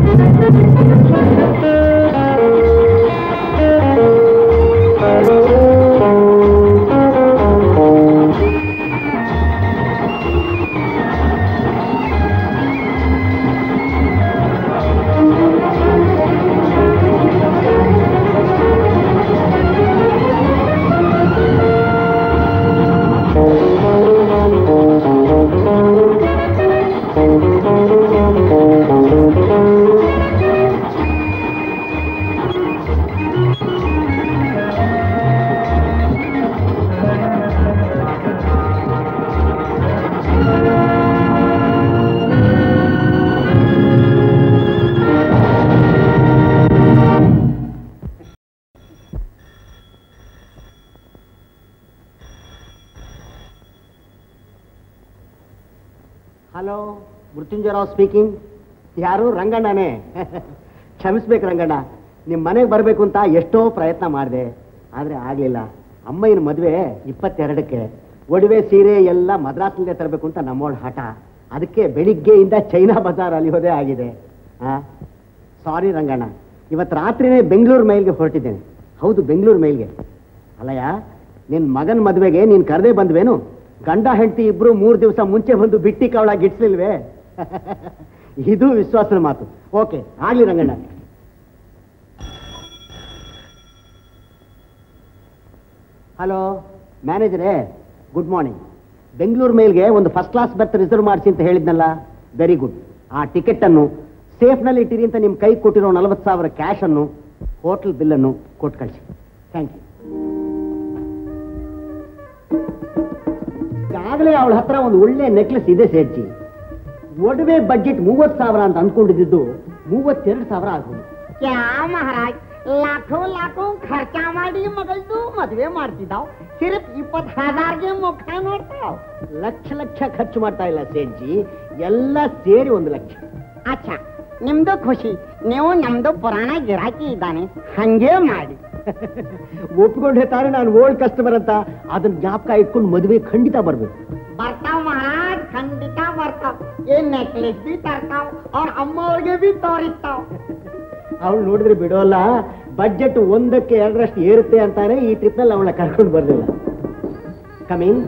Hello ಮೃತ್ಯುಂಜಯರಾವ್ speaking ಯಾರು ರಂಗಣ್ಣನೇ ಕ್ಷಮಿಸ್ಬೇಕು ರಂಗಣ್ಣ ನಿಮ್ಮ ಮನೆಗೆ ಬರಬೇಕು ಅಂತ ಎಷ್ಟೋ ಪ್ರಯತ್ನ ಮಾಡಿದೆ ಆದರೆ ಆಗಲಿಲ್ಲ ಅಮ್ಮಯ್ಯನ ಮದುವೆ ಇಪ್ಪತ್ತೆರಡಕ್ಕೆ ಒಡವೆ ಸೀರೆ ಎಲ್ಲ ಮದ್ರಾಸ್ನಿಂದ ತರಬೇಕು ಅಂತ ನಮ್ಮೋಳ ಹಠ ಅದಕ್ಕೆ ಬೆಳಿಗ್ಗೆಯಿಂದ ಚೈನಾ ಬಜಾರ್ ಅಲಿಯೋದೇ ಆಗಿದೆ ಹಾಂ ಸಾರಿ ರಂಗಣ್ಣ ಇವತ್ತು ರಾತ್ರಿನೇ ಬೆಂಗಳೂರು ಮೈಲ್ಗೆ ಹೊರಟಿದ್ದೇನೆ ಹೌದು ಬೆಂಗಳೂರು ಮೈಲ್ಗೆ ಅಲ್ಲಯ್ಯ ನಿನ್ನ ಮಗನ ಮದುವೆಗೆ ನೀನು ಕರೆದೇ ಬಂದ್ವೇನು ಗಂಡ ಹೆಂಡತಿ ಇಬ್ರು ಮೂರು ದಿವಸ ಮುಂಚೆ ಬಂದು ಬಿಟ್ಟಿ ಕವಳ ಗಿಟ್ಸ್ಲಿಲ್ವೇ ಇದು ವಿಶ್ವಾಸದ ಮಾತು ಓಕೆ ಆಗ್ಲಿ ರಂಗಣ್ಣ ಹಲೋ ಮ್ಯಾನೇಜರೇ ಗುಡ್ ಮಾರ್ನಿಂಗ್ ಬೆಂಗಳೂರು ಮೇಲ್ಗೆ ಒಂದು ಫಸ್ಟ್ ಕ್ಲಾಸ್ ಬರ್ತ್ ರಿಸರ್ವ್ ಮಾಡಿಸಿ ಅಂತ ಹೇಳಿದ್ನಲ್ಲ ವೆರಿ ಗುಡ್ ಆ ಟಿಕೆಟ್ ಅನ್ನು ಸೇಫ್ನಲ್ಲಿ ಇಟ್ಟಿರಿ ಅಂತ ನಿಮ್ಮ ಕೈ ಕೊಟ್ಟಿರೋ ನಲವತ್ತು ಸಾವಿರ ಕ್ಯಾಶ್ ಅನ್ನು ಹೋಟೆಲ್ ಬಿಲ್ಲನ್ನು ಕೊಟ್ಟು ಕಳಿಸಿ ಥ್ಯಾಂಕ್ ಯು ಈಗಾಗಲೇ ಅವಳ ಹತ್ರ ಒಂದು ಒಳ್ಳೆ ನೆಕ್ಲೆಸ್ ಇದೆ ಸೇರ್ಚಿ ಒಡವೆ ಬಡ್ಜೆಟ್ ಮೂವತ್ತು ಸಾವಿರ ಅಂತ ಅಂದ್ಕೊಂಡಿದ್ದು ಮೂವತ್ತೆರಡು ಸಾವಿರ ಆಗೋದು ಕ್ಯಾ ಮಹಾರಾಜ್ ಲಾಖೋ ಲಾಖೋ ಖರ್ಚಾ ಮಾಡಿ ಮಗಳದು ಮದುವೆ ಮಾಡ್ತಿದ್ದಾವ್ ಸಿರ್ಫ್ ಇಪ್ಪತ್ ಹಜಾರ್ಗೆ ಮುಖ ನೋಡ್ತಾವ್ ಲಕ್ಷ ಲಕ್ಷ ಖರ್ಚು ಮಾಡ್ತಾ ಇಲ್ಲ ಸೇಠ್ಜಿ ಎಲ್ಲ ಸೇರಿ ಒಂದು ಲಕ್ಷ ಅಚ್ಚಾ ನಿಮ್ದು ಖುಷಿ ನೀವು ನಮ್ದು ಪುರಾಣ ಗಿರಾಕಿ ಇದ್ದಾನೆ ಹಂಗೆ ಮಾಡಿ ಒಪ್ಕೊಂಡೆ ತಾನೆ ನಾನು ಓಲ್ಡ್ ಕಸ್ಟಮರ್ ಅಂತ ಅದನ್ನ ಜ್ಞಾಪಕ ಇಟ್ಕೊಂಡು ಮದುವೆ ಖಂಡಿತ ಬರ್ಬೇಕು ಬರ್ತಾವ್ ಮಹಾರಾಜ್ ಖಂಡಿತ ಬರ್ತಾವ್ ಏನ್ ನೆಕ್ಲೆಸ್ ಬಿ ತರ್ತಾವ್ ಅವ್ರ ಅಮ್ಮ ಅವ್ರಿಗೆ ಬಿ ತೋರಿಸ್ತಾವ್ ಅವಳು ನೋಡಿದ್ರೆ ಬಿಡೋಲ್ಲ ಬಡ್ಜೆಟ್ ಒಂದಕ್ಕೆ ಎರಡರಷ್ಟು ಏರುತ್ತೆ ಅಂತಾನೆ ಈ ಟ್ರಿಪ್ನಲ್ಲಿ ಅವಳ ಕರ್ಕೊಂಡು ಬರ್ಲಿಲ್ಲ ಕಮಿಂಗ್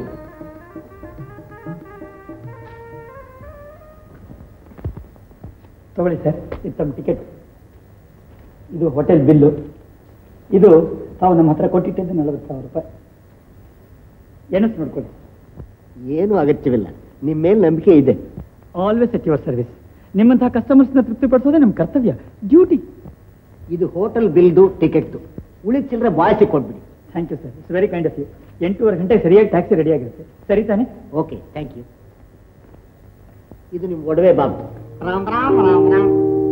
ತಗೊಳ್ಳಿ ಸರ್ ಇದು ತಮ್ಮ ಟಿಕೆಟ್ ಇದು ಹೋಟೆಲ್ ಬಿಲ್ಲು ಇದು ತಾವು ನಮ್ಮ ಹತ್ರ ಕೊಟ್ಟಿಟ್ಟಿದ್ದು ನಲವತ್ತು ಸಾವಿರ ರೂಪಾಯಿ ಏನಷ್ಟು ನೋಡ್ಕೊಳ್ಳಿ ಏನು ಅಗತ್ಯವಿಲ್ಲ ನಿಮ್ಮ ಮೇಲೆ ನಂಬಿಕೆ ಇದೆ ಆಲ್ವೇಸ್ ಎಟ್ ಯುವರ್ ಸರ್ವಿಸ್ ನಿಮ್ಮಂತಹ ಕಸ್ಟಮರ್ಸ್ನ ತೃಪ್ತಿಪಡಿಸೋದೇ ನಮ್ಮ ಕರ್ತವ್ಯ ಡ್ಯೂಟಿ ಇದು ಹೋಟೆಲ್ ಬಿಲ್ದು ಟಿಕೆಟ್ದು ಉಳಿದ ಚಿಲ್ಲರೆ ಬಾಯ್ಸಿ ಕೊಟ್ಬಿಡಿ thank you sir it's very kind of you ಎಂಟೂವರೆ ಗಂಟೆಗೆ ಸರಿಯಾಗಿ ಟ್ಯಾಕ್ಸಿ ರೆಡಿ ಆಗಿರುತ್ತೆ ಸರಿ ತಾನೆ ಓಕೆ ಥ್ಯಾಂಕ್ ಯು ಇದು ನಿಮ್ಮ ಒಡವೆ ಬಾಬು ರಾಮ್ ರಾಮ್ ರಾಮ್ ರಾಮ್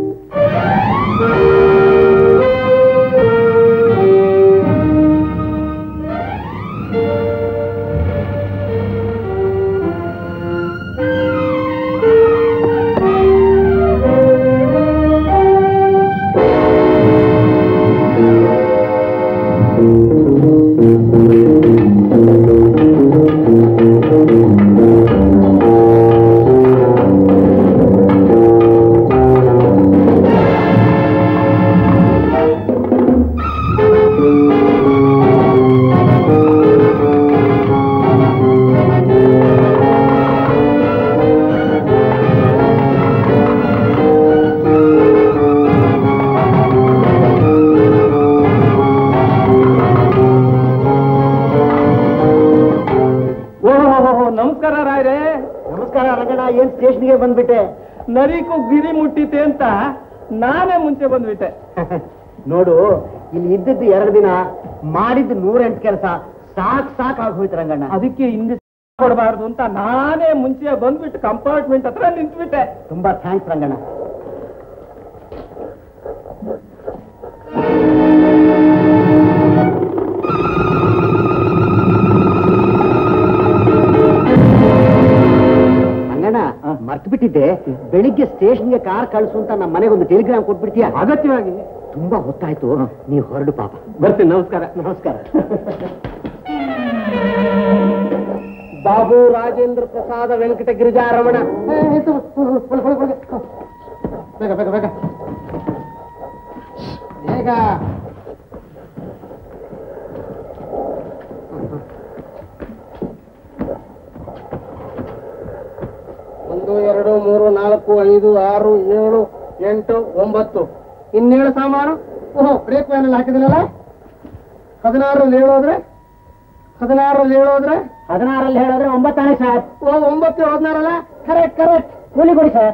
ಓಹೋ ನಮಸ್ಕಾರ ರಾಯ್ರೆ ನಮಸ್ಕಾರ ರಂಗಣ್ಣ ಏನ್ ಸ್ಟೇಷನ್ಗೆ ಬಂದ್ಬಿಟ್ಟೆ ನರಿಕು ಗಿರಿ ಮುಟ್ಟಿತೆ ಅಂತ ನಾನೇ ಮುಂಚೆ ಬಂದ್ಬಿಟ್ಟೆ ನೋಡು ಇಲ್ಲಿ ಇದ್ದದ್ದು ಎರಡು ದಿನ ಮಾಡಿದ್ದು ನೂರೆಂಟು ಕೆಲಸ ಸಾಕ್ ಸಾಕ್ ಆಗೋಯ್ತು ರಂಗಣ್ಣ ಅದಕ್ಕೆ ಹಿಂದೆ ಕೊಡಬಾರ್ದು ಅಂತ ನಾನೇ ಮುಂಚೆ ಬಂದ್ಬಿಟ್ಟು ಕಂಪಾರ್ಟ್ಮೆಂಟ್ ಹತ್ರ ನಿಂತ್ಬಿಟ್ಟೆ ತುಂಬಾ ಥ್ಯಾಂಕ್ಸ್ ರಂಗಣ್ಣ ರಂಗಣ್ಣ ಮರ್ತು ಬಿಟ್ಟಿದ್ದೆ ಬೆಳಿಗ್ಗೆ ಸ್ಟೇಷನ್ಗೆ ಕಾರ್ ಕಳಿಸು ಅಂತ ನಮ್ಮ ಮನೆಗೆ ಒಂದು ಟೆಲಿಗ್ರಾಮ್ ಕೊಟ್ಬಿಡ್ತೀಯ ಅಗತ್ಯವಾಗಿ ತುಂಬಾ ಹೊತ್ತಾಯ್ತು ನೀವು ಹೊರಡು ಪಾಪ ಬರ್ತೀನಿ ನಮಸ್ಕಾರ ನಮಸ್ಕಾರ ಬಾಬು ರಾಜೇಂದ್ರ ಪ್ರಸಾದ ವೆಂಕಟ ಗಿರಿಜಾರಮಣ ಏ, ಎತ್ತು, ಒಳಗೆ, ಒಳಗೆ, ಒಳಗೆ. ಬೇಗ ಬೇಗ ಬೇಗ ಬೇಗ ಒಂದು ಎರಡು ಮೂರು ನಾಲ್ಕು ಐದು ಆರು ಏಳು ಎಂಟು ಒಂಬತ್ತು ಇನ್ನೇಳು ಸಾಮಾನು ಓಹೋ ಬ್ರೇಕ್ ವ್ಯಾನ್ ಹಾಕಿದಿನಲ್ಲ ಹದಿನಾರರಲ್ಲಿ ಏಳು ಹೋದ್ರೆ ಹದಿನಾರರಲ್ಲಿ ಏಳು ಹೋದ್ರೆ ಹದಿನಾರಲ್ಲಿ ಹೇಳಿದ್ರೆ ಒಂಬತ್ತಾನೆ ಸರ್ ಓ ಒಂಬತ್ತು ಹದಿನಾರಲ್ಲ ಕರೆಕ್ಟ್ ಕರೆಕ್ಟ್ ಕೂಲಿ ಕೊಡಿ ಸರ್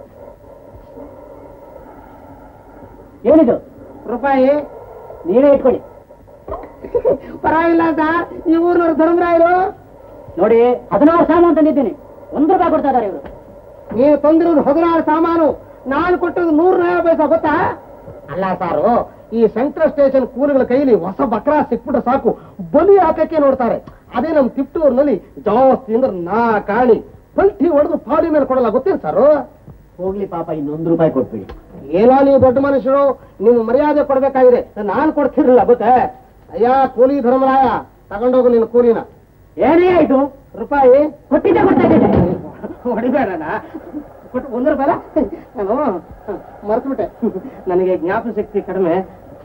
ಏನಿದು ರೂಪಾಯಿ ನೀವೇ ಇಟ್ಕೊಳ್ಳಿ ಪರವಾಗಿಲ್ಲ ಸರ್ ಈ ಊರಿನವ್ರು ಧರ್ಮರಾಯರು ನೋಡಿ ಹದಿನಾರು ಸಾಮಾನು ತಂದಿದ್ದೀನಿ ಒಂದು ರೂಪಾಯಿ ಕೊಡ್ತಾ ಇದ್ದಾರೆ ಇವರು ನೀವು ತಂದಿರೋದು ಹದಿನಾರು ಸಾಮಾನು ನಾನು ಕೊಟ್ಟದ್ದು ನೂರ ನಯ ಪೈಸಾ ಗೊತ್ತಾ ಅಲ್ಲ ಸಾರು ಈ ಸೆಂಟ್ರಲ್ ಸ್ಟೇಷನ್ ಕೂಲಿಗಳ ಕೈಲಿ ಹೊಸ ಬಕ್ರ ಸಿಕ್ಬಿಟ್ರೆ ಸಾಕು ಬಲಿ ಹಾಕಕ್ಕೆ ನೋಡ್ತಾರೆ ಅದೇ ನಮ್ಮ ತಿಪ್ಟೂರಿನಲ್ಲಿ ಜಾಸ್ತಿ ಅಂದ್ರೆ ನಾ ಕಾಣಿ ಪಲ್ಟಿ ಹೊಡೆದು ಪಾಡಿ ಮೇಲೆ ಕೊಡಲ್ಲ ಗೊತ್ತೇನು ಸಾರು ಹೋಗ್ಲಿ ಪಾಪ ಇನ್ನೊಂದು ರೂಪಾಯಿ ಕೊಟ್ಬಿಡಿ ಏನೋ ನೀವು ದೊಡ್ಡ ಮನುಷ್ಯರು ನೀವು ಮರ್ಯಾದೆ ಕೊಡ್ಬೇಕಾಗಿದೆ ನಾನು ಕೊಡ್ತಿರ್ಲಿಲ್ಲ ಗೊತ್ತೇ ಅಯ್ಯ ಕೂಲಿ ಧರ್ಮರಾಯ ತಗೊಂಡೋಗು ನಿನ್ನ ಕೂಲಿನ ಏನೇ ಆಯ್ತು ರೂಪಾಯಿ ಕೊಟ್ಟಿದ್ದೆ ಕೊಡ್ತಾ ಇದ್ದೇನೆ ಹೊಡಿಬೇಡಣ ಕೊಟ್ಟು ಒಂದು ರೂಪಾಯಿ ನಾನು ಮರ್ತ್ಬಿಟ್ಟೆ ನನಗೆ ಜ್ಞಾಪಕ ಶಕ್ತಿ ಕಡಿಮೆ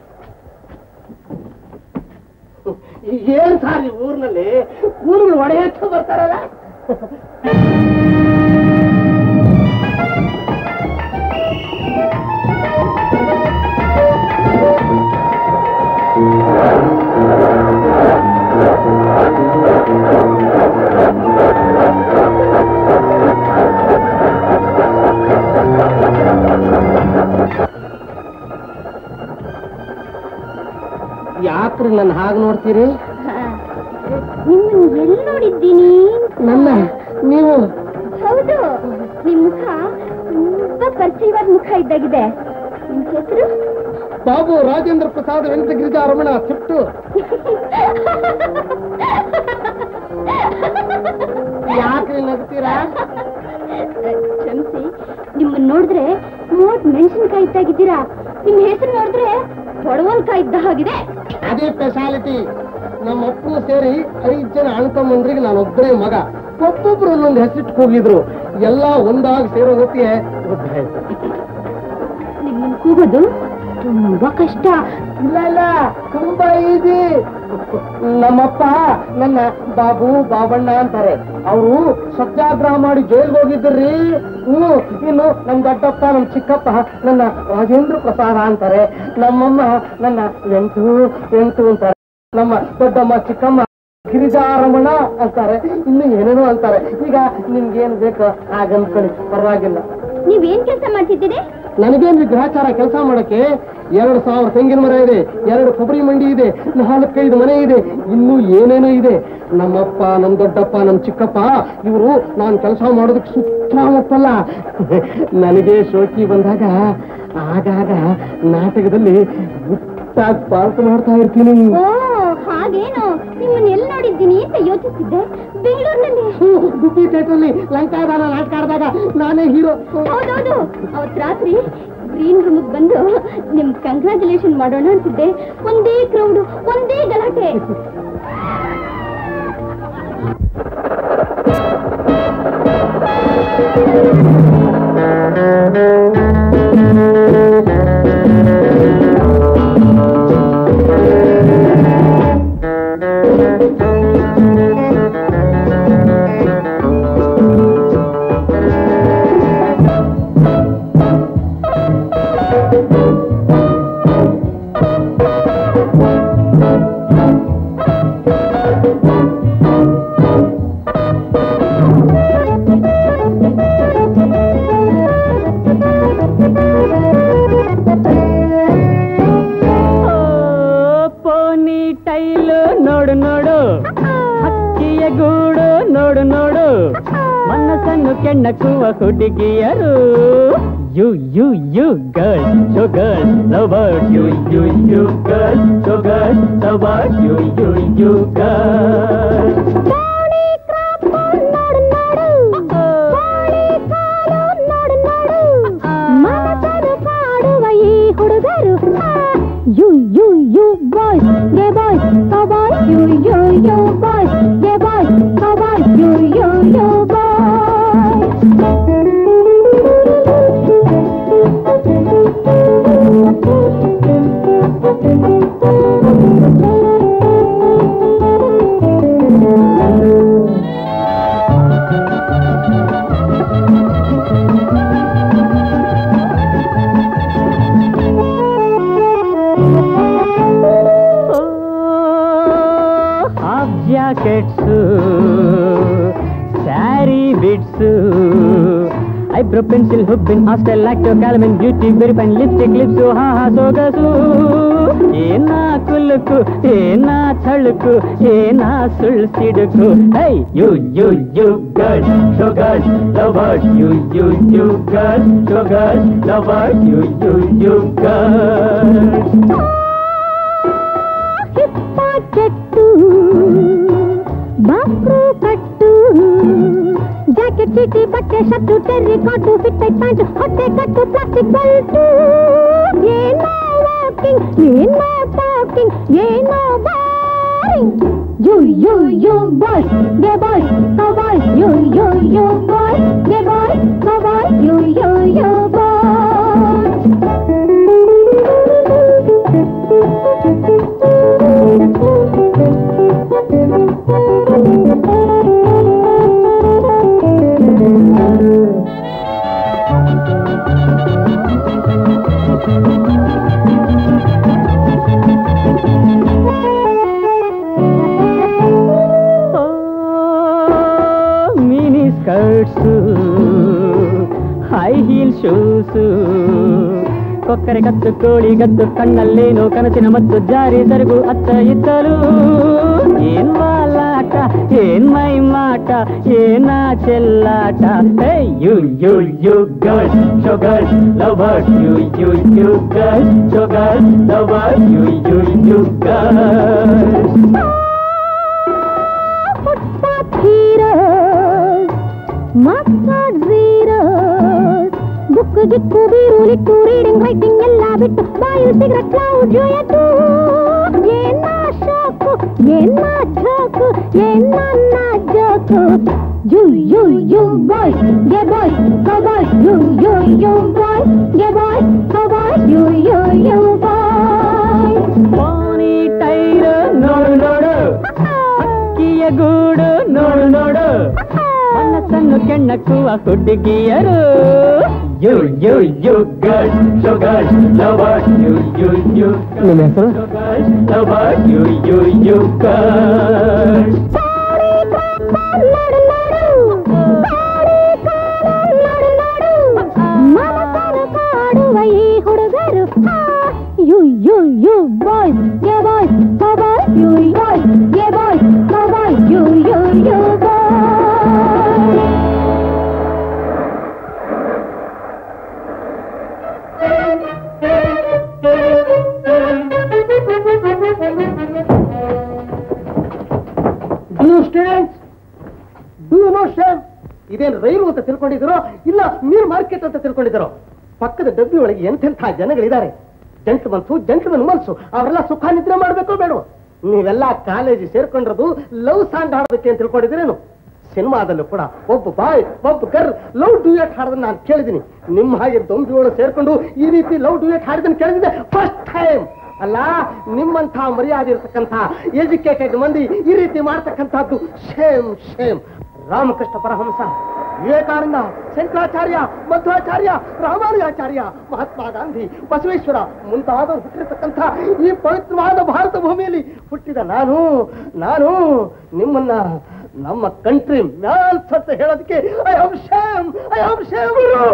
ಏನ್ ಸಾರ್ ಈ ಊರಿನಲ್ಲಿ ಊರುಗಳು ಒಡೆಯಕ್ಕೆ ಬರ್ತಾರಲ್ಲ ಯಾಕ್ರಿ ನನ್ನ ಹಾಗೆ ನೋಡ್ತೀರಿ ನಿಮ್ಮನ್ನು ಎಲ್ಲಿ ನೋಡಿದ್ದೀನಿ ನನ್ನ ನೀವು ಹೌದು ನಿಮ್ ಮುಖ ತುಂಬಾ ಪರಿಚಯವಾದ ಮುಖ ಇದ್ದಾಗಿದೆ ನಿಮ್ ಹೆಸರು ಬಾಬು ರಾಜೇಂದ್ರ ಪ್ರಸಾದ್ ವೆಂಕಟ ಗಿರಿಜಾ ರಮಣ ಚಿಟ್ಟು ಯಾಕ್ರಿ ನಗ್ತೀರಾ ಕ್ಷಮಿಸಿ ನಿಮ್ಮನ್ನ ನೋಡಿದ್ರೆ ಮೂವತ್ ಮೆಣಸಿನ್ಕಾಯಿ ಇದ್ದಾಗಿದ್ದೀರಾ ನಿಮ್ ಹೆಸರು ನೋಡಿದ್ರೆ ಪೊಡವಲ್ಕಾಯಿ ಇದ್ದ ಹಾಗಿದೆ ಅದೇ ಸ್ಪೆಷಾಲಿಟಿ ನಮ್ಮ ಅಪ್ಪನು ಸೇರಿ ಐದ್ ಜನ ಅಣ್ಣ ತಮ್ಮಂದ್ರಿಗೆ ನಾನು ಒಬ್ಬರೇ ಮಗ ಒಬ್ಬೊಬ್ರು ಒಂದೊಂದು ಹೆಸರಿಟ್ಟು ಕೂಗಿದ್ರು ಎಲ್ಲ ಒಂದಾಗಿ ಸೇರೋ ಹೊತ್ತಿಗೆ ಗೊತ್ತಾಯ್ತು ನಿಮ್ಮನ್ನ ಕೂಗೋದು ತುಂಬಾ ಕಷ್ಟ ಇಲ್ಲ ಇಲ್ಲ ತುಂಬಾ ಈಜಿ ನಮ್ಮಪ್ಪ ನನ್ನ ಬಾಬು ಬಾಬಣ್ಣ ಅಂತಾರೆ ಅವರು ಸತ್ಯಾಗ್ರಹ ಮಾಡಿ ಜೈಲ್ಗೆ ಹೋಗಿದ್ರಿ ಹ್ಮ್ ಇನ್ನು ನಮ್ ದೊಡ್ಡಪ್ಪ ನಮ್ ಚಿಕ್ಕಪ್ಪ ನನ್ನ ರಾಜೇಂದ್ರ ಪ್ರಸಾದ ಅಂತಾರೆ ನಮ್ಮಮ್ಮ ನನ್ನ ವೆಂಟು ವೆಂಟು ಅಂತಾರೆ ನಮ್ಮ ದೊಡ್ಡಮ್ಮ ಚಿಕ್ಕಮ್ಮ ಗಿರಿಜಾರಮಣ ಅಂತಾರೆ ಇನ್ನು ಏನೇನೋ ಅಂತಾರೆ ಈಗ ನಿಮ್ಗೇನ್ ಬೇಕೋ ಹಾಗನ್ಕೊಳ್ಳಿ ಪರವಾಗಿಲ್ಲ ನೀವೇನ್ ಕೆಲಸ ಮಾಡ್ತಿದ್ದೀರಿ ನನಗೇನು ಗ್ರಹಚಾರ ಕೆಲಸ ಮಾಡಕ್ಕೆ ಎರಡು ಸಾವಿರ ತೆಂಗಿನ ಮರ ಇದೆ ಎರಡು ಕೊಬ್ಬರಿ ಮಂಡಿ ಇದೆ ನಾಲ್ಕೈದು ಮನೆ ಇದೆ ಇನ್ನೂ ಏನೇನೋ ಇದೆ ನಮ್ಮಪ್ಪ ನಮ್ ದೊಡ್ಡಪ್ಪ ನಮ್ ಚಿಕ್ಕಪ್ಪ ಇವರು ನಾನು ಕೆಲಸ ಮಾಡೋದಕ್ಕೆ ಸುತ್ತಮುತ್ತಲ್ಲ ನನಗೆ ಶೋಕಿ ಬಂದಾಗ ಆಗಾಗ ನಾಟಕದಲ್ಲಿ ಗುಟ್ಟಾಗಿ ಪಾಲ್ತು ಮಾಡ್ತಾ ಇರ್ತೀನಿ ಓ ಹಾಗೇನು ನಿಮ್ಮನ್ನ ಎಲ್ಲಿ ನೋಡಿದ್ದೀನಿ ಅಂತ ಯೋಚಿಸಿದ್ದೆ ಬೆಂಗಳೂರಿನಲ್ಲಿ ಗುಬ್ಬಿ ಥಿಯೇಟ್ರಲ್ಲಿ ಲಂಕಾದಾನ ನಾಟಕ ಆಡಿದಾಗ ನಾನೇ ಹೀರೋ ಹೌದೌದು ಅವತ್ ರಾತ್ರಿ ಗ್ರೀನ್ ರೂಮ್ ಬಂದು ನಿಮ್ ಕಂಗ್ರಾಚುಲೇಷನ್ ಮಾಡೋಣ ಅಂತಿದ್ದೆ ಒಂದೇ ಕ್ರೌಡ್ ಒಂದೇ ಗಲಾಟೆ ಪೋನಿ ಟೈಲು ನೋಡು ನೋಡು ಹಕ್ಕಿಯ ಗೂಡು ನೋಡು ನೋಡು ಮನಸ್ಸನ್ನು ಕೆಣ್ಣಕ್ಕುವ ಹುಡುಗಿಯರು you you you girl you girl lover you you you girl you girl lover you you you girl ಮಾಡುವ ಈ ಹುಡುಗರು ಯು ಯು ಯು ಬಾಯ್ಸ್ ಗೆ boys boys you you you boys ಗೆ boys boys you you you boys ಭಾರಿ ಬಿಡ್ಸು eyebrow pencil ಹುಬ್ಬಿನ್ hostel lacto calamine beauty very fine lipstick lips ಹಾ ಹಾ ಸೊಗಸು ಏನ ಕುಲುಕು ಏನ ಥಳುಕು ಏನ ಸುಳ್ ಸಿಡುಕು hi you you you girl show girl lover you you you girl show girl lover you you you girl ಹಿಪ್ಪ ಚೆಟ್ಟು ಬಾಕ್ರು ಕಟ್ಟು ಜಾಕೆಟ್ ಚೀಟಿ ಬಟ್ಟೆ shirt terry cot fitted pant ಹೊಟ್ಟೆ ಕಟ್ಟು ಪ್ಲಾಸ್ಟಿಕ್ ಬೆಲ್ಟು ಏನೋ ವಾಕಿಂಗ್ ಏನೋ ಟಾಕಿಂಗ್ ಏನೋ boring you you you boys ಗೆ ಬಾಯ್ಸ್ ಕೋ boys you you you boys ಗೆ ಬಾಯ್ಸ್ ಕೋ boys you you you mini skirts high heel shoes ಕೊಕ್ಕರೆ ಕತ್ತು ಕೋಳಿ ಗದ್ದು ಕಣ್ಣಲ್ಲೇನು ಕನಸಿನ ಮತ್ತು ಜಾರಿ ಸರಗು ಅತ್ತ ಇತ್ತಲು ಏನ್ ವಾಲಾಟ ಏನ್ ಮೈ ಮಾಟ ಏನ ಚೆಲ್ಲಾಟ hey you you you girl show girl lover you you you girl show girl lover you you you girl footpath heroes mascot zeros book ಗಿಕ್ಕು ಬೀರು ಲಿಟ್ಟು ರೀಡಿಂಗ್ ರೈಟಿಂಗ್ ಎಲ್ಲ ಬಿಟ್ಟು ಬಾಯಿ ಸಿಗರೆಟ್ ಕ್ಲೌಡ್ ಜೋಯಟ್ಟು ಏನ ಶಾಕು ಏನ ಛಾಕು ಏನ joke you you you boys ಗೆ ಬಾಯ್ಸ್ ಕೋ boys you you you boys ಗೆ ಬಾಯ್ಸ್ ಕೋ boys you you you boys ಪಾನಿ ಟೈರ್ ನೋಡು ನೋಡು ಅಕ್ಕಿಯ ಗೂಡು ನೋಡು ನೋಡು ಮನಸ್ಸನ್ನು ಕೆಣ್ಣಕ್ಕುವ ಹುಡುಗಿಯರು you you you girl show girl lover you you you ನಿಮ್ಮ ಹೆಸರು lover you you you girl ಸಾರಿ ಕಾಲ ನೋಡು ನೋಡು ಸಾರಿ ಕಾಲ ನೋಡು ನೋಡು ಮನಸ್ಸನ್ನು ಕಾಡುವ ಈ ಹುಡುಗರು ಯು ಯು ಯು ಬಾಯ್ಸ್ ಯೆ ಬಾಯ್ಸ್ ಕೋ ಬಾಯ್ಸ್ ಯು ಬಾಯ್ಸ್ ಯೆ ಬಾಯ್ಸ್ ಕೋ boys you you you boys do students do no shave ಇದೇನು ರೈಲು ಅಂತ ತಿಳ್ಕೊಂಡಿದ್ದೀರೋ ಇಲ್ಲ ಮೀನು ಮಾರ್ಕೆಟ್ ಅಂತ ತಿಳ್ಕೊಂಡಿದ್ದೀರೋ ಪಕ್ಕದ ಡಬ್ಬಿ ಒಳಗೆ ಎಂತೆಂಥ ಜನಗಳಿದ್ದಾರೆ ಜಂಟ್ ಮನ್ಸು ಜಂಟ್ ಮನ್ಸು ಅವರೆಲ್ಲ ಸುಖ ನಿದ್ರೆ ಮಾಡಬೇಕೋ ಬೇಡ ನೀವೆಲ್ಲ ಕಾಲೇಜ್ ಸೇರ್ಕೊಂಡಿರೋದು ಲವ್ ಸಾಂಗ್ ಹಾಡೋದಕ್ಕೆ ಅಂತ ತಿಳ್ಕೊಂಡಿದ್ದೀರೇನು ಸಿನಿಮಾದಲ್ಲೂ ಕೂಡ ಒಬ್ಬ ಬಾಯ್ ಒಬ್ಬ ಗರ್ ಲವ್ ಡ್ಯೂಯೇಟ್ ಹಾಡೋದನ್ನ ನಾನು ಕೇಳಿದ್ದೀನಿ ನಿಮ್ಮ ಹಾಗೆ ದೊಂಬಿಗಳು ಸೇರ್ಕೊಂಡು ಈ ರೀತಿ ಲವ್ ಡ್ಯೂಯೇಟ್ ಹಾಡಿದನ್ನು ಕೇಳಿದ್ರೆ ಫಸ್ಟ್ ಟೈಮ್ ಅಲ್ಲ ನಿಮ್ಮಂಥ ಮರ್ಯಾದೆ ಇರತಕ್ಕಂಥ ಎಜುಕೇಟೆಡ್ ಮಂದಿ ಈ ರೀತಿ ಮಾಡ್ತಕ್ಕಂಥದ್ದು ಶೇಮ್ ಶೇಮ್ ರಾಮಕೃಷ್ಣ ಪರಹಂಸ ವಿವೇಕಾನಂದ ಶಂಕರಾಚಾರ್ಯ ಮಧ್ವಾಚಾರ್ಯ ರಾಮಾನುಜಾಚಾರ್ಯ ಮಹಾತ್ಮ ಗಾಂಧಿ ಬಸವೇಶ್ವರ ಮುಂತಾದವರು ಹುಟ್ಟಿರತಕ್ಕಂಥ ಈ ಪವಿತ್ರವಾದ ಭಾರತ ಭೂಮಿಯಲ್ಲಿ ಹುಟ್ಟಿದ ನಾನು ನಾನು ನಿಮ್ಮನ್ನ ನಮ್ಮ ಕಂಟ್ರಿ ಮ್ಯಾನ್ಸ್ ಅಂತ ಹೇಳೋದಕ್ಕೆ I am shame I am shame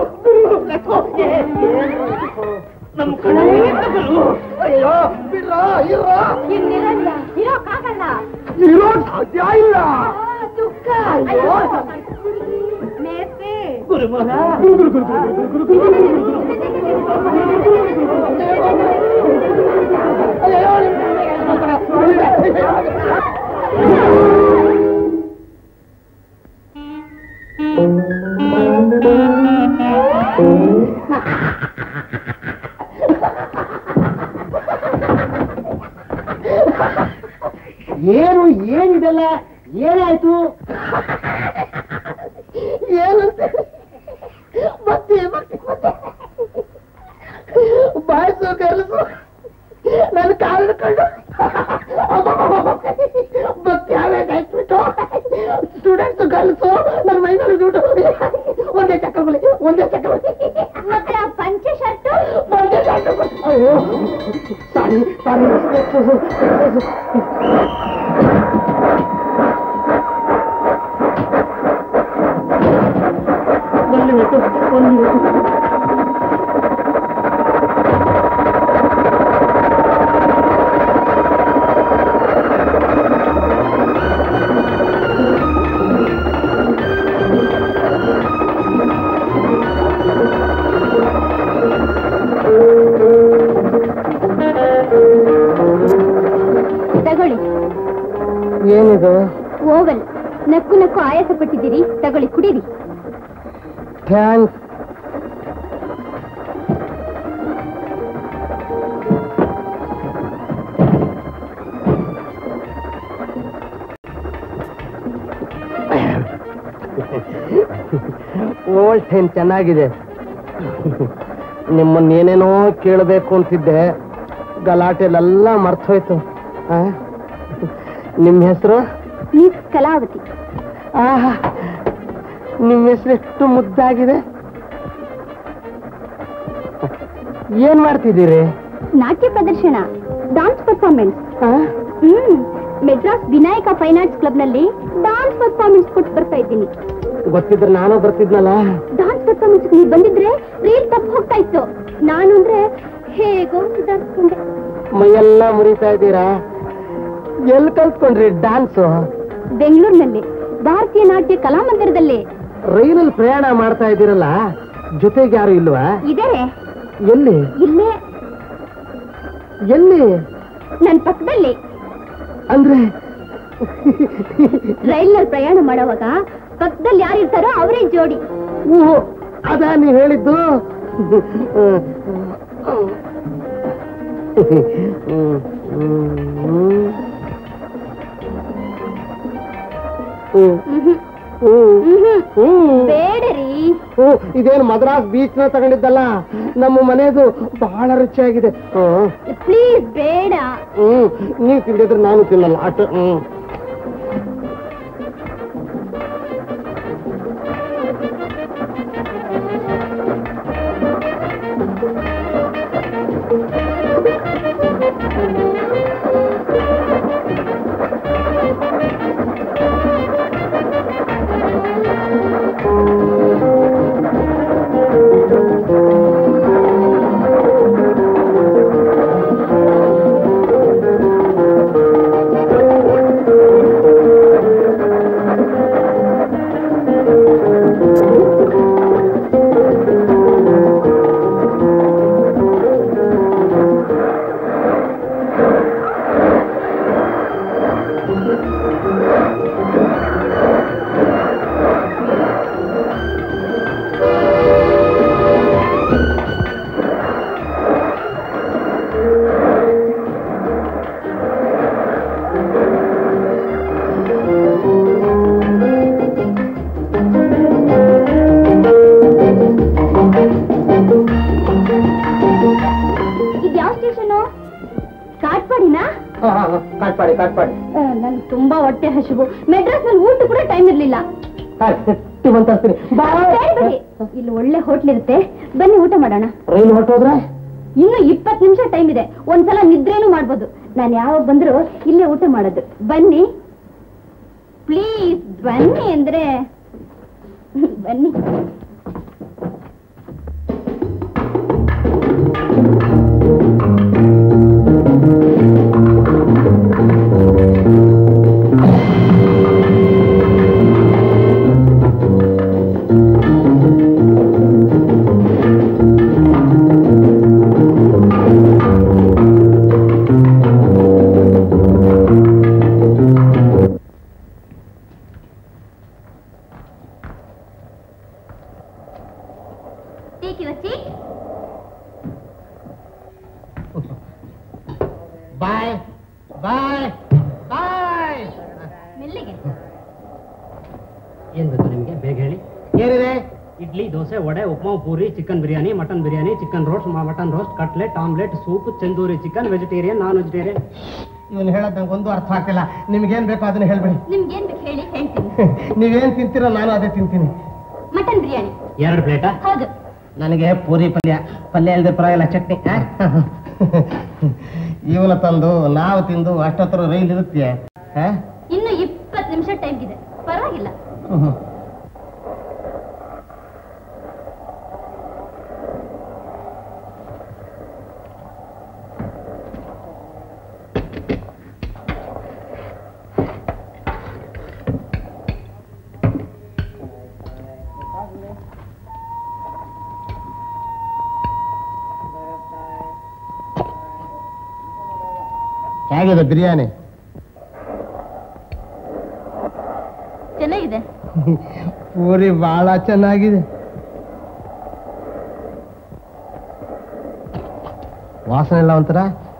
ನಮ್ಮ ಕಡೆ ಅಯ್ಯೋ ಬಿಡ್ರ ಇರೋ ಇರೋಕ್ಕಾಗಲ್ಲ ಇರೋ ಸಾಧ್ಯ ಇಲ್ಲ ದುಃಖ ಅಯ್ಯೋ ಮೇಸ್ತ್ರಿ ಗುರುಮಗ ಗುರು ಗುರು ಗುರು ಗುರು ಗುರು ಗುರು ಏನು ಏನಿದೆಲ್ಲ ಏನಾಯ್ತು ಏನಂತ ಮತ್ತೆ ಮತ್ತೆ ಮತ್ತೆ ಬಾಯ್ಸು ಕಲಸು ನನ್ನ ಕಾರಣ ಕಂಡು ಭಕ್ತಿ ಆವೇಗಾಯ್ತು ಸ್ಟೂಡೆಂಟ್ಸ್ ಕಲಸು ನನ್ನ ಮೈನಲ್ಲಿ ದುಡ್ಡು ಒಂದೇ ಚಕ್ರಬಲಿ ಒಂದೇ ಚಕ್ರಬಲಿ ಮತ್ತೆ ಆ ಪಂಚೆ ಶರ್ಟು ಒಂದೇ ಚಕ್ರಬಲಿ ಅಯ್ಯೋ ಸಾರಿ ಸಾರಿ ಮಿನಿಟ್ ಒಂದು ಮಿನಿಟ್ ತಗೊಳ್ಳಿ ಏನಿದು ಓವಲ್ ನಕ್ಕು ನಕ್ಕು ಆಯಾಸ ಪಟ್ಟಿದ್ದೀರಿ ತಗೊಳ್ಳಿ ಕುಡೀರಿ ಥ್ಯಾಂಕ್ಸ್ ಓಲ್ಡ್ ಟೈಮ್ ಚೆನ್ನಾಗಿದೆ ನಿಮ್ಮನ್ನ ಏನೇನೋ ಕೇಳಬೇಕು ಅಂತಿದ್ದೆ ಗಲಾಟೆಲೆಲ್ಲ ಮರ್ತೋಯ್ತು ಆ? ನಿಮ್ಮ ಹೆಸರು ಮಿಸ್ ಕಲಾವತಿ ಆಹಾ ನಿಮ್ಮ ಹೆಸರು ಎಷ್ಟು ಮುದ್ದಾಗಿದೆ ಏನ್ ಮಾಡ್ತಿದ್ದೀರಿ ನಾಟ್ಯ ಪ್ರದರ್ಶನ ಡಾನ್ಸ್ ಪರ್ಫಾರ್ಮೆನ್ಸ್ ಆ? ಹ್ಮ್ Madras Vinayaka fine arts club ನಲ್ಲಿ ಡಾನ್ಸ್ ಪರ್ಫಾರ್ಮೆನ್ಸ್ ಕೊಟ್ಟು ಬರ್ತಾ ಇದ್ದೀನಿ ಗೊತ್ತಿದ್ರೆ ನಾನು ಬರ್ತಿದ್ನಲ್ಲ ಡಾನ್ಸ್ ಪರ್ಫಾರ್ಮೆನ್ಸ್ ನೀವು ಬಂದಿದ್ರೆ ರೀಲ್ ತಪ್ಪು ಹೋಗ್ತಾ ಇತ್ತು ನಾನು ಅಂದ್ರೆ ಹೇಗೋ ಸುಧಾರಿಸ್ಕೊಂಡೆ ಮೈಯೆಲ್ಲ ಮುರಿತಾ ಇದ್ದೀರಾ ಎಲ್ಲಿ ಕಲ್ತ್ಕೊಂಡ್ರಿ ಡ್ಯಾನ್ಸು ಬೆಂಗಳೂರಿನಲ್ಲಿ ಭಾರತೀಯ ನಾಟ್ಯ ಕಲಾಮಂದಿರದಲ್ಲಿ ರೈಲಲ್ಲಿ ಪ್ರಯಾಣ ಮಾಡ್ತಾ ಇದ್ದೀರಲ್ಲ ಜೊತೆಗೆ ಯಾರು ಇಲ್ವಾ ಇದಾರೆ ಎಲ್ಲಿ ಇಲ್ಲೇ ಎಲ್ಲಿ ನನ್ನ ಪಕ್ಕದಲ್ಲಿ ಅಂದ್ರೆ ರೈಲ್ನಲ್ಲಿ ಪ್ರಯಾಣ ಮಾಡುವಾಗ ಪಕ್ಕದಲ್ಲಿ ಯಾರು ಇರ್ತಾರೋ ಅವರೇ ಜೋಡಿ ಓ ಅದಾ ನೀವ್ ಹೇಳಿದ್ದು ಮ್ಹೂ. ಮ್ಹೂ. ಬೇಡರಿ ಇದೇನು ಮದ್ರಾಸ್ ಬೀಚ್ ನ ತಗೊಂಡಿದ್ದಲ್ಲ ನಮ್ಮ ಮನೆದು ಬಹಳ ರುಚಿಯಾಗಿದೆ ಹ್ಮ್ ಪ್ಲೀಸ್ ಬೇಡ ಹ್ಮ್ ನೀವು ತಿಂದಿದ್ರೆ ನಾನು ತಿನ್ನಲ್ಲ ಅಟ ಹ್ಮ್ ಇದು ಯಾವ ಸ್ಟೇಷನು ಕಾಟ್ಪಾಡಿನಾ ಕಾಟ್ಪಾಡಿ ಕಾಟ್ಪಾಡಿ ನನ್ ತುಂಬಾ ಹೊಟ್ಟೆ ಹಸಿವು ಮೆಡ್ರಾಸ್ ನಲ್ಲಿ ಊಟ ಕೂಡ ಟೈಮ್ ಇರ್ಲಿಲ್ಲ ಗಟ್ಟಿ ಬಂತಾಸ್ತೀನಿ ಬೇಡ ಬಿಡಿ. ಇಲ್ಲಿ ಒಳ್ಳೆ ಹೋಟ್ಲ್ ಇರುತ್ತೆ ಬನ್ನಿ ಊಟ ಮಾಡೋಣ ರೈಲು ಹೊರಟೋದ್ರೆ ಇನ್ನು ಇಪ್ಪತ್ತು ನಿಮಿಷ ಟೈಮ್ ಇದೆ ಒಂದ್ಸಲ ನಿದ್ರೇನು ಮಾಡ್ಬೋದು ನಾನು ಯಾವಾಗ ಬಂದ್ರು ಇಲ್ಲೇ ಊಟ ಮಾಡೋದು ಬನ್ನಿ ಪ್ಲೀಸ್ ಬನ್ನಿ ಅಂದ್ರೆ ಬನ್ನಿ Take your seat. ಬಾಯ್ ಬಾಯ್ ಬಾಯ್ ಮೆಲ್ಲಿಗೆ ಏನ್ ಬೇಕು ನಿಮ್ಗೆ ಬೇಗ ಹೇಳಿ ಏನಿದೆ idli dosa vada upma puri chicken biryani mutton biryani chicken roast mutton roast cutlet omelette soup tandoori chicken vegetarian non vegetarian ಇವನು ಹೇಳೋದ್ ನಂಗೆ ಒಂದು ಅರ್ಥ ಆಗ್ತಿಲ್ಲ ನಿಮ್ಗೇನ್ ಬೇಕೋ ಅದನ್ನ ಹೇಳ್ಬೇಡಿ ನಿಮ್ಗೇನ್ ಬೇಕು ಹೇಳಿ ಹೇಳ್ತೀನಿ ನೀವೇನ್ ತಿಂತೀರೋ ನಾನು ಅದೇ ತಿಂತೀನಿ ಮಟನ್ ಬಿರಿಯಾನಿ ಎರಡು ಪ್ಲೇಟಾ ಹೌದು ನನಗೆ ಪೂರಿ ಪಲ್ಯ ಪಲ್ಯ ಇಲ್ಲದೆ ಪರವಾಗಿಲ್ಲ ಚಟ್ನಿ ಇವನ ತಂದು ನಾವು ತಿಂದು ಅಷ್ಟೊತ್ತರ ರೈಲ್ ಇರುತ್ತೆ ಆ? ಇನ್ನು ಇಪ್ಪತ್ತು ನಿಮಿಷ ಟೈಮ್ ಇದೆ ಪರವಾಗಿಲ್ಲ ಹ್ಮ್. ಹೇಗಿದೆ ಬಿರಿಯಾನಿ ಚೆನ್ನಾಗಿದೆ ಪೂರಿ ಬಹಳ ಚೆನ್ನಾಗಿದೆ ವಾಸನೆ ಎಲ್ಲ ಒಂಥರ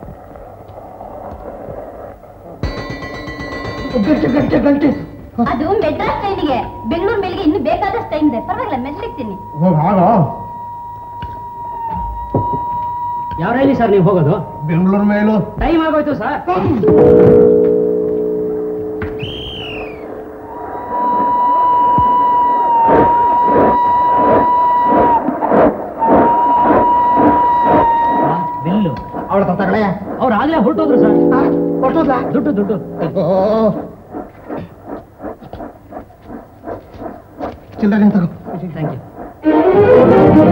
ಗಂಟೆ ಗಂಟೆ ಗಂಟೆ ಅದು ಮೆಡ್ರಾಸ್ ಟ್ರೈನಿಗೆ ಬೆಂಗಳೂರು ಮೇಲಿಗೆ ಇನ್ನು ಬೇಕಾದಷ್ಟು ಟೈಮ್ ಇದೆ ಪರವಾಗಿಲ್ಲ ಮೆಲ್ಲಿಗ್ತೀನಿ ಹೋಗ್ ಹಾಗೋ ಯಾವ ರೈಲಿ ಸರ್ ನೀವು ಹೋಗೋದು ಬೆಂಗಳೂರು ಮೇಲು ಟೈಮ್ ಆಗೋಯ್ತು ಸರ್ ಬಿಲ್ಲು ಅವಳ ತಗೊಳ್ಳೆ ಅವ್ರು ಆಗ್ಲೇ ಹೊರಟೋದ್ರು ಸರ್ ಕೊಟ್ಟೋದ್ಲಾ ದುಡ್ಡು ದುಡ್ಡು ಚಿಲ್ಲರೆ ತಗೋ ಥ್ಯಾಂಕ್ ಯು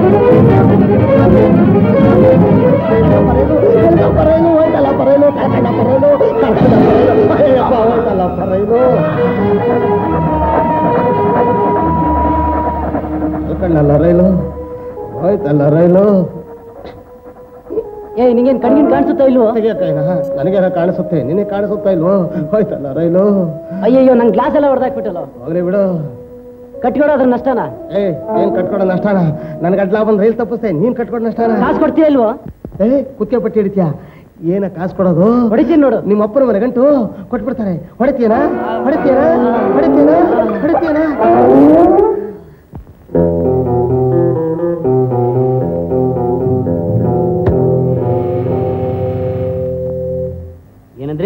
ಕಣ್ಣಲ್ಲ ರೈಲು ಹೋಯ್ತಲ್ಲ ರೈಲು ಏ ನಿಂಗೇನ್ ಕಣ್ಗಿನ್ ಕಾಣಿಸುತ್ತಾ ಇಲ್ವೋ ನನಗೇನ ಕಾಣಿಸುತ್ತೆ ನಿನಗೆ ಕಾಣಿಸುತ್ತಾ ಇಲ್ವೋ ಹೋಯ್ತಲ್ಲ ರೈಲು ಅಯ್ಯಯ್ಯೋ ನನ್ ಗ್ಲಾಸ್ ಎಲ್ಲ ಹೊಡೆದಾಕ್ಬಿಟ್ಟಲ್ಲ ಹೋಗ್ಲಿ ಬಿಡು ಕಟ್ಕೊಡೋದ್ರ ನಷ್ಟನಾ ಏ ಏನ್ ಕಟ್ಕೊಡೋ ನಷ್ಟಾನ ನನ್ ಗಡ್ಲ ಬಂದ್ ರೈಲ್ ತಪ್ಪಿಸ್ತೆ ನೀನ್ ಕಟ್ಕೊಡೋ ನಷ್ಟಾನ ಕಾಸು ಕೊಡ್ತೀಯ ಇಲ್ವೋ ಏ ಕುತ್ತಿಗೆ ಪಟ್ಟಿ ಹಿಡಿತ್ಯಾ ಏನ ಕಾಸು ಕೊಡೋದು ಹೊಡಿತೀನಿ ನೋಡು ನಿಮ್ಮ ಅಪ್ಪನ ಮನೆ ಗಂಟು ಕೊಟ್ಬಿಡ್ತಾರೆ ಹೊಡಿತೀಯನಾ ಹೊಡಿತೀಯನಾ ಹೊಡಿತೀಯನಾ ಹೊಡಿತೀಯನಾ ಏನಂದ್ರಿ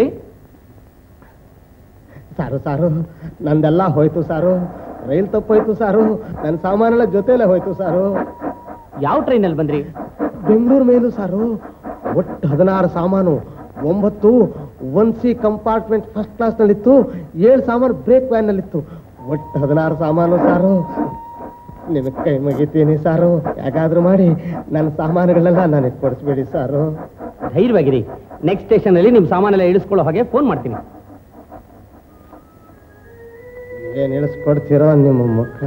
ಸಾರು ಸಾರು ನಂದೆಲ್ಲ ಹೋಯ್ತು ಸಾರು ರೈಲ್ ತಪ್ಪೋಯ್ತು ಸಾರು ನನ್ನ ಸಾಮಾನೆಲ್ಲ ಜೊತೆಲೆ ಹೋಯ್ತು ಸಾರು ಯಾವ ಟ್ರೈನಲ್ಲಿ ಬಂದ್ರಿ ಬೆಂಗಳೂರು ಮೇಲೂ ಸಾರು ಒಟ್ಟು ಹದಿನಾರು ಸಾಮಾನು ಒಂಬತ್ತು ಒನ್ ಸಿ ಕಂಪಾರ್ಟ್ಮೆಂಟ್ ಫಸ್ಟ್ ಕ್ಲಾಸ್ನಲ್ಲಿತ್ತು ಏಳು ಸಾಮಾನು ಬ್ರೇಕ್ ವ್ಯಾನ್ನಲ್ಲಿತ್ತು ಒಟ್ಟು ಹದಿನಾರು ಸಾಮಾನು ಸಾರು ನಿಮಗೆ ಕೈ ಮುಗಿತೀನಿ ಸಾರು ಯಾಕಾದ್ರೂ ಮಾಡಿ ನನ್ನ ಸಾಮಾನುಗಳೆಲ್ಲ ನನಗೆ ಕೊಡಿಸ್ಬೇಡಿ ಸಾರು ಧೈರ್ಯವಾಗಿರಿ ನೆಕ್ಸ್ಟ್ ಸ್ಟೇಷನ್ ಅಲ್ಲಿ ನಿಮ್ ಸಾಮಾನೆಲ್ಲ ಇಳಿಸ್ಕೊಳ್ಳೋ ಹಾಗೆ ಫೋನ್ ಮಾಡ್ತೀನಿ ಏನು ಇಳಿಸ್ಕೊಡ್ತೀರೋ ನಿಮ್ಮ ಮುಖ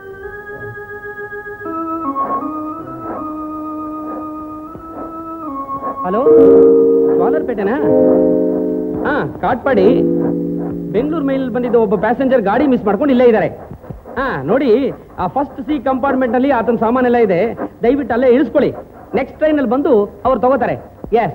ಹಲೋ ಪೇಟೆನಾ ಹಾ ಕಾಟ್ಪಾಡಿ ಬೆಂಗಳೂರು ಮೇಲ್ ಬಂದಿದ್ದ ಒಬ್ಬ ಪ್ಯಾಸೆಂಜರ್ ಗಾಡಿ ಮಿಸ್ ಮಾಡ್ಕೊಂಡು ಇಲ್ಲೇ ಇದ್ದಾರೆ ಹಾ ನೋಡಿ ಆ ಫಸ್ಟ್ ಸಿ ಕಂಪಾರ್ಟ್ಮೆಂಟ್ ಅಲ್ಲಿ ಆತನ ಸಾಮಾನೆಲ್ಲ ಇದೆ ದಯವಿಟ್ಟು ಅಲ್ಲೇ ಇಳಿಸ್ಕೊಳ್ಳಿ ನೆಕ್ಸ್ಟ್ ಟ್ರೈನ್ ಅಲ್ಲಿ ಬಂದು ಅವ್ರು ತಗೋತಾರೆ ಎಸ್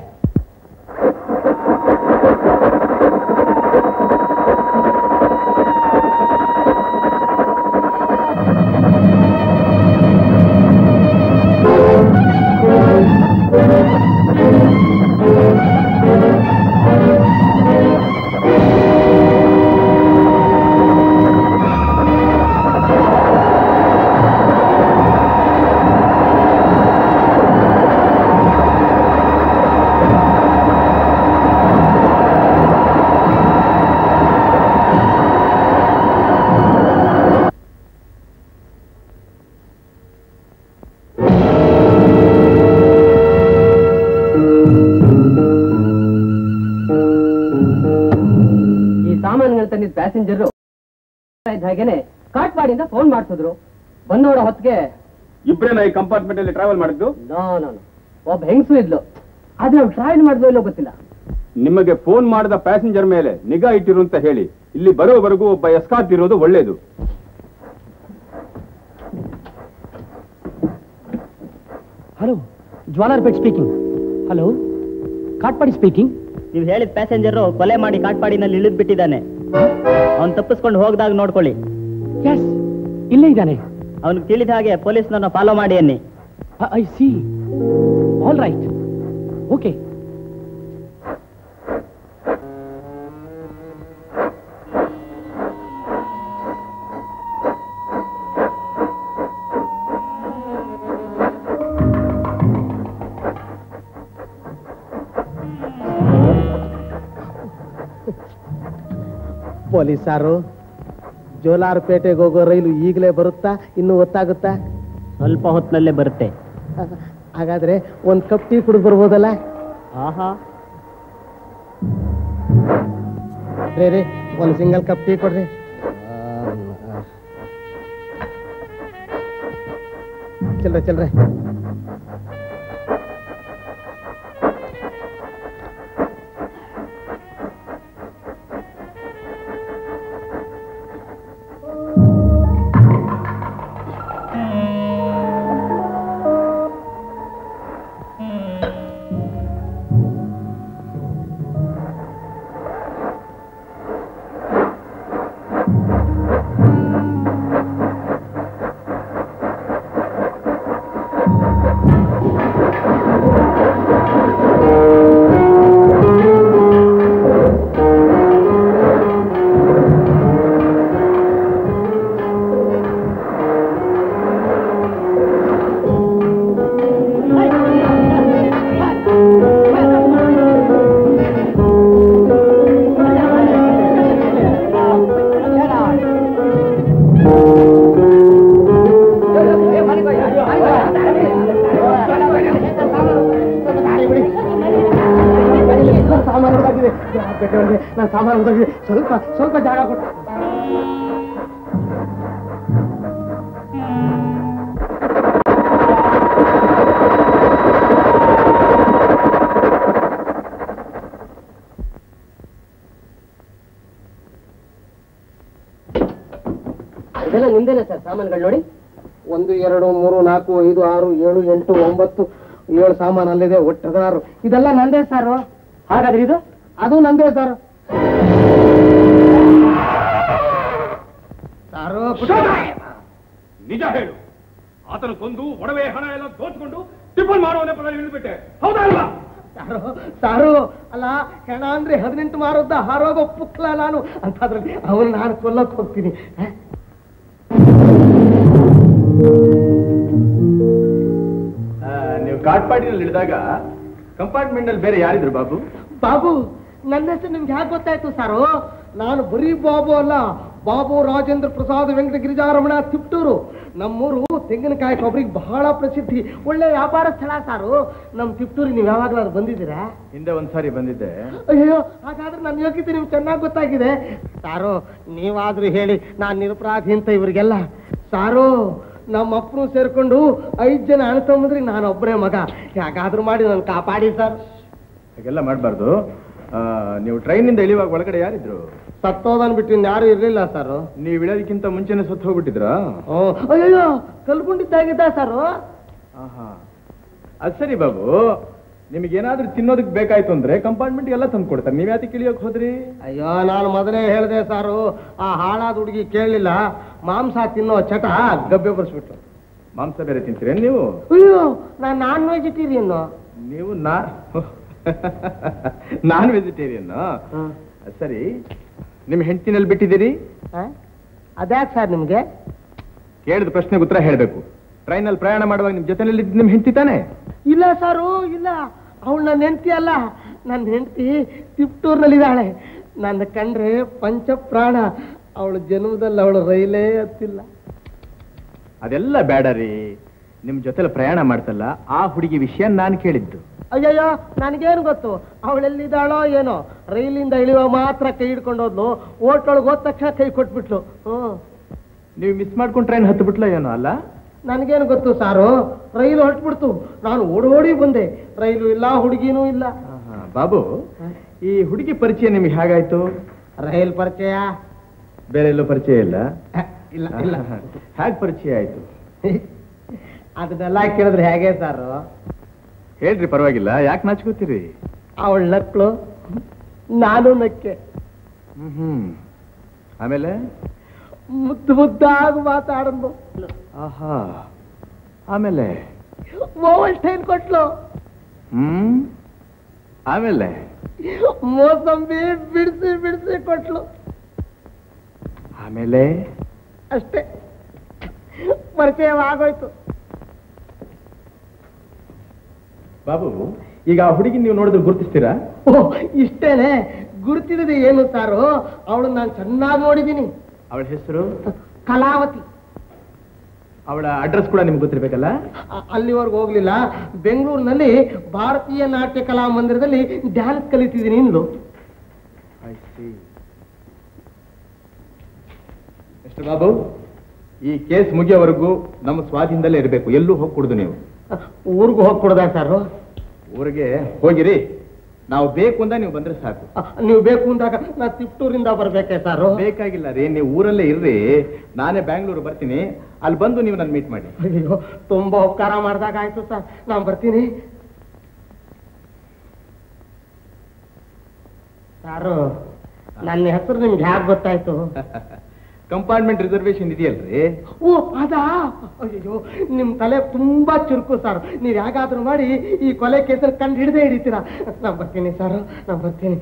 ಈ ಸಾಮಾನುಗಳು ತಂದಿದ್ದ ಪ್ಯಾಸೆಂಜರ್ ಇದ್ದ ಹಾಗೇನೆ ಕಾಟ್ಪಾಡಿಯಿಂದ ಫೋನ್ ಮಾಡ್ತಿದ್ರು ಬಂದ್ ನೋಡೋ ಹೊತ್ತಿಗೆ ಇಬ್ರೇನ ಈ ಕಂಪಾರ್ಟ್ಮೆಂಟ್ ಅಲ್ಲಿ ಟ್ರಾವೆಲ್ ಮಾಡಿದ್ದು ನೋ ನೋ ನೋ. ಒಬ್ಬ ಹೆಂಗಸು ಇದ್ಲು ಆದ್ರೆ ಅವ್ಳು ಟ್ರಾವೆಲ್ ಮಾಡಿದ್ಲು ಇಲ್ಲೋ ಗೊತ್ತಿಲ್ಲ ನಿಮಗೆ ಫೋನ್ ಮಾಡಿದ ಪ್ಯಾಸೆಂಜರ್ ಮೇಲೆ ನಿಗಾ ಇಟ್ಟಿರು ಅಂತ ಹೇಳಿ ಇಲ್ಲಿ ಬರೋವರೆಗೂ ಒಬ್ಬ ಎಸ್ಕಾತ್ ಇರೋದು ಒಳ್ಳೇದು hello Jolarpet speaking hello Katpadi speaking ನೀವು ಹೇಳಿದ ಪ್ಯಾಸೆಂಜರ್ ಕೊಲೆ ಮಾಡಿ ಕಾಟ್ಪಾಡಿನಲ್ಲಿ ಇಳಿದ್ ಬಿಟ್ಟಿದ್ದಾನೆ ಅವ್ನು ತಪ್ಪಿಸ್ಕೊಂಡು ಹೋಗದಾಗ ನೋಡ್ಕೊಳ್ಳಿ ಎಸ್ ಇಲ್ಲೇ ಇದ್ದಾನೆ ಅವ್ನಿಗೆ ತಿಳಿದ ಹಾಗೆ ಪೊಲೀಸ್ನವ್ರನ್ನ ಫಾಲೋ ಮಾಡಿ ಅನ್ನಿ I see all right okay ಪೊಲೀಸಾರು ಜೋಲಾರ್ಪೇಟೆಗೆ ಹೋಗೋ ರೈಲು ಈಗಲೇ ಬರುತ್ತಾ ಇನ್ನು ಗೊತ್ತಾಗುತ್ತಾ ಸ್ವಲ್ಪ ಹೊತ್ತಿನಲ್ಲೇ ಬರುತ್ತೆ ಹಾಗಾದ್ರೆ ಒಂದ್ ಕಪ್ ಟೀ ಕುಡಿದು ಬರ್ಬೋದಲ್ಲ ಆಹಾ ರೇ ರೇ ಒಂದ್ ಸಿಂಗಲ್ ಕಪ್ ಟೀ ಕೊಡ್ರಿ ಚಿಲ್ರೆ ಚಿಲ್ರೆ ಸಾಮಾನು ಹೊರದಾಗಿದೆ ನಾನು ಸಾಮಾನು ಹೊರದಾಗಿದೆ ಸ್ವಲ್ಪ ಸ್ವಲ್ಪ ಜಾಗ ಕೊಟ್ಟು ಇದೆಲ್ಲ ನಿಮ್ದೇನೆ ಸರ್ ಸಾಮಾನುಗಳು ನೋಡಿ ಒಂದು ಎರಡು ಮೂರು ನಾಲ್ಕು ಐದು ಆರು ಏಳು ಎಂಟು ಒಂಬತ್ತು ಏಳು ಸಾಮಾನು ಅಲ್ಲಿದೆ ಒಟ್ಟು ಹದಿನಾರು ಇದೆಲ್ಲ ನಂದೇ ಸರ್ ಹಾಗಾದ್ರೆ ಇದು ಅದು ನಂದೇ ಸರ್ ಸಾರು ನಿಜ ಹೇಳು ಆತನ ಕೊಂದು ಒಡವೆ ಹಣ ಎಲ್ಲ ದೋಚ್ಕೊಂಡು ಟಿಫನ್ ಮಾಡುವನೇ ಪದ ಇಳಿದ್ಬಿಟ್ಟೆ ಹೌದಾ ಅಲ್ವಾ ಸಾರು ಸಾರು ಅಲ್ಲ ಹೆಣ ಅಂದ್ರೆ ಹದಿನೆಂಟು ಮಾರುದ್ದ ಹಾರೋಗೋ ಪುಕ್ಲ ನಾನು ಅಂತಾದ್ರಲ್ಲಿ ಅವನು ನಾನು ಕೊಲ್ಲಕ್ ಹೋಗ್ತೀನಿ ಹ? ನೀವು ಕಾಟ್ಪಾಡಿನಲ್ಲಿ ಇಳಿದಾಗ ಕಂಪಾರ್ಟ್ಮೆಂಟ್ ನಲ್ಲಿ ಬೇರೆ ಯಾರಿದ್ರು ಬಾಬು ಬಾಬು ನನ್ನ ಹೆಸರು ನಿಮ್ಗೆ ಹೇಗೆ ಗೊತ್ತಾಯ್ತು ಸಾರು ನಾನು ಬರೀ ಬಾಬು ಅಲ್ಲ ಬಾಬು ರಾಜೇಂದ್ರ ಪ್ರಸಾದ್ ವೆಂಕಟ ಗಿರಿಜಾರಮಣ ತಿಪ್ಟೂರು ನಮ್ಮೂರು ತೆಂಗಿನಕಾಯಿ ಕೊಬ್ಬರಿಗೆ ಬಹಳ ಪ್ರಸಿದ್ಧಿ ಒಳ್ಳೆ ವ್ಯಾಪಾರ ಸ್ಥಳ ಸಾರು ನಮ್ಮ ತಿಪ್ಟೂರಿಗೆ ನೀವು ಯಾವಾಗಲಾದ್ರು ಬಂದಿದ್ದೀರಾ ಹಿಂದೆ ಒಂದ್ಸಾರಿ ಬಂದಿದ್ದೆ ಅಯ್ಯೋ ಹಾಗಾದ್ರೆ ನನ್ನ ಯೋಗ್ಯತೆ ನಿಮ್ಗೆ ಚೆನ್ನಾಗಿ ಗೊತ್ತಾಗಿದೆ ಸಾರು ನೀವಾದ್ರೂ ಹೇಳಿ ನಾನು ನಿರಪರಾಧಿ ಅಂತ ಇವರಿಗೆಲ್ಲ ಸಾರು ನಮ್ಮ ಅಪ್ಪನು ಸೇರ್ಕೊಂಡು ಐದು ಜನ ಅಣ್ಣ ತಮ್ಮದ್ರಿಗೆ ನಾನು ಒಬ್ಬರೇ ಮಗ ಯಾಕಾದ್ರೂ ಮಾಡಿ ನಾನು ಕಾಪಾಡಿ ಸರ್ ಹಾಗೆಲ್ಲ ಮಾಡಬಾರ್ದು ನೀವು ಟ್ರೈನಿಂದ ಇಳಿಯುವಾಗ ಒಳಗಡೆ ಯಾರಿದ್ರು ಸತ್ತೋದನ್ ಬಿಟ್ಟು ಯಾರು ಇರ್ಲಿಲ್ಲ ಸರ್ ನೀವು ಇಳಿಯೋದಕ್ಕಿಂತ ಮುಂಚೆನೆ ಸತ್ತು ಹೋಗ್ಬಿಟ್ಟಿದ್ರಾ ಅಯ್ಯೋ ಕಲ್ಕೊಂಡಿದ್ದಾಗಿದ್ದ ಸರ್ ಆಹಾ ಅದ್ ಸರಿ ಬಾಬು ನಿಮಗೇನಾದ್ರೂ ತಿನ್ನೋದಕ್ಕೆ ಬೇಕಾಯ್ತು ಅಂದ್ರೆ ಕಂಪಾರ್ಟ್ಮೆಂಟ್ ಎಲ್ಲ ತಂದು ಕೊಡ್ತಾರೆ ನೀವ್ ಯಾತಕ್ಕೆ ಇಳಿಯೋಕ್ ಹೋದ್ರಿ ಅಯ್ಯೋ ನಾನು ಮೊದಲೇ ಹೇಳಿದೆ ಸಾರು ಆ ಹಾಳಾದ ಹುಡುಗಿ ಕೇಳಲಿಲ್ಲ ಮಾಂಸ ತಿನ್ನೋ ಚಟ ಗಬ್ಬೆ ಬರ್ಸ್ಬಿಟ್ಟು ಮಾಂಸ ಬೇರೆ ತಿಂತೀರೇನ್ ನೀವು ಅಯ್ಯೋ ನಾನು ನಾನ್ ವೆಜಿಟೇರಿಯನ್ ನೀವು ನಾ ನಾನ್ ವೆಜಿಟೇರಿಯನ್ ಸರಿ ನಿಮ್ ಹೆಂಡತಿನಲ್ಲಿ ಬಿಟ್ಟಿದ್ದೀರಿ ಅದ್ಯಾಕೆ ಸರ್ ನಿಮ್ಗೆ ಕೇಳಿದ ಪ್ರಶ್ನೆಗೆ ಉತ್ತರ ಹೇಳ್ಬೇಕು ಟ್ರೈನಲ್ಲಿ ಪ್ರಯಾಣ ಮಾಡುವಾಗ ನಿಮ್ ಜೊತೆನಲ್ಲಿ ನಿಮ್ ಹೆಂಡತಿ ತಾನೆ ಇಲ್ಲ ಸಾರು ಇಲ್ಲ ಅವಳು ನನ್ನ ಹೆಂಡತಿ ಅಲ್ಲ ನನ್ನ ಹೆಂಡತಿ ತಿಪ್ಟೂರ್ನಲ್ಲಿದ್ದಾಳೆ ನನ್ನ ಕಂಡ್ರೆ ಪಂಚ ಪ್ರಾಣ ಅವಳ ಜನ್ಮದಲ್ಲಿ ಅವಳು ರೈಲೇ ಹತ್ತಿಲ್ಲ ಅದೆಲ್ಲ ಬೇಡ ರೀ ನಿಮ್ ಜೊತೆಲಿ ಪ್ರಯಾಣ ಮಾಡ್ತಲ್ಲ ಆ ಹುಡುಗಿ ವಿಷಯ ನಾನು ಕೇಳಿದ್ದು ಅಯ್ಯಯ್ಯೋ ನನಗೇನು ಗೊತ್ತು ಅವಳೆಲ್ಲಿದ್ದಾಳೋ ಏನೋ ರೈಲಿಂದ ಇಳಿಯುವ ಮಾತ್ರ ಕೈ ಹಿಡ್ಕೊಂಡು ಹೋದ್ಲು ಓಟ್ಲೊಳಗೆ ಹೋದ ತಕ್ಷಣ ಕೈ ಕೊಟ್ಬಿಟ್ಲು ಹ್ಞೂ ನೀವು ಮಿಸ್ ಮಾಡ್ಕೊಂಡು ಟ್ರೈನ್ ಹತ್ತು ಬಿಟ್ಲ ಏನೋ ಅಲ್ಲ ನನಗೇನು ಗೊತ್ತು ಸಾರು ರೈಲು ಹೊರಟ್ಬಿಡ್ತು ನಾನು ಓಡೋಡಿ ಬಂದೆ ರೈಲು ಇಲ್ಲ ಹುಡುಗಿನೂ ಇಲ್ಲ ಆಹಾ, ಬಾಬು ಈ ಹುಡುಗಿ ಪರಿಚಯ ನಿಮ್ಗೆ ಹೇಗಾಯ್ತು ರೈಲ್ ಪರಿಚಯ ಬೇರೆ ಎಲ್ಲೂ ಪರಿಚಯ ಇಲ್ಲ ಇಲ್ಲ ಇಲ್ಲ ಹೇಗೆ ಪರಿಚಯ ಆಯ್ತು ಅದನ್ನೆಲ್ಲ ಕೇಳಿದ್ರೆ ಹೇಗೆ ಸಾರು ಹೇಳ್ರಿ ಪರವಾಗಿಲ್ಲ ಯಾಕೆ ನಾಚ್ಕೋತೀರಿ ಅವಳ ನಕ್ಳು ನಾನು ನಕ್ಕೆ ಹ್ಮ್ ಹ್ಮ್ ಆಮೇಲೆ ಮುದ್ದು ಮುದ್ದಾಗಿ ಮಾತಾಡಂದು ಆಹಾ ಆಮೇಲೆ ಮೊಬೈಲ್ ಟೈನ್ ಕೊಟ್ಲು ಹ್ಮ್ ಆಮೇಲೆ ಮೋಸಂಬಿ ಬಿಡಿಸಿ ಬಿಡಿಸಿ ಕೊಟ್ಲು ಆಮೇಲೆ ಅಷ್ಟೇ ಪರಿಚಯವಾಗೋಯ್ತು ಬಾಬು ಈಗ ಆ ಹುಡುಗಿ ನೀವು ನೋಡಿದ್ರೆ ಗುರುತಿಸ್ತೀರಾ ಓ ಇಷ್ಟೇನೆ ಗುರುತಿಡದೆ ಏನು ಸಾರು ಅವಳು ನಾನು ಚೆನ್ನಾಗಿ ನೋಡಿದ್ದೀನಿ ಅವಳ ಹೆಸರು ಕಲಾವತಿ ಅವಳ ಅಡ್ರೆಸ್ ಕೂಡ ನಿಮ್ಗೆ ಗೊತ್ತಿರ್ಬೇಕಲ್ಲ ಅ- ಅಲ್ಲಿವರೆಗೂ ಹೋಗ್ಲಿಲ್ಲ ಬೆಂಗಳೂರಿನಲ್ಲಿ ಭಾರತೀಯ ನಾಟ್ಯ ಕಲಾ ಮಂದಿರದಲ್ಲಿ ಡ್ಯಾನ್ಸ್ ಕಲಿತಿದ್ದೀನಿ ಇಂದು ಮಿಸ್ಟರ್ ಬಾಬು ಈ ಕೇಸ್ ಮುಗಿಯೋವರೆಗೂ ನಮ್ಮ ಸ್ವಾಧೀನದಲ್ಲೇ ಇರಬೇಕು ಎಲ್ಲೂ ಹೋಗಿ ಕುಡ್ದು ನೀವು ಊರಿಗೂ ಹೋಗಿ ಕೊಡದ ಸರ್ ಊರಿಗೆ ಹೋಗಿರಿ ನಾವು ಬೇಕು ಅಂದ ನೀವು ಬಂದ್ರೆ ಸಾಕು ನೀವು ಬೇಕು ಅಂದಾಗ ನಾ ತಿಪ್ಟೂರಿಂದ ಬರ್ಬೇಕೆ ಸರ್ ಬೇಕಾಗಿಲ್ಲ ರೀ ನೀವು ಊರಲ್ಲೇ ಇರ್ರಿ ನಾನೇ ಬ್ಯಾಂಗ್ಳೂರು ಬರ್ತೀನಿ ಅಲ್ಲಿ ಬಂದು ನೀವು ನನ್ನ ಮೀಟ್ ಮಾಡಿ ಅಯ್ಯೋ ತುಂಬಾ ಉಪಕಾರ ಮಾಡ್ದಾಗ ಆಯ್ತು ಸರ್ ನಾನು ಬರ್ತೀನಿ ಸಾರು ನನ್ನ ಹೆಸರು ನಿಮ್ಗೆ ಯಾಕೆ ಗೊತ್ತಾಯ್ತು ಕಂಪಾರ್ಟ್ಮೆಂಟ್ ರಿಸರ್ವೇಶನ್ ಇದೆಯಲ್ರಿ ಓ ಅದಾ ಅಯ್ಯೋ ನಿಮ್ ತಲೆ ತುಂಬಾ ಚುರುಕು ಸರ್ ನೀವ್ ಯಾಕಾದ್ರೂ ಮಾಡಿ ಈ ಕೊಲೆ ಕೇಸಲ್ಲಿ ಕಂಡು ಹಿಡದೆ ಹಿಡಿತೀರಾ ನಾ ಬರ್ತೀನಿ ಸರ್ ನಾ ಬರ್ತೀನಿ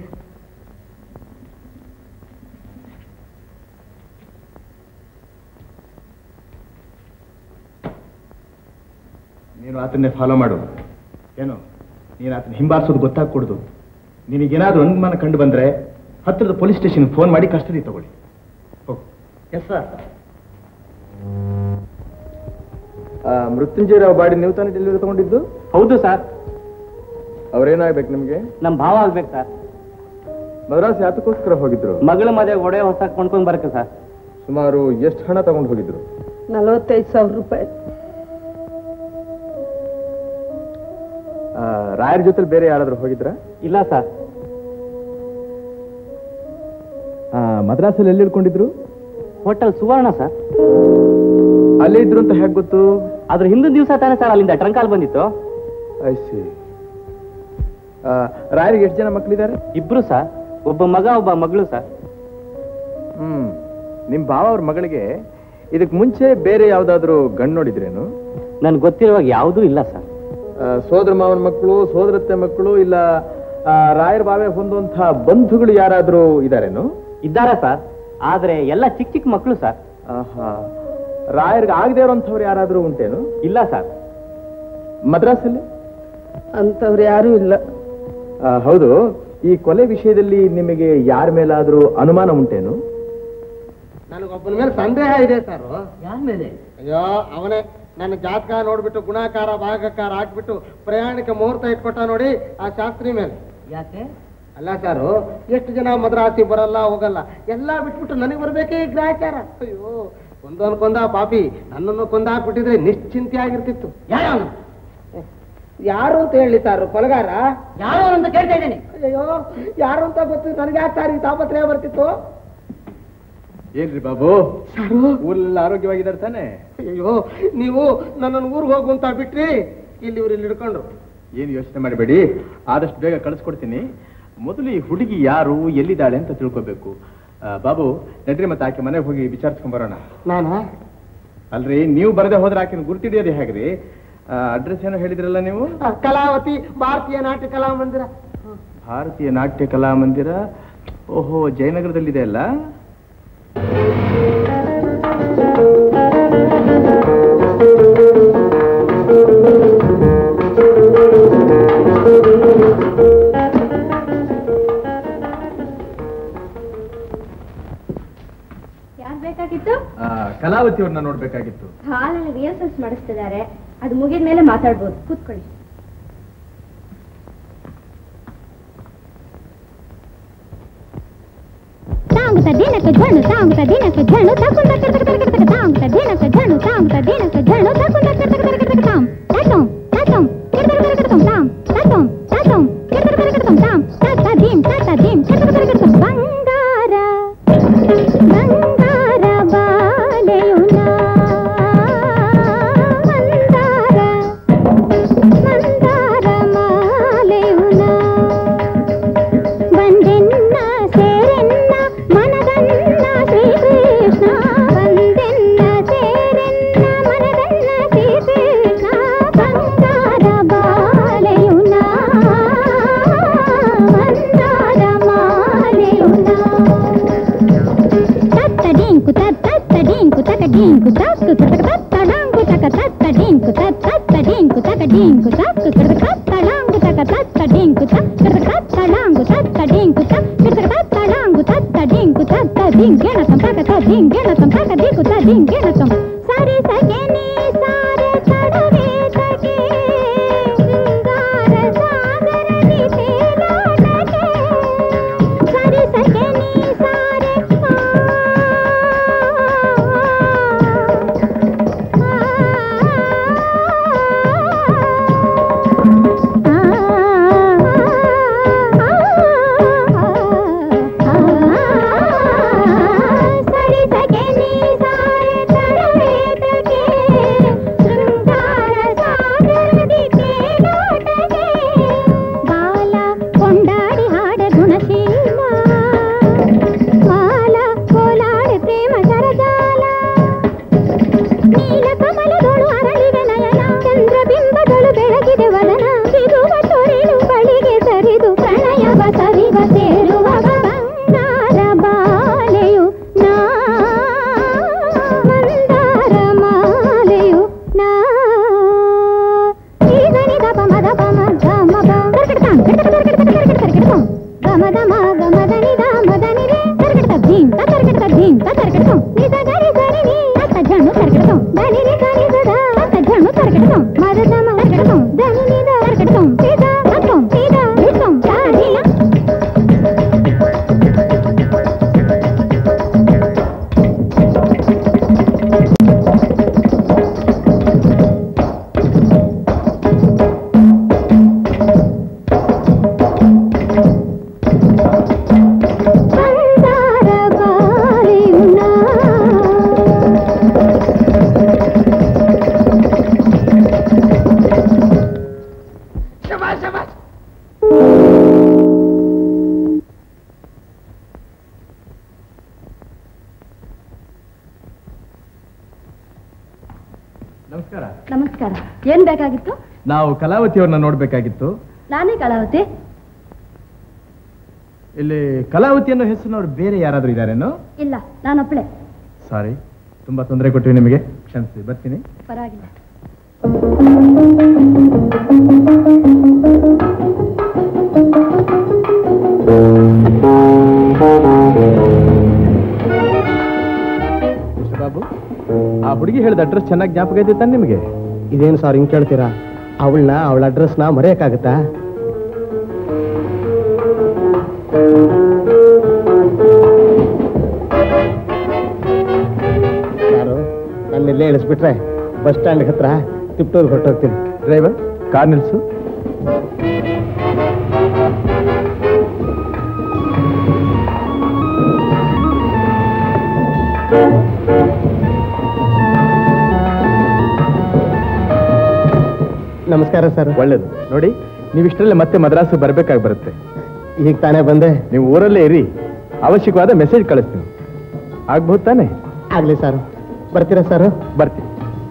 ನೀನು ಆತನ್ನೇ ಫಾಲೋ ಮಾಡು ಏನು ನೀನು ಆತನ ಹಿಂಬಾಲಿಸೋದು ಗೊತ್ತಾಗ್ಕೊಡ್ದು ನಿನಗೇನಾದ್ರೂ ಅನುಮಾನ ಕಂಡು ಬಂದ್ರೆ ಹತ್ತಿರದ ಪೊಲೀಸ್ ಸ್ಟೇಷನ್ ಫೋನ್ ಮಾಡಿ ಕಸ್ಟಡಿ ತಗೊಳ್ಳಿ ಹೋಗು ಎಸ್ ಸರ್ ಮೃತ್ಯುಂಜಯರಾವ್ ಬಾಡಿ ನೀವು ತಾನೇ ಡೆಲಿವರಿ ತಗೊಂಡಿದ್ದು ಹೌದು ಸರ್ ಅವ್ರೇನಾಗ್ಬೇಕು ನಿಮ್ಗೆ ನಮ್ ಭಾವ ಆಗ್ಬೇಕು ಸರ್ ಮದ್ರಾಸ್ ಯಾತಕ್ಕೋಸ್ಕರ ಹೋಗಿದ್ರು ಮಗಳ ಮದುವೆ ಒಡೆ ಹೊಸ ಕೊಂಡ್ಕೊಂಡ್ ಬರಕ್ಕೆ ಸರ್ ಸುಮಾರು ಎಷ್ಟು ಹಣ ತಗೊಂಡು ಹೋಗಿದ್ರು ನಲವತ್ತೈದು ಸಾವಿರ ರೂಪಾಯಿ ರಾಯರ ಜೊತೆ ಬೇರೆ ಯಾರಾದ್ರೂ ಹೋಗಿದ್ರ ಇಲ್ಲ ಸರ್ ಮದ್ರಾಸಲ್ಲಿ ಎಲ್ಲಿ ಇಟ್ಕೊಂಡಿದ್ರು ಹೋಟೆಲ್ ಸುವರ್ಣ ಸರ್ ಅಲ್ಲೇ ಇದ್ರು ಅಂತ ಹೇಗೆ ಗೊತ್ತು ಅದ್ರ ಹಿಂದಿನ ದಿವಸ ತಾನೇ ಸರ್ ಅಲ್ಲಿಂದ ಟ್ರಂಕಾಲ್ ಬಂದಿತ್ತು ಐಸಿ ರಾಯರಿಗೆ ಎಷ್ಟು ಜನ ಮಕ್ಕಳಿದ್ದಾರೆ ಇಬ್ರು ಸರ್ ಒಬ್ಬ ಮಗ ಒಬ್ಬ ಮಗಳು ಸರ್ ಹ್ಮ್ ನಿಮ್ ಭಾವ ಅವ್ರ ಮಗಳಿಗೆ ಇದಕ್ ಮುಂಚೆ ಬೇರೆ ಯಾವ್ದಾದ್ರು ಗಂಡು ನೋಡಿದ್ರೇನು ನನ್ಗೆ ಗೊತ್ತಿರುವಾಗ ಯಾವುದೂ ಇಲ್ಲ ಸರ್ ಸೋದರ ಮಾವನ ಮಕ್ಕಳು ಸೋದರತ್ತೆ ಮಕ್ಕಳು ಇಲ್ಲ ಆ, ರಾಯರ ಬಾವೆ ಹೊಂದುವಂತ ಬಂಧುಗಳು ಯಾರಾದ್ರೂ ಇದಾರೇನು ಇದ್ದಾರೆ ಸರ್ ಆದ್ರೆ ಎಲ್ಲ ಚಿಕ್ಕ ಚಿಕ್ಕ ಮಕ್ಕಳು ಸರ್ ಆಹಾ ರಾಯರ್ಗೆ ಆಗದೆ ಇರೋಂಥವ್ರು ಯಾರಾದ್ರೂ ಉಂಟೇನು ಇಲ್ಲ ಸರ್ ಮದ್ರಾಸಲ್ಲಿ ಅಂತವ್ರು ಯಾರೂ ಇಲ್ಲ ಆ, ಹೌದು ಈ ಕೊಲೆ ವಿಷಯದಲ್ಲಿ ನಿಮಗೆ ಯಾರ ಮೇಲಾದ್ರೂ ಅನುಮಾನ ಉಂಟೇನು ನನಗೊಬ್ಬನ ಮೇಲೆ ಸಂದೇಹ ಇದೆ ಸರ್ ಯಾರ ಮೇಲೆ ಅಯ್ಯೋ ಅವನೇ ನನ್ನ ಜಾತಕ ನೋಡ್ಬಿಟ್ಟು ಗುಣಾಕಾರ ಭಾಗಕಾರ ಹಾಕ್ಬಿಟ್ಟು ಪ್ರಯಾಣಿಕ ಮುಹೂರ್ತ ಇಟ್ಕೊಟ್ಟ ನೋಡಿ ಆ ಶಾಸ್ತ್ರಿ ಮೇಲೆ ಯಾಕೆ ಅಲ್ಲ ಸರ್ ಎಷ್ಟು ಜನ ಮದ್ರಾಸಿ ಬರಲ್ಲ ಹೋಗಲ್ಲ ಎಲ್ಲ ಬಿಟ್ಬಿಟ್ಟು ನನಗೆ ಬರ್ಬೇಕೇ ಈ ಗ್ರಾಚಾರ ಅಯ್ಯೋ ಒಂದೊಂದು ಕೊಂದ ಪಾಪಿ ನನ್ನನ್ನು ಕೊಂದ ಹಾಕ್ಬಿಟ್ಟಿದ್ರೆ ನಿಶ್ಚಿಂತೆ ಆಗಿರ್ತಿತ್ತು ಯಾರು ಅಂತ ಹೇಳಿ ಸರ್ ಕೊಲಗಾರ ಯಾರು ಅಂತ ಕೇಳ್ತಾ ಇದ್ದೇನೆ ಅಯ್ಯೋ ಯಾರು ಅಂತ ಗೊತ್ತು ನನಗೆ ಯಾಕೆ ಸರ್ ಈ ತಾಪತ್ರಯ ಬರ್ತಿತ್ತು ಏನ್ರಿ ಬಾಬು ಊರೆಲ್ಲ ಆರೋಗ್ಯವಾಗಿದ್ದಾರೆ ತಾನೆ ಅಯ್ಯೋ ನೀವು ನನ್ನನ್ನು ಊರಿಗೆ ಹೋಗು ಅಂತ ಬಿಟ್ರಿ ಇಲ್ಲಿ ಇವ್ರು ಇಲ್ಲಿ ಹಿಡ್ಕೊಂಡ್ರು ಏನು ಯೋಚನೆ ಮಾಡಬೇಡಿ ಆದಷ್ಟು ಬೇಗ ಕಳಿಸ್ಕೊಡ್ತೀನಿ ಮೊದಲು ಈ ಹುಡುಗಿ ಯಾರು ಎಲ್ಲಿದ್ದಾಳೆ ಅಂತ ತಿಳ್ಕೊಬೇಕು ಆ, ಬಾಬು ನಡ್ರಿ ಮತ್ತೆ ಆಕೆ ಮನೆಗೆ ಹೋಗಿ ವಿಚಾರಿಸ್ಕೊಂಡ್ ಬರೋಣ ನಾನಾ ಅಲ್ರಿ ನೀವು ಬರದೆ ಹೋದ್ರೆ ಆಕೆನ ಗುರ್ತಿಡಿಯೋದು ಹೇಗ್ರಿ ಅಡ್ರೆಸ್ ಏನೋ ಹೇಳಿದ್ರಲ್ಲ ನೀವು ಆ, ಕಲಾವತಿ ಭಾರತೀಯ ನಾಟ್ಯ ಕಲಾ ಮಂದಿರ ಭಾರತೀಯ ನಾಟ್ಯ ಕಲಾ ಮಂದಿರ ಓಹೋ ಜಯನಗರದಲ್ಲಿದೆ ಅಲ್ಲ ಯಾರು ಬೇಕಾಗಿತ್ತು ಆ, ಕಲಾವತಿ ಅವ್ರನ್ನ ನೋಡ್ಬೇಕಾಗಿತ್ತು ಹಾಲಲ್ಲಿ ರಿಹರ್ಸಲ್ಸ್ ಮಾಡಿಸ್ತಿದ್ದಾರೆ ಅದು ಮುಗಿದ ಮೇಲೆ ಮಾತಾಡ್ಬೋದು ಕೂತ್ಕೊಳ್ಳಿ ತಾಂಗುತ್ತ ದಿನಕ್ಕೆ ಝಣು ತಾಂಗುತ್ತ ದಿನಕ್ಕೆ ಝಣು ತಕುಂದ ಕರ್ತಕ ಕರ್ತಕ ತಾಂಗುತ್ತ ದಿನಕ್ಕೆ ಝಣು ತಾಂಗುತ್ತ ದಿನಕ್ಕೆ ಝಣು ತಕುಂದ ಕರ್ತಕ ಕರ್ತಕ ತಾಂ ತತಂ ತತಂ ಕರ್ತಕ ಕರ್ತಕ ತಾಂ ತತಂ ತತಂ ಕರ್ತಕ ಕರ್ತಕ ತಾಂ ತತ ದೀಂ ತತ ದೀಂ ಕರ್ತಕ ಕರ್ತಕ ಬಂಗಾರ ಬಂಗಾರ ಬಾಲೆಯುನ ಮಂದಾರ ಮಂದಾರ ಮಾಲೆಯುನ ಬಂದೆನ್ನ ಸೇರೆನ್ನ ಮನದನ್ನ ಶ್ರೀಕೃಷ್ಣ ಬಂದೆನ್ನ ಸೇರೆನ್ನ ಮನದನ್ನ ಶ್ರೀಕೃಷ್ಣ ಬಂಗಾರ ಬಾಲೆಯುನ ಮಂದಾರ ಮಾಲೆಯುನ ತತ್ತ ಡಿಂಕು ತತ್ತ ಡಿಂಕು ತಕ ಡಿಂಕು ತಕ್ಕು ಕೃತಕ ತತ್ತಡಾಂಕು ತಕ ತತ್ತ ಡಿಂಕು ತತ್ತ ಡಿಂಕು ತಕ ಡಿಂಕು ತಕ್ಕು ಕೃತಕ ತತ್ತಡಾಂಕು ತಕ ತತ್ತ ಡಿಂಕು ತಕ್ ಕೃತಕ ತತ್ತಡಾಂಕು ತತ್ತ ಡಿಂಕು ತಕ್ ಕೃತಕ ತತ್ತಡಾಂಕು ತತ್ತ ಡಿಂಕು ತತ್ತ ದಿಂಗೆಣತಂ ತಕ ತ ದಿಂಗೆಣತಂ ತಕ ದಿಕ್ಕು ತ ದಿಂಗೆಣತಂ ಸರಿ ಸಗೆ ನೀ ಸಾರೆ ತಡವೆ ತಗೆ ಶೃಂಗಾರ ಸಾಗರದಿ ತೇಲಾಟಕ್ಕೆ ಸರಿ ಸಗೆ ನೀ ಸಾರೆ ಆ ನಮಸ್ಕಾರ ನಮಸ್ಕಾರ ಏನ್ ಬೇಕಾಗಿತ್ತು ನಾವು ಕಲಾವತಿಯವ್ರನ್ನ ನೋಡ್ಬೇಕಾಗಿತ್ತು ನಾನೇ ಕಲಾವತಿ ಇಲ್ಲಿ ಕಲಾವತಿ ಅನ್ನೋ ಹೆಸರಿನವ್ರು ಬೇರೆ ಯಾರಾದ್ರೂ ಇದಾರೇನೋ ಇಲ್ಲ ನಾನೊಬ್ಳೆ ಸಾರಿ ತುಂಬಾ ತೊಂದರೆ ಕೊಟ್ಟಿವಿ ನಿಮಗೆ ಕ್ಷಮಿಸಿ ಬರ್ತೀನಿ ಪರವಾಗಿಲ್ಲ ಬಾಬು ಆ ಹುಡುಗಿ ಹೇಳಿದ ಅಡ್ರೆಸ್ ಚೆನ್ನಾಗಿ ಜ್ಞಾಪಕ ಇದೆ ತಾನೆ ನಿಮಗೆ ಇದೇನು ಸರ್ ಹಿಂಗ್ ಕೇಳ್ತೀರಾ ಅವಳನ್ನ ಅವಳ ಅಡ್ರೆಸ್ನ ಮರೆಯಕ್ಕಾಗತ್ತಾ ಯಾರು ನನ್ನ ಇಲ್ಲೇ ಇಳಿಸ್ಬಿಟ್ರೆ ಬಸ್ ಸ್ಟ್ಯಾಂಡ್ ಹತ್ರ ತಿಪ್ಟೂರ್ ಹೊರಟೋಗ್ತೀನಿ ಡ್ರೈವರ್ ಕಾರ್ ನಿಲ್ಸು ನಮಸ್ಕಾರ ಸರ್ ಒಳ್ಳೇದು ನೋಡಿ ನೀವು ಇಷ್ಟರಲ್ಲೇ ಮತ್ತೆ ಮದ್ರಾಸ್ ಬರ್ಬೇಕಾಗಿ ಬರುತ್ತೆ ಈಗ ತಾನೇ ಬಂದೆ ನೀವು ಊರಲ್ಲೇ ಇರಿ ಅವಶ್ಯಕವಾದ ಮೆಸೇಜ್ ಕಳಿಸ್ತೀನಿ ಆಗ್ಬಹುದು ತಾನೆ ಆಗ್ಲಿ ಸರ್ ಬರ್ತೀರಾ ಸರ್ ಬರ್ತೀನಿ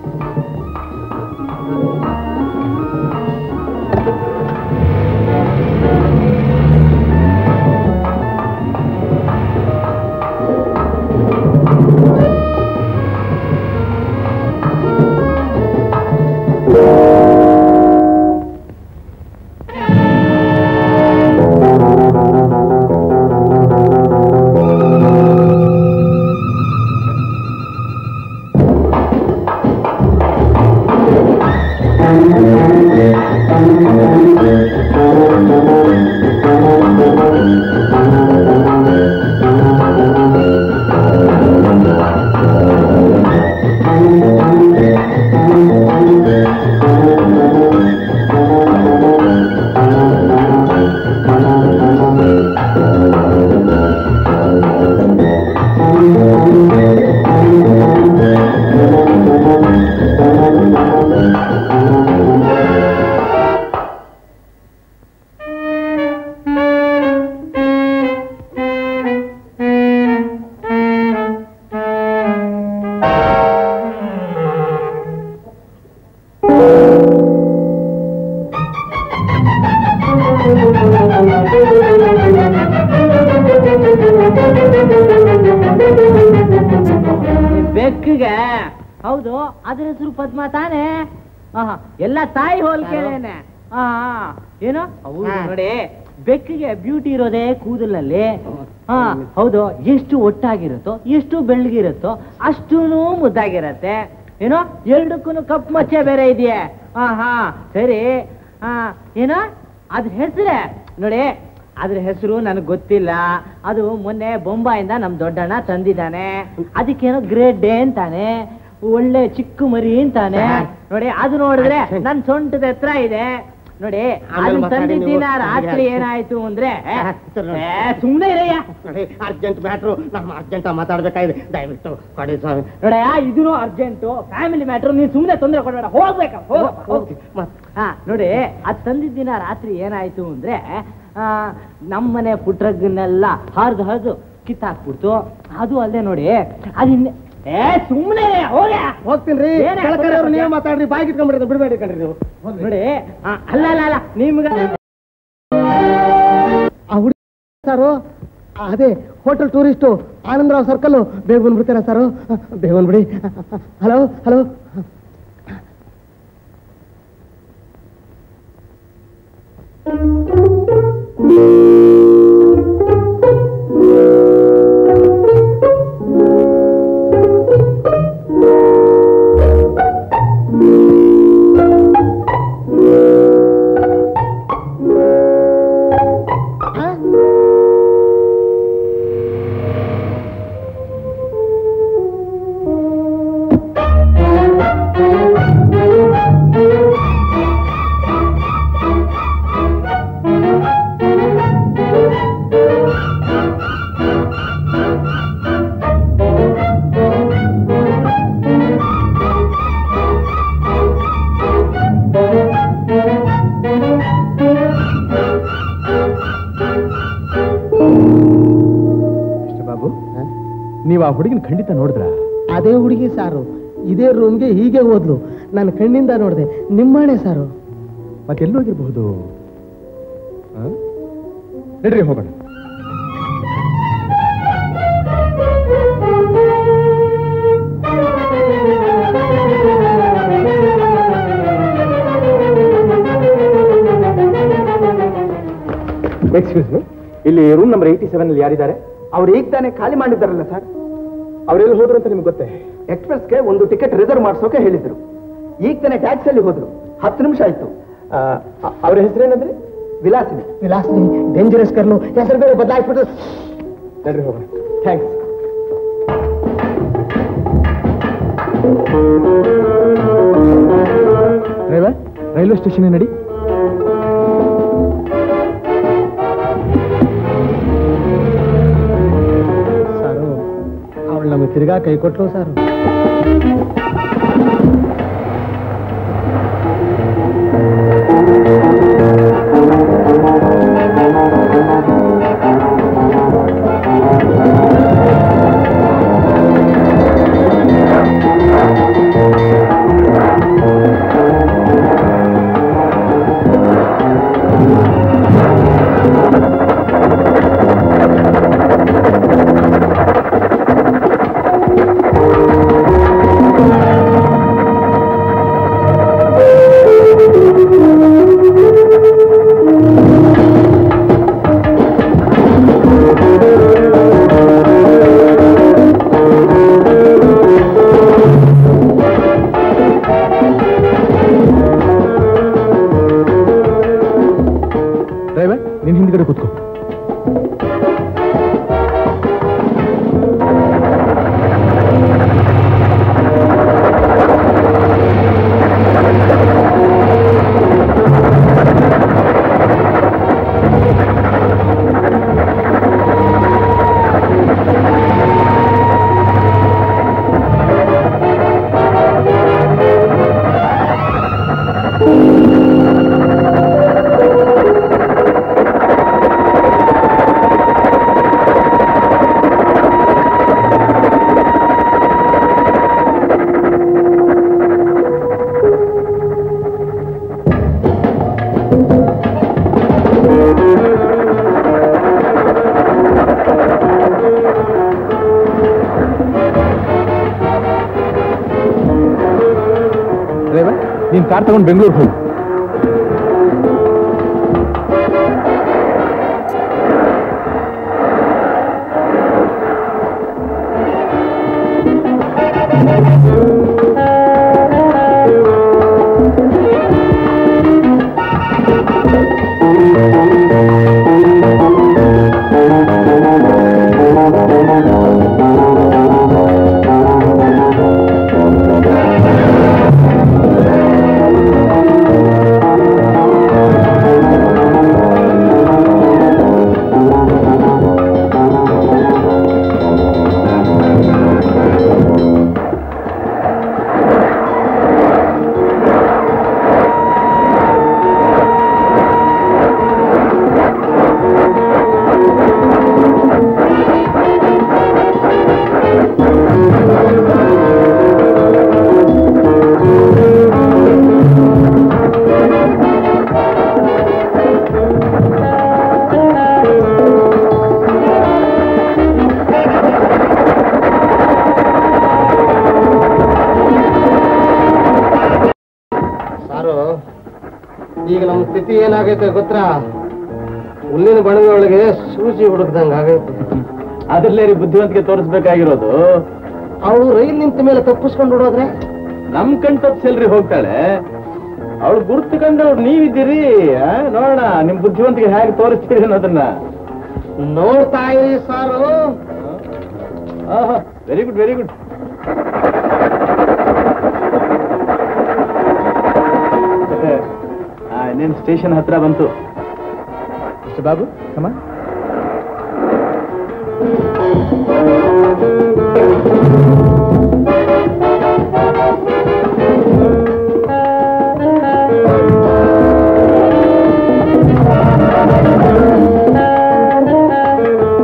ಬೆಕ್ಕಿಗೆ ಹೌದು ಅದ್ರ ಹೆಸರು ಪದ್ಮ ತಾನೇ ಆಹಾ ಎಲ್ಲ ತಾಯಿ ಹೋಲ್ಕೇನೆ ಹಾ ಏನು ಹೌದು ಹಾ. ನೋಡಿ ಬೆಕ್ಕಿಗೆ ಬ್ಯೂಟಿ ಇರೋದೇ ಕೂದಲಲ್ಲಿ ಹಾ ಹೌದು ಎಷ್ಟು ಒಟ್ಟಾಗಿರುತ್ತೋ ಎಷ್ಟು ಬೆಳ್ಳಗಿರುತ್ತೋ ಅಷ್ಟೂನು ಮುದ್ದಾಗಿರತ್ತೆ ಏನೋ ಎರಡಕ್ಕೂ ಕಪ್ ಮಚ್ಚೆ ಬೇರೆ ಇದೆಯೇ ಹಾ ಹಾ ಸರಿ ಹಾ ಏನೋ ಅದ್ರ ಹೆಸರೇ ನೋಡಿ ಅದ್ರ ಹೆಸರು ನನಗೆ ಗೊತ್ತಿಲ್ಲ ಅದು ಮೊನ್ನೆ ಬೊಂಬಾಯಿಂದ ನಮ್ ದೊಡ್ಡಣ್ಣ ತಂದಿದ್ದಾನೆ ಅದಕ್ಕೇನೋ ಗ್ರೇಟ್ ಡೇ ಅಂತಾನೆ ಒಳ್ಳೆ ಚಿಕ್ಕ ಮರಿ ಅಂತಾನೆ ನೋಡಿ ಅದು ನೋಡಿದ್ರೆ ನನ್ ಸೊಂಟದ ಹತ್ರ ಇದೆ ನೋಡಿ ಆಮೇಲೆ ಅದನ್ನ ಮಾತಾಡಿ ತಂದಿದ್ದೀನ ನೀವು. ರಾತ್ರಿ ಏನಾಯ್ತು ಅಂದ್ರೆ ಸರ್ ನೋಡಿ. ಏ, ಸುಮ್ನೆ ಇರಯ್ಯ ನೋಡಿ ಅರ್ಜೆಂಟ್ ಮ್ಯಾಟ್ರು ನಮ್ಮ ಅರ್ಜೆಂಟ್ ಮಾತಾಡ್ಬೇಕಾಗಿದೆ ದಯವಿಟ್ಟು ಕೊಡಿ ಸ್ವಾಮಿ ನೋಡಯ್ಯ ಇದೂ ಅರ್ಜೆಂಟು ಫ್ಯಾಮಿಲಿ ಮ್ಯಾಟ್ರು ನೀನ್ ಸುಮ್ನೆ ತೊಂದರೆ ಕೊಡಬೇಡ ಹೋಗ್ಬೇಕ ಹೋಗಪ್ಪ, ಹೋಗ್. ಹೋಗ್ತೀನಿ. ಮತ್ತ್ ಹಾ ನೋಡಿ ಅದ್ ತಂದಿದ್ದ ದಿನ ರಾತ್ರಿ ಏನಾಯ್ತು ಅಂದ್ರೆ ಆ, ನಮ್ಮನೆ ಪುಟ್ರಗ್ನೆಲ್ಲ ಹರಿದು ಹರಿದು ಕಿತ್ತಾಕ್ಬಿಡ್ತು ಅದು ಅಲ್ಲದೆ ನೋಡಿ ಅದಿನ್ನ ಏ ಸುಮ್ಮನೆ ಹೋಗ ಹೋಗ್ತೀನಿ ಏನ್ ಕೆಳಕರೆ ಅವ್ರು ನೀವೇ ಹಾಕ್ಬಿಟ್ರೆ? ಮಾತಾಡ್ರಿ ಬಾಯಿಗೆ ಇಟ್ಕೊಂಡ್ಬಿಡ್ರಿ ಬಿಡಬೇಡಿ ಕಣ್ರಿ ನೀವು ನೋಡಿ ಆ, ಅಲ್ಲ ಅಲ್ಲ ಅಲ್ಲ ನಿಮ್ಗ ಆ ಹುಡುಗಿ ಸಾರು ಅದೇ ಹೋಟೆಲ್ ಟೂರಿಸ್ಟು ಆನಂದರಾವ್ ಸರ್ಕಲ್ ಬೇಗ ಬಂದ್ಬಿಡ್ತೀರಾ ಸಾರು ಬೇಗ ಬಂದ್ಬಿಡಿ ಹಲೋ ಹಲೋ ಬಾಬು ನೀವು ಆ ಹುಡುಗಿನ ಖಂಡಿತ ನೋಡಿದ್ರ ಅದೇ ಹುಡುಗಿ ಸಾರು ಇದೇ ರೂಮ್ಗೆ ಹೀಗೆ ಹೋದ್ಲು ನಾನು ಕಣ್ಣಿಂದ ನೋಡಿದೆ ನಿಮ್ಮನೆ ಸಾರು ಮತ್ತೆ ಎಲ್ಲೋಗಿರ್ಬಹುದು ಆ? ನಡ್ರಿ ಹೋಗೋಣ ಎಕ್ಸ್ಕ್ಯೂಸ್ ಮಿ ಇಲ್ಲಿ ರೂಮ್ ನಂಬರ್ ಏಯ್ಟಿ ಸೆವೆನ್ ಅಲ್ಲಿ ಯಾರಿದ್ದಾರೆ ಅವ್ರು ಈಗ ತಾನೇ ಖಾಲಿ ಮಾಡಿದ್ದಾರಲ್ಲ ಸರ್ ಅವರೆಲ್ಲಿ ಹೋದ್ರು ಅಂತ ನಿಮ್ಗೆ ಗೊತ್ತೇ ಎಕ್ಸ್ಪ್ರೆಸ್ಗೆ ಒಂದು ಟಿಕೆಟ್ ರಿಸರ್ವ್ ಮಾಡಿಸೋಕೆ ಹೇಳಿದ್ರು ಈಗ ತಾನೇ ಟ್ಯಾಕ್ಸಿಯಲ್ಲಿ ಹೋದ್ರು ಹತ್ತು ನಿಮಿಷ ಆಯ್ತು ಅವ್ರ ಹೆಸರೇನಂದ್ರೆ ವಿಲಾಸಿನಿ ವಿಲಾಸಿನಿ ಡೇಂಜರಸ್ ಕರ್ಲು ಹೆಸರು ಬೇರೆ ಬದಲಾಯಿಸ್ಬಿಟ್ಟು ನಡ್ರಿ ಹೋಗೋಣ ಥ್ಯಾಂಕ್ಸ್ ಡ್ರೈವರ್ ರೈಲ್ವೆ ಸ್ಟೇಷನ್ ನಡಿ ಸಾರು ಅವಳು ನಮಗೆ ತಿರ್ಗಾ ಕೈ ಕೊಟ್ಲು ಸಾರು ಡ್ರೈವರ್ ನಿನ್ ಹಿಂದ್ಗಡೆ ಕೂತ್ಕೋ ಡ್ರೈವರ್ ನೀನ್ ಕಾರ್ ತಗೊಂಡು ಬೆಂಗಳೂರು ಹೋಗು ಸಾರು ಈಗ ನಮ್ಮ ಸ್ಥಿತಿ ಏನಾಗೈತೆ ಗೊತ್ತಾ ಹುಲ್ಲಿನ ಬಣವೆ ಒಳಗೆ ಸೂಜಿ ಹುಡುಕ್ದಂಗ ಆಗೈತೆ ಅದ್ರಲ್ಲೇ ರೀ ಬುದ್ಧಿವಂತಿಕೆ ತೋರಿಸ್ಬೇಕಾಗಿರೋದು ಅವಳು ರೈಲ್ ನಿಂತ ಮೇಲೆ ತಪ್ಪಿಸ್ಕೊಂಡು ಬಿಡೋದ್ರೆ ನಮ್ ಕಣ್ ತಪ್ಸೆಲ್ರಿ ಹೋಗ್ತಾಳೆ ಅವಳು ಗುರ್ತು ಕಂಡವ್ರು ನೀವಿದ್ದೀರಿ ಆ? ನೋಡೋಣ ನಿಮ್ ಬುದ್ಧಿವಂತಿಕೆ ಹೇಗೆ ತೋರಿಸ್ತೀರಿ ಅನ್ನೋದನ್ನ ನೋಡ್ತಾ ಇರಿ sir very good very good ಇನ್ನೇನು ಸ್ಟೇಷನ್ ಹತ್ರ ಬಂತು ಮಿಸ್ಟರ್ ಬಾಬು ಕಮ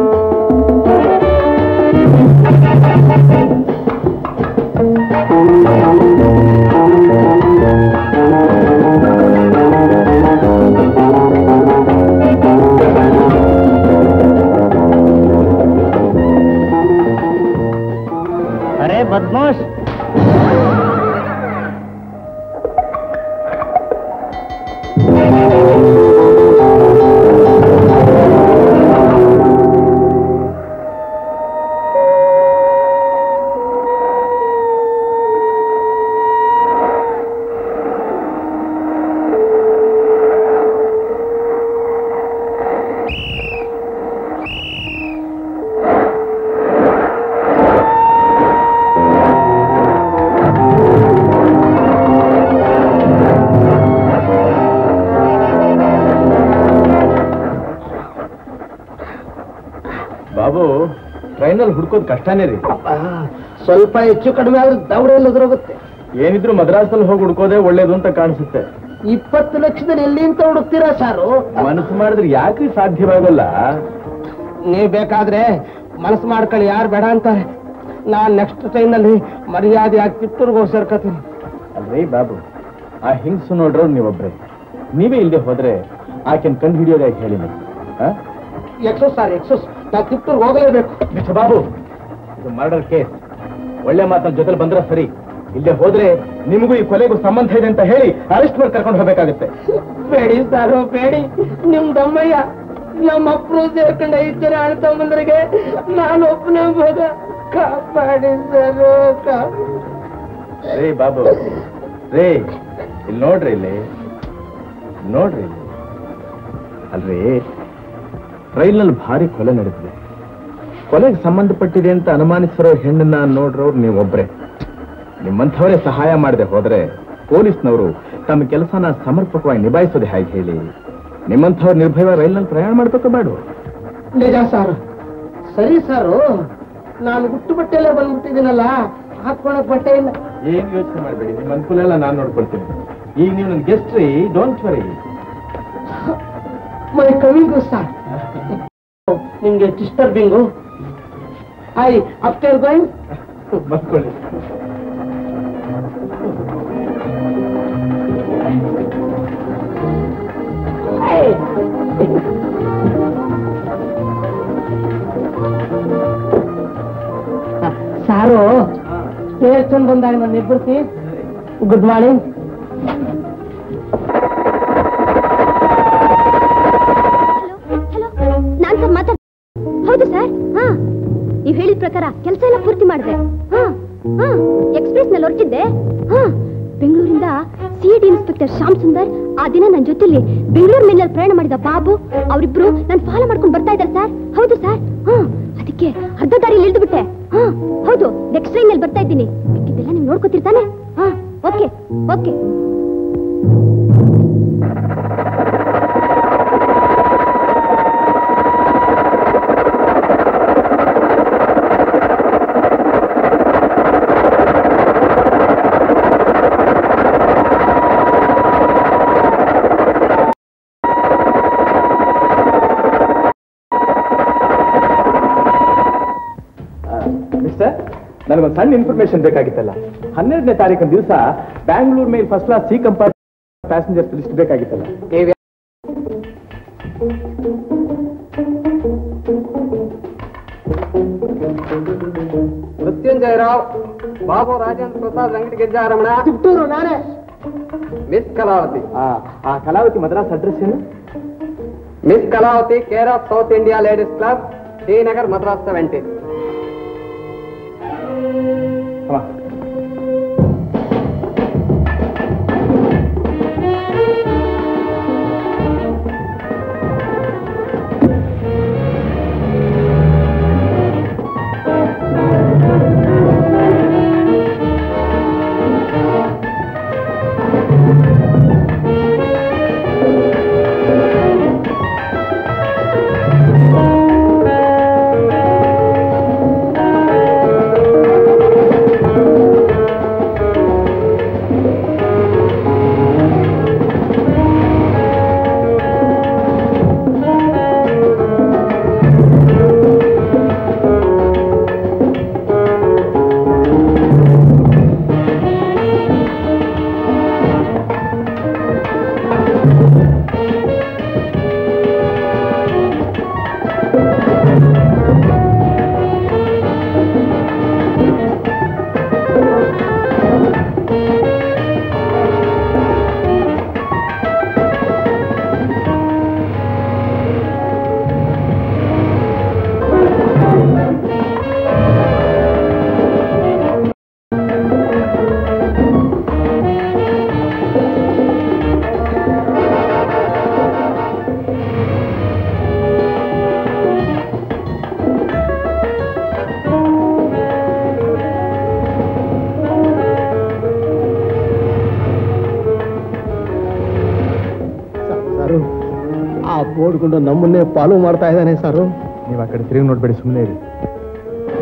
ಆ ಟ್ರೈನಲ್ಲಿ ಹುಡ್ಕೋದು ಕಷ್ಟನೇ ರೀ ಸ್ವಲ್ಪ ಹೆಚ್ಚು ಕಡಿಮೆ ಆದ್ರೆ ದೌಡ ಎಲ್ಲದ್ರೋಗುತ್ತೆ ಏನಿದ್ರು ಮದ್ರಾಸಲ್ಲಿ ಹೋಗಿ ಹುಡ್ಕೋದೇ ಒಳ್ಳೇದು ಅಂತ ಕಾಣಿಸುತ್ತೆ ಇಪ್ಪತ್ತು ಲಕ್ಷದಲ್ಲಿ ಎಲ್ಲಿ ಅಂತ ಹುಡುಕ್ತೀರಾ ಸಾರು ಮನಸ್ಸು ಮಾಡಿದ್ರೆ ಯಾಕೆ ಸಾಧ್ಯವಾಗಲ್ಲ ನೀವ್ ಬೇಕಾದ್ರೆ ಮನಸ್ಸು ಮಾಡ್ಕೊಳ್ಳಿ ಯಾರು ಬೇಡ ಅಂತಾರೆ ನಾನ್ ನೆಕ್ಸ್ಟ್ ಟ್ರೈನಲ್ಲಿ ಮರ್ಯಾದೆ ಆಗಿ ಕಿತ್ತೂರ್ಗೆ ಹೋಗಿ ಸೇರ್ಕತೀನಿ ಅಲ್ರಿ ಬಾಬು ಆ ಹಿಂಗ್ಸು ನೋಡ್ರವ್ರು ನೀವೊಬ್ರೆ ನೀವೇ ಇಲ್ಲದೆ ಹೋದ್ರೆ ಆಕೆನ್ ಕಂಡು ಹಿಡಿಯೋದಾಗಿ ಹೇಳಿ ನೀವು ಆ? ಎಕ್ಸೋಸ್ ಸರ್ ಎಕ್ಸೋಸ್ ನಾ ಕಿತ್ತೂರ್ಗೆ ಹೋಗಲೇಬೇಕು ಮಿಸ್ಟರ್ ಬಾಬು ಇದು ಮರ್ಡರ್ ಕೇಸ್ ಒಳ್ಳೆ ಮಾತನ್ನ ಜೊತೆಲಿ ಬಂದ್ರೆ ಸರಿ ಇಲ್ಲೇ ಹೋದ್ರೆ ನಿಮಗೂ ಈ ಕೊಲೆಗೂ ಸಂಬಂಧ ಇದೆ ಅಂತ ಹೇಳಿ ಅರೆಸ್ಟ್ ಮಾಡಿ ಕರ್ಕೊಂಡು ಹೋಗ್ಬೇಕಾಗುತ್ತೆ ಬೇಡಿ ಸಾರು ಬೇಡಿ ನಿಮ್ ದಮ್ಮಯ್ಯ ನಮ್ಮ ಅಪ್ಪರು ಸೇರ್ಕೊಂಡು ಐದು ಜನ ಅಣ್ಣ ತಮ್ಮಂದ್ರಿಗೆ ನಾನು ಒಬ್ಬನೇ ಮಗ ಕಾಪಾಡಿ ಸರು ರೇ ಬಾಬು ರೇ ಇಲ್ಲಿ ನೋಡ್ರಿ ಇಲ್ಲಿ ನೋಡ್ರಿ ಇಲ್ಲಿ ಅಲ್ರಿ ರೈಲ್ನಲ್ಲಿ ಭಾರಿ ಕೊಲೆ ನಡೀತಿದೆ ಕೊಲೆಗೆ ಸಂಬಂಧಪಟ್ಟಿದೆ ಅಂತ ಅನುಮಾನಿಸಿರೋ ಹೆಣ್ಣನ್ನ ನೋಡ್ರೋರು ನೀವೊಬ್ರೆ ನಿಮ್ಮಂಥವರೇ ಸಹಾಯ ಮಾಡದೆ ಹೋದ್ರೆ ಪೊಲೀಸ್ನವರು ತಮ್ಮ ಕೆಲಸನ ಸಮರ್ಪಕವಾಗಿ ನಿಭಾಯಿಸೋದು ಹೇಗೆ ಹೇಳಿ ನಿಮ್ಮಂಥವ್ರು ನಿರ್ಭಯವಾಗಿ ರೈಲ್ನಲ್ಲಿ ಪ್ರಯಾಣ ಮಾಡ್ಬೇಕು ಬೇಡ ನಿಜ ಸಾರು ಸರಿ ಸಾರು ನಾನು ಗುಟ್ಟು ಬಟ್ಟೆಲ್ಲ ಬಂದ್ಬಿಟ್ಟಿದ್ದೀನಲ್ಲ ಹಾಕೊಳಕ್ ಬಟ್ಟೆ ಇಲ್ಲ ಏನ್ ಯೋಚನೆ ಮಾಡಬೇಡಿ ನಿಮ್ಮ ಅನುಕೂಲ ಎಲ್ಲ ನಾನು ನೋಡ್ಕೊಳ್ತೀನಿ ಈಗ ನೀವು ನನ್ನ ಗೆಸ್ಟ್ ರೀ don't worry my coming sir ನಿಮ್ಗೆ ಡಿಸ್ಟರ್ಬಿಂಗು ಐ ಅಫ್ಟರ್ ಗೋಯಿಂಗ್ ಬರ್ಕೊಳ್ಳಿ ಸಾರು ಸ್ಟೇಷನ್ ಬಂದಾಗ ನಾನು ಇಬ್ಬರ್ತಿ ಗುಡ್ ಮಾರ್ನಿಂಗ್ ಹಲೋ ನಾನ್ ಸರ್ ಮಾತಾಡ್ ಹೌದು ಸರ್ ಹಾ ನೀವ್ ಹೇಳಿದ ಪ್ರಕಾರ ಕೆಲಸ ಎಲ್ಲ ಪೂರ್ತಿ ಮಾಡಿದೆ ಹಾ ಹಾ ಎಕ್ಸ್ಪ್ರೆಸ್ ನಲ್ಲಿ ಹೊರಟಿದ್ದೆ ಹಾ ಬೆಂಗಳೂರಿಂದ C D inspector Shyam Sundar ಆ ದಿನ ನನ್ನ ಜೊತೆಲಿ ಬೆಂಗಳೂರು ಮೇಲಲ್ಲಿ ಪ್ರಯಾಣ ಮಾಡಿದ ಬಾಬು ಅವರಿಬ್ರು ನಾನು ಫಾಲೋ ಮಾಡ್ಕೊಂಡು ಬರ್ತಾ ಇದ್ದಾರೆ ಸರ್ ಹೌದು ಸರ್ ಹಾ ಅದಕ್ಕೆ ಅರ್ಧ ದಾರಿಯಲ್ಲಿ ಇಳಿದು ಬಿಟ್ಟೆ ಹಾ ಹೌದು ನೆಕ್ಸ್ಟ್ ಟ್ರೈನ್ ನಲ್ಲಿ ಬರ್ತಾ ಇದ್ದೀನಿ ಮಿಕ್ಕಿದ್ದೆಲ್ಲ ನೀವು ನೋಡ್ಕೊತಿರ್ತಾನೆ ಹಾ ಓಕೆ ಓಕೆ ಮಿಸ್ಟರ್ ನನಗೊಂದು ಸಣ್ಣ ಇನ್ಫಾರ್ಮೇಶನ್ ಬೇಕಾಗಿತ್ತಲ್ಲ ಹನ್ನೆರಡನೇ ತಾರೀಕಿನ ದಿವಸ ಬ್ಯಾಂಗ್ಳೂರ್ ಮೇಲೆ first class C compartment passengers list ಬೇಕಾಗಿತ್ತಲ್ಲ ಮೃತ್ಯುಂಜಯರಾವ್ ಬಾಬು ರಾಜೇಂದ್ರ ಪ್ರಸಾದ್ ಅಂಗಡಿ ಗೆಜ್ಜಾರಮಣ ಚಿತ್ತೂರು ನಾನೇ ಮಿಸ್ ಕಲಾವತಿ ಆ ಕಲಾವತಿ ಮದ್ರಾಸ್ ಅಡ್ರೆಸ್ ಏನು miss Kalavati care of South India ladies club Srinagar Madras seventy ಅಮ್ಮ. ಸಾರು ಆ ಬೋರ್ಡ್ಕೊಂಡು ನಮ್ಮನ್ನೇ ಫಾಲೋ ಮಾಡ್ತಾ ಇದ್ದಾನೆ ಸಾರು ನೀವು ಆ ಕಡೆ ತಿರುಗಿ ನೋಡ್ಬೇಡಿ ಸುಮ್ಮನೆ ಇರಿ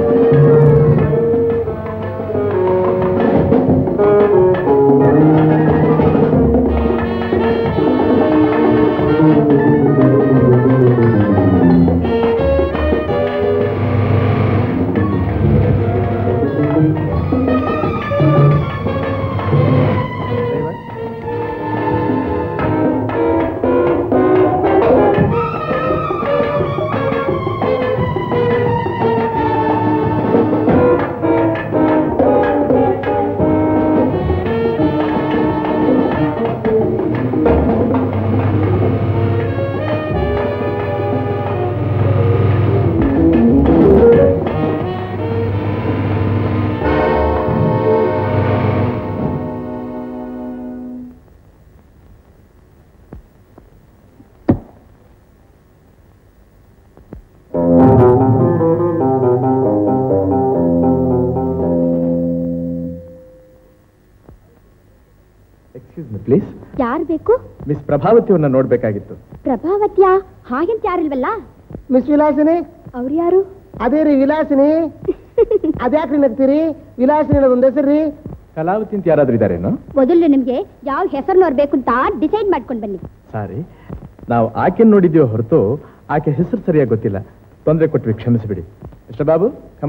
ಎಕ್ಸ್ಕ್ಯೂಸ್ ಮಿ ಪ್ಲೀಸ್ ಯಾರು ಬೇಕು ಮಿಸ್ ಪ್ರಭಾವತಿಯವ್ರನ್ನ ನೋಡ್ಬೇಕಾಗಿತ್ತು ಪ್ರಭಾವತ್ಯ ಹಾಗೆಂತ ಯಾರಿಲ್ವಲ್ಲ ಮಿಸ್ ವಿಲಾಸಿನಿ ಅವ್ರು ಯಾರು ಅದೇ ರೀ ವಿಲಾಸಿನಿ ಅದ್ಯಾಕ್ರಿ ನಗ್ತೀರಿ ವಿಲಾಸಿನಿ ಅನ್ನೋದು ಒಂದು ಹೆಸರು ರೀ ಕಲಾವತಿ ಅಂತ ಯಾರಾದ್ರೂ ಇದಾರೇನು ಮೊದಲು ನಿಮ್ಗೆ ಯಾವ ಹೆಸರಿನವ್ರು ಬೇಕು ಅಂತ ಡಿಸೈಡ್ ಮಾಡ್ಕೊಂಡು ಬನ್ನಿ ಸಾರಿ ನಾವು ಆಕೆ ನೋಡಿದ್ದೀವೋ ಹೊರತು ಆಕೆ ಹೆಸರು ಸರಿಯಾಗಿ ಗೊತ್ತಿಲ್ಲ ತೊಂದರೆ ಕೊಟ್ವಿ ಕ್ಷಮಿಸಿಬಿಡಿ ಮಿಸ್ಟರ್ ಬಾಬು ಕಮ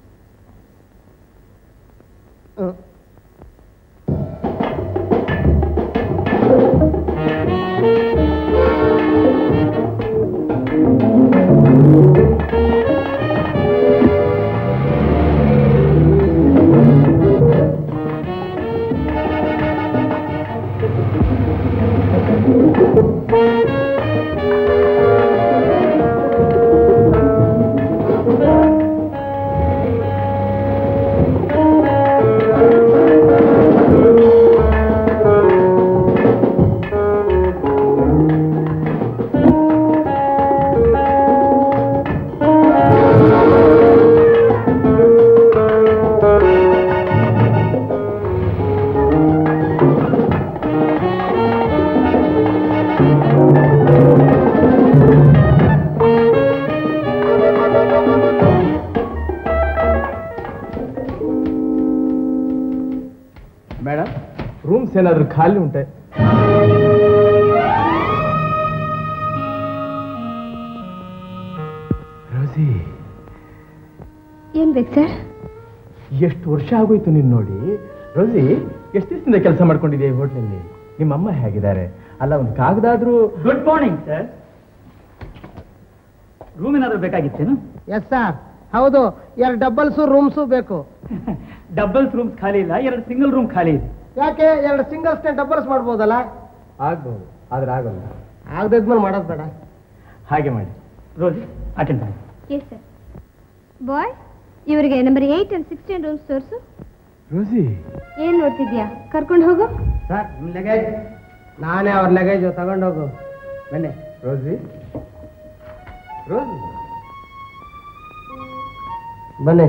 ಮೇಡಮ್ ರೂಮ್ಸ್ ಏನಾದರೂ ಖಾಲಿ ಉಂಟೆ ರೋಸಿ ಏನ್ ಬೇಕು ಸರ್ ಎಷ್ಟು ವರ್ಷ ಆಗೋಯ್ತು ನೀನು ನೋಡಿ ರೋಸಿ ಎಷ್ಟು ದಿವಸದಿಂದ ಕೆಲಸ ಮಾಡ್ಕೊಂಡಿದ್ಯಾ ಈ ಹೋಟ್ಲಲ್ಲಿ ನಿಮ್ಮ ಅಮ್ಮ ಹೇಗಿದ್ದಾರೆ ಅಲ್ಲ ಒಂದು ಕಾಗದಾದ್ರೂ ಗುಡ್ ಮಾರ್ನಿಂಗ್ ಸರ್ ರೂಮ್ ಏನಾದ್ರು ಬೇಕಾಗಿತ್ತೇನು ಎಸ್ ಸರ್ ಹೌದು ಎರಡು ಡಬಲ್ಸು ರೂಮ್ಸು ಬೇಕು ಡಬಲ್ಸ್ ರೂಮ್ಸ್ ಖಾಲಿ ಇಲ್ಲ ಎರಡು ಸಿಂಗಲ್ ರೂಮ್ ಖಾಲಿ ಇದೆ ಯಾಕೆ ಎರಡು ಸಿಂಗಲ್ಸ್ನೇ ಡಬಲ್ಸ್ ಮಾಡ್ಬೋದಲ್ಲ ಆಗ್ಬಹುದು ಆದ್ರೆ ಆಗೋಲ್ಲ ಆಗದಿದ್ಮೇಲೆ ಮಾಡೋದು ಬೇಡ ಹಾಗೆ ಮಾಡಿ ರೋಜಿ ಅಟೆಂಡ್ ಮಾಡಿ ಎಸ್ ಸರ್ ಬಾಯ್ ಇವರಿಗೆ number eight and sixteen rooms ತೋರಿಸು ರೋಸಿ ಏನ್ ನೋಡ್ತಿದ್ಯಾ ಕರ್ಕೊಂಡು ಹೋಗು ಸರ್ ನಿಮ್ಮ ಲಗೇಜ್ ನಾನೇ ಅವ್ರ ಲಗೇಜು ತಗೊಂಡೋಗು ಬನ್ನಿ ರೋಸಿ ರೋಸಿ ಬನ್ನಿ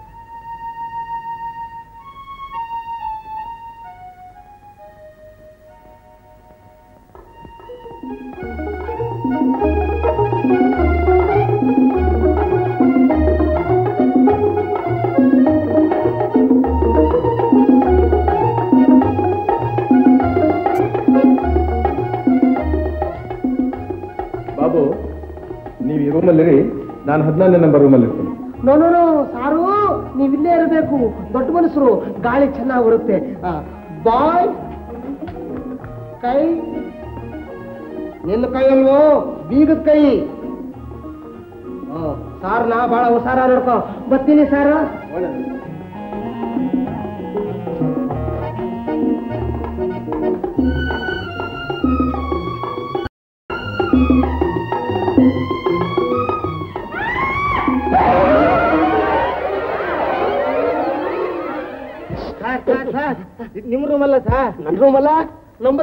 ಬಾಬು ನೀವು ಈ ರೂಮಲ್ಲಿರಿ ನಾನು ಹದಿನಾರನೇ ನಂಬರ್ ರೂಮಲ್ಲಿ ಇರ್ತೀನಿ ನೋ ನೋ ನೋ ಸಾರು ನೀವು ಇಲ್ಲೇ ಇರಬೇಕು ದೊಡ್ಡ ಮನುಷ್ಯರು ಗಾಳಿ ಚೆನ್ನಾಗಿ ಬರುತ್ತೆ ಬಾಯ್ ಕೈ ನಿನ್ನ ಕೈ ಅಲ್ವೋ ಬೀಗದ ಕೈ ಸಾರ್ ನಾ ಬಹಳ ಹುಷಾರ ನೋಡ್ಕೊ ಬರ್ತೀನಿ ಸಾರ ಸರ್ ಸರ್ ಸರ್ ನಿಮ್ಮ ರೂಮ್ ಅಲ್ಲ ಸರ್ ನನ್ನ ರೂಮ್ ಅಲ್ಲ ನಂಬರ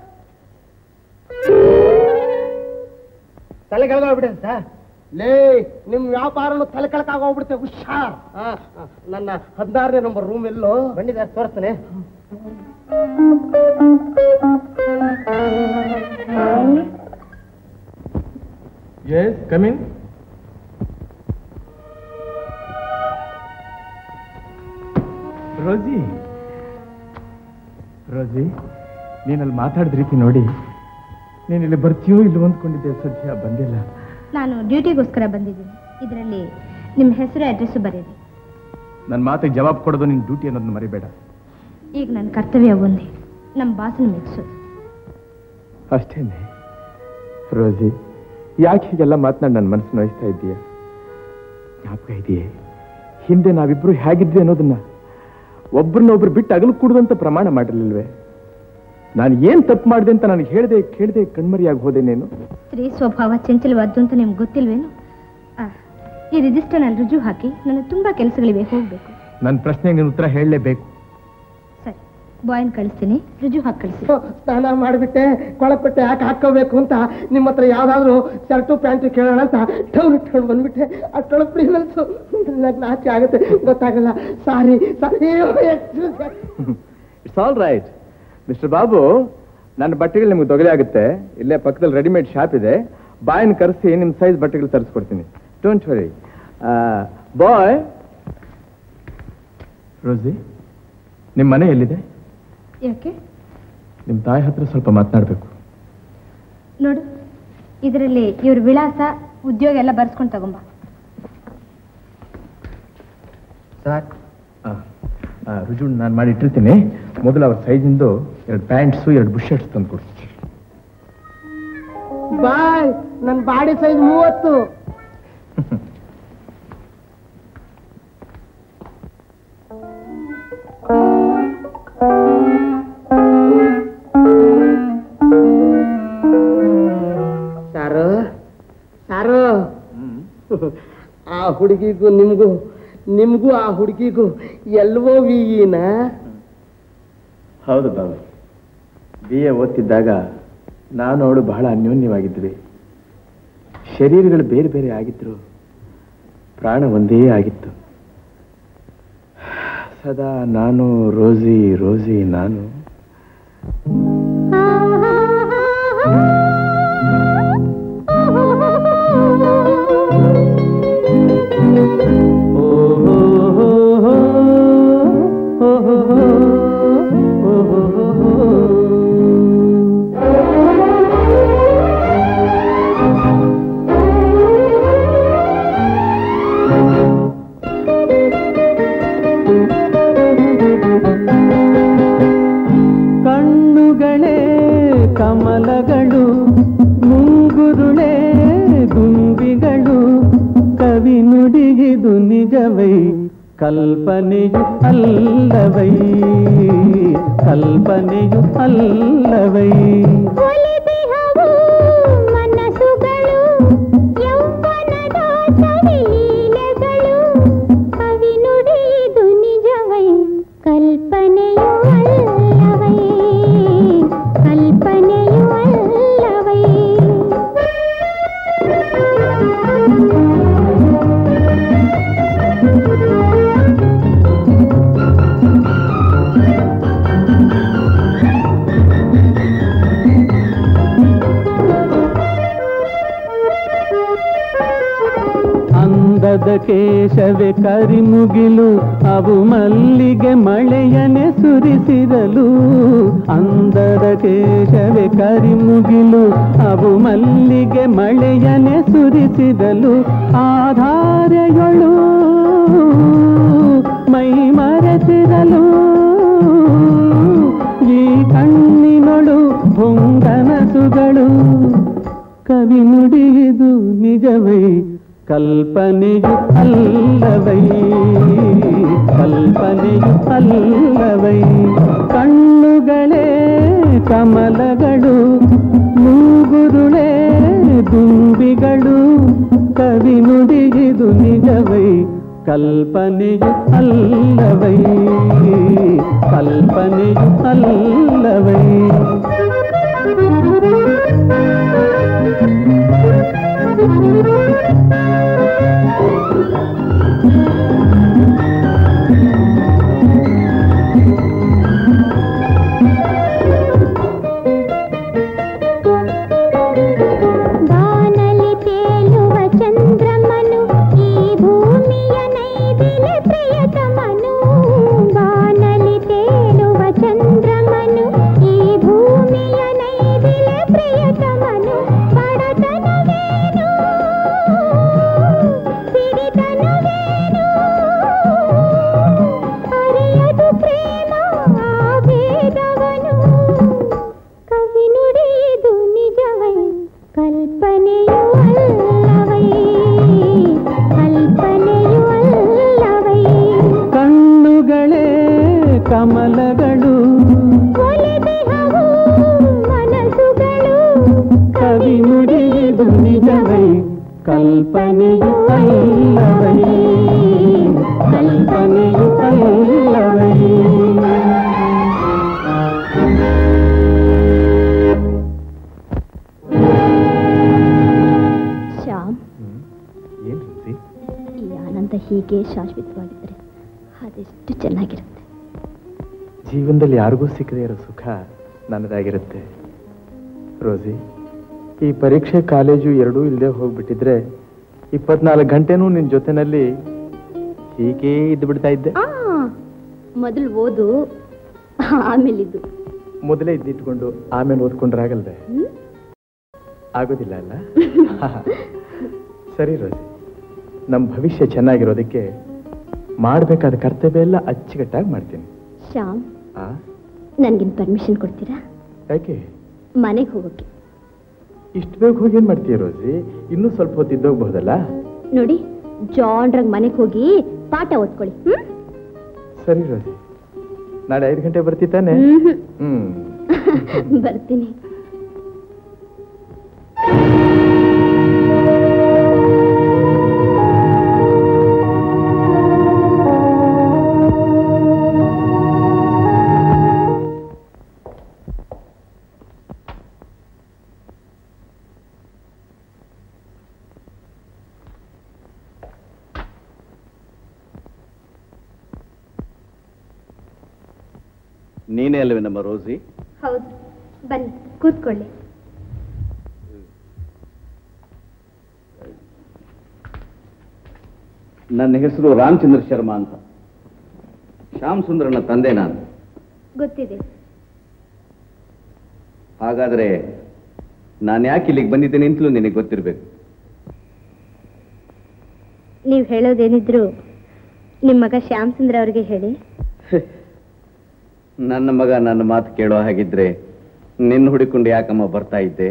ತಲೆ ಕೆಳಗೋಗ್ಬಿಟ್ಟೆ ಸರ್ ಲೇ ನಿಮ್ ವ್ಯಾಪಾರನು ತಲೆ ಕೆಳಕಾಗೋಗ್ಬಿಡುತ್ತೆ ಹುಷಾರ್ ಆ, ಆ, ನನ್ನ ಹದಿನಾರನೇ ನಂಬರ್ ರೂಮ್ ಎಲ್ಲೋ ಬಂದಿದ್ದಾರೆ ತೋರಿಸ್ತಾನೆ ಎಸ್ ಕಮಿನ್ ರೋಜಿ ರೋಜಿ ನೀನಲ್ಲಿ ಮಾತಾಡಿದ ರೀತಿ ನೋಡಿ ನೀನು ಇಲ್ಲಿ ಬರ್ತೀಯೋ ಇಲ್ಲೋ ಅಂದ್ಕೊಂಡಿದ್ದೆ ಸದ್ಯ ಬಂದಿಲ್ಲ ನಾನು ಡ್ಯೂಟಿಗೋಸ್ಕರ ಬಂದಿದ್ದೀನಿ ಇದರಲ್ಲಿ ನಿಮ್ಮ ಹೆಸರು ಅಡ್ರೆಸ್ಸು ಬರೀರಿ ನನ್ನ ಮಾತಿಗೆ ಜವಾಬ್ ಕೊಡೋದು ನಿನ್ನ ಡ್ಯೂಟಿ ಅನ್ನೋದನ್ನ ಮರಿಬೇಡ ಈಗ ನನ್ನ ಕರ್ತವ್ಯ ಒಂದೇ ನಮ್ಮ ಬಾಸನ ಮೆಚ್ಸೋದು ಅಷ್ಟೇನೆ ರೋಜಿ ಯಾಕೆ ಹೀಗೆಲ್ಲ ಮಾತನಾಡಿ ನನ್ನ ಮನಸ್ಸು ನೋಯಿಸ್ತಾ ಇದ್ದೀಯ ಜ್ಞಾಪಕ ಇದೆಯೇ ಹಿಂದೆ ನಾವಿಬ್ರು ಹೇಗಿದ್ವಿ ಅನ್ನೋದನ್ನ ಒಬ್ರನ್ನೊಬ್ರು ಬಿಟ್ಟು ಅಗಲು ಕೂಡುವಂತ ಪ್ರಮಾಣ ಮಾಡಿರ್ಲಿಲ್ವೇ ನಾನು ಏನ್ ತಪ್ಪು ಮಾಡಿದೆ ಅಂತ ನನಗೆ ಹೇಳ್ದೆ ಕೇಳದೆ ಕಣ್ಮರಿಯಾಗಿ ಹೋದೆ ನೀನು ಸ್ತ್ರೀ ಸ್ವಭಾವ ಚಂಚಲವಾದ್ದು ಅಂತ ನಿಮ್ಗೆ ಗೊತ್ತಿಲ್ವೇನು ಆ, ಈ ರಿಜಿಸ್ಟರ್ ನಾನು ರುಜು ಹಾಕಿ ನನಗೆ ತುಂಬಾ ಕೆಲಸಗಳಿವೆ ಹೋಗ್ಬೇಕು ನನ್ನ ಪ್ರಶ್ನೆಗೆ ನೀನು ಉತ್ತರ ಹೇಳಲೇಬೇಕು ಸರಿ ಬಾಯ್ನ ಕಳಿಸ್ತೀನಿ ರುಜು ಹಾಕಿ ಕಳಿಸಿ ಸ್ನಾನ ಮಾಡಿಬಿಟ್ಟೆ ಕೊಳಪಟ್ಟೆ ಯಾಕೆ ಹಾಕೋಬೇಕು ಅಂತ ನಿಮ್ಮ ಹತ್ರ ಯಾವ್ದಾದ್ರು ಶರ್ಟು ಪ್ಯಾಂಟು ಕೇಳೋಣ ಅಂತ ಟೌನ್ ಇಟ್ಕೊಂಡು ಬಂದ್ಬಿಟ್ಟೆ ಅಷ್ಟೊಳಗೆ ಬಿಡಿ ಮನಸ್ಸು ನನಗೆ ನಾಚೆ ಆಗುತ್ತೆ ಗೊತ್ತಾಗಲ್ಲ sorry sorry it's all right mister Babu ನನ್ನ ಬಟ್ಟೆಗಳು ನಿಮ್ಗೆ ತೊಗಲೆ ಆಗುತ್ತೆ ಇಲ್ಲೇ ಪಕ್ಕದಲ್ಲಿ ರೆಡಿಮೇಡ್ ಶಾಪ್ ಇದೆ ಬಾಯಿನ ಕರೆಸಿ ನಿಮ್ಮ ಸೈಜ್ ಬಟ್ಟೆಗಳು ತರಿಸ್ಕೊಡ್ತೀನಿ ಡೋಂಟ್ ವರಿ ಬಾಯ್ ರೋಸಿ ನಿಮ್ಮ ಮನೆ ಎಲ್ಲಿದೆ ಯಾಕೆ ನಿಮ್ಮ ತಾಯಿ ಹತ್ರ ಸ್ವಲ್ಪ ಮಾತನಾಡಬೇಕು ನೋಡು ಇದರಲ್ಲಿ ಇವ್ರ ವಿಳಾಸ ಉದ್ಯೋಗ ಎಲ್ಲ ಬರ್ಸ್ಕೊಂಡು ತಗೊಂಬ ಸರ್ ರುಜು ನಾನು ಮಾಡಿ ಇಟ್ಟಿರ್ತೀನಿ ಮೊದಲು ಅವ್ರ ಸೈಜಿಂದು ಎರಡು ಪ್ಯಾಂಟ್ಸು ಎರಡು ಬುಷ್ ಶರ್ಟ್ಸ್ ತಂದು ಕೊಡ್ತೀನಿ ಬಾಯ್ ನನ್ನ ಬಾಡಿ ಸೈಜ್ ಮೂವತ್ತು ಸಾರು ಸಾರು ಆ ಹುಡುಗಿಗೂ ನಿಮ್ಗೂ ನಿಮ್ಗೂ ಆ ಹುಡುಗಿಗೂ ಎಲ್ವೋ ವಿಯಿನ ಹೌದು ಬಾಬು ಬಿ ಎ ಓದ್ತಿದ್ದಾಗ ನಾನು ಅವಳು ಬಹಳ ಅನ್ಯೋನ್ಯವಾಗಿದ್ವಿ ಶರೀರಗಳು ಬೇರೆ ಬೇರೆ ಆಗಿದ್ರು ಪ್ರಾಣ ಒಂದೇ ಆಗಿತ್ತು ಸದಾ ನಾನು ರೋಸಿ ರೋಸಿ ನಾನು ಕಣ್ಣುಗಳೇ ಕಮಲಗಳು ಮುಂಗುರುಳೇ ಗುಂಬಿಗಳು ಕವಿ ನುಡಿಗಿದು ನಿಜವೈ ಕಲ್ಪನೆಯು ಅಲ್ಲವೈ ಕಲ್ಪನೆಯು ಅಲ್ಲವೈ ಒಲಿದಿಹವು ಮನಸ್ಸುಗಳು ಯೌವನದ ಸವಿಲೀಲೆಗಳು ಕವಿ ನುಡಿದು ನಿಜವೈ ಕಲ್ಪನೆಯು ಅಲ್ಲವೈ ಕಲ್ಪನೆಯು ಅಲ್ಲವೈ ಅಂದದ ಕೇಶವೇ ಕರಿಮುಗಿಲು ಅವು ಮಲ್ಲಿಗೆ ಮಳೆಯನೆ ಸುರಿಸಿರಲು ಅಂದದ ಕೇಶವೇ ಕರಿಮುಗಿಲು ಅವು ಮಲ್ಲಿಗೆ ಮಳೆಯನೆ ಸುರಿಸಿದಲು ಆಧಾರೆಯೊಳು ಮೈ ಮರೆತಿರಲು ಈ ಕಣ್ಣಿನೊಳು ಹೊಂಗನಸುಗಳು ಕವಿ ನುಡಿಯುವುದು ನಿಜವೈ ಕಲ್ಪನೆಯು ಅಲ್ಲವೈ ಕಲ್ಪನೆಯು ಅಲ್ಲವೈ ಕಣ್ಣುಗಳೇ ಕಮಲಗಳು ಮೂಗುರುಳೇ ದುಂಬಿಗಳು ಕವಿ ನುಡಿಯುವುದು ನಿಜವೈ ಕಲ್ಪನೆಯು ಅಲ್ಲವೈ ಕಲ್ಪನೆಯು ಅಲ್ಲವೈ ಬಾನಲಿ ತೇಲುವ ಚಂದ್ರಮನು ಈ ಭೂಮಿಯ ನೈದಿಲೆ ಪ್ರಿಯತಮನು ಬಾನಲಿ ತೇಲುವ ಚಂದ್ರಮನು ಈ ಭೂಮಿಯ ನೈದಿಲೆ ಪ್ರಿಯತಮನು ಬಡತನವೇನು ಸಿರಿತನವೇನು ಅರಿಯದು ಪ್ರೇಮ ಆವೇದವನು ಕವಿ ನುಡಿಯುವುದು ನಿಜವೈ ಕಲ್ಪನೆಯು ಅಲ್ಲವೈ ಕಲ್ಪನೆಯು ಅಲ್ಲವೈ ಕಣ್ಣುಗಳೇ ಕಮಲಗಳು ಒಲಿದಿಹವು ಮನಸ್ಸುಗಳು ಕವಿ ನುಡಿಯುವುದು ನಿಜವೈ ಕಲ್ಪನೆಯು ಅಲ್ಲವೈ ಕಲ್ಪನೆಯು ಅಲ್ಲವೈ ಶ್ಯಾಮ್ ಏನು ಈ ಆನಂದ ಹೀಗೆ ಶಾಶ್ವತವಾಗಿದ್ದರೆ ಅದೆಷ್ಟು ಚೆನ್ನಾಗಿರುತ್ತೆ ಜೀವನದಲ್ಲಿ ಯಾರಿಗೂ ಸಿಕ್ಕದೇ ಇರೋ ಸುಖ ನನ್ನದಾಗಿರುತ್ತೆ ರೋಸಿ ಈ ಪರೀಕ್ಷೆ ಕಾಲೇಜು ಎರಡೂ ಇಲ್ಲದೆ ಹೋಗ್ಬಿಟ್ಟಿದ್ರೆ ಇಪ್ಪತ್ನಾಲ್ಕು ಗಂಟೆನೂ ನಿನ್ನ ಜೊತೆನಲ್ಲಿ ಹೀಗೇ ಇದ್ದು ಬಿಡ್ತಾ ಇದ್ದೆ ಆ ಮೊದಲು ಓದು ಆಮೇಲಿದ್ದು ಮೊದಲೇ ಇದ್ದಿಟ್ಕೊಂಡು ಆಮೇಲೆ ಓದ್ಕೊಂಡ್ರೆ ಆಗಲ್ದೆ ಹ್ಮ್? ಆಗೋದಿಲ್ಲ ಅಲ್ಲ ಸರಿ ರೋಸಿ ನಮ್ಮ ಭವಿಷ್ಯ ಚೆನ್ನಾಗಿರೋದಕ್ಕೆ ಮಾಡಬೇಕಾದ ಕರ್ತವ್ಯ ಎಲ್ಲ ಅಚ್ಚುಕಟ್ಟಾಗಿ ಮಾಡ್ತೀನಿ ಶ್ಯಾಮ್ ಆ ನನ್ಗಿನ್ ಪರ್ಮಿಷನ್ ಕೊಡ್ತೀರಾ ಯಾಕೆ ಮನೆಗೆ ಹೋಗೋಕೆ ಇಷ್ಟು ಬೇಗ ಹೋಗಿ ಏನ್ ಮಾಡ್ತೀಯ ರೋಸಿ ಇನ್ನೂ ಸ್ವಲ್ಪ ಹೊತ್ತು ಇದ್ದೋಗ್ಬಹುದಲ್ಲ ನೋಡಿ ಜಾನ್ರಾಗ್ ಮನೆಗೆ ಹೋಗಿ ಪಾಠ ಓದ್ಕೊಳ್ಳಿ ಹ್ಮ್ ಸರಿ ರೋಸಿ ನಾಳೆ ಐದು ಗಂಟೆ ಬರ್ತಿತ್ತಾನೆ ಮ್ಹೂ. ಹ್ಮ್ ಬರ್ತೀನಿ ನೀನೇ ಅಲ್ವೇ ನಮ್ಮ ರೋಸಿ ಹೌದು ಬನ್ನಿ ಕೂತ್ಕೊಳ್ಳಿ ನನ್ನ ಹೆಸರು ರಾಮಚಂದ್ರ ಶರ್ಮಾ ಅಂತ ಶ್ಯಾಮ್ ಸುಂದರನ ತಂದೆ ನಾನು ಗೊತ್ತಿದೆ ಹಾಗಾದ್ರೆ ನಾನು ಯಾಕೆ ಇಲ್ಲಿಗೆ ಬಂದಿದ್ದೇನೆ ಅಂತಲೂ ನಿನಗೆ ಗೊತ್ತಿರಬೇಕು ನೀವು ಹೇಳೋದೇನಿದ್ರು ನಿಮ್ಮ ಮಗ ಶ್ಯಾಮ್ ಸುಂದ್ರ ಅವ್ರಿಗೆ ಹೇಳಿ ನನ್ನ ಮಗ ನನ್ನ ಮಾತು ಕೇಳೋ ಹಾಗಿದ್ರೆ ನಿನ್ನ ಹುಡುಕೊಂಡು ಯಾಕಮ್ಮ ಬರ್ತಾ ಇದ್ದೆ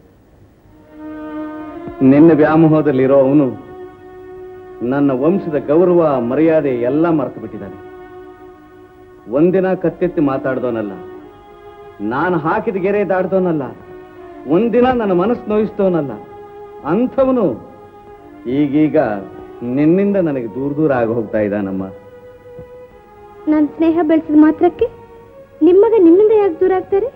ನಿನ್ನ ವ್ಯಾಮೋಹದಲ್ಲಿರೋ ಅವನು ನನ್ನ ವಂಶದ ಗೌರವ ಮರ್ಯಾದೆ ಎಲ್ಲ ಮರೆತು ಬಿಟ್ಟಿದ್ದಾನೆ ಒಂದಿನ ಕತ್ತೆತ್ತಿ ಮಾತಾಡ್ದೋನಲ್ಲ ನಾನು ಹಾಕಿದ ಗೆರೆ ದಾಡ್ದೋನಲ್ಲ ಒಂದಿನ ನನ್ನ ಮನಸ್ಸು ನೋಯಿಸ್ತವನಲ್ಲ ಅಂಥವನು ಈಗೀಗ ನಿನ್ನಿಂದ ನನಗೆ ದೂರ ದೂರ ಆಗಿ ಹೋಗ್ತಾ ಇದ್ದಾನಮ್ಮ ನಾನು ಸ್ನೇಹ ಬೆಳೆಸಿದ ಮಾತ್ರಕ್ಕೆ ನಿಮ್ಮಗ ನಿಮ್ಮಿಂದ ಯಾಕೆ ದೂರ ಆಗ್ತಾರೆ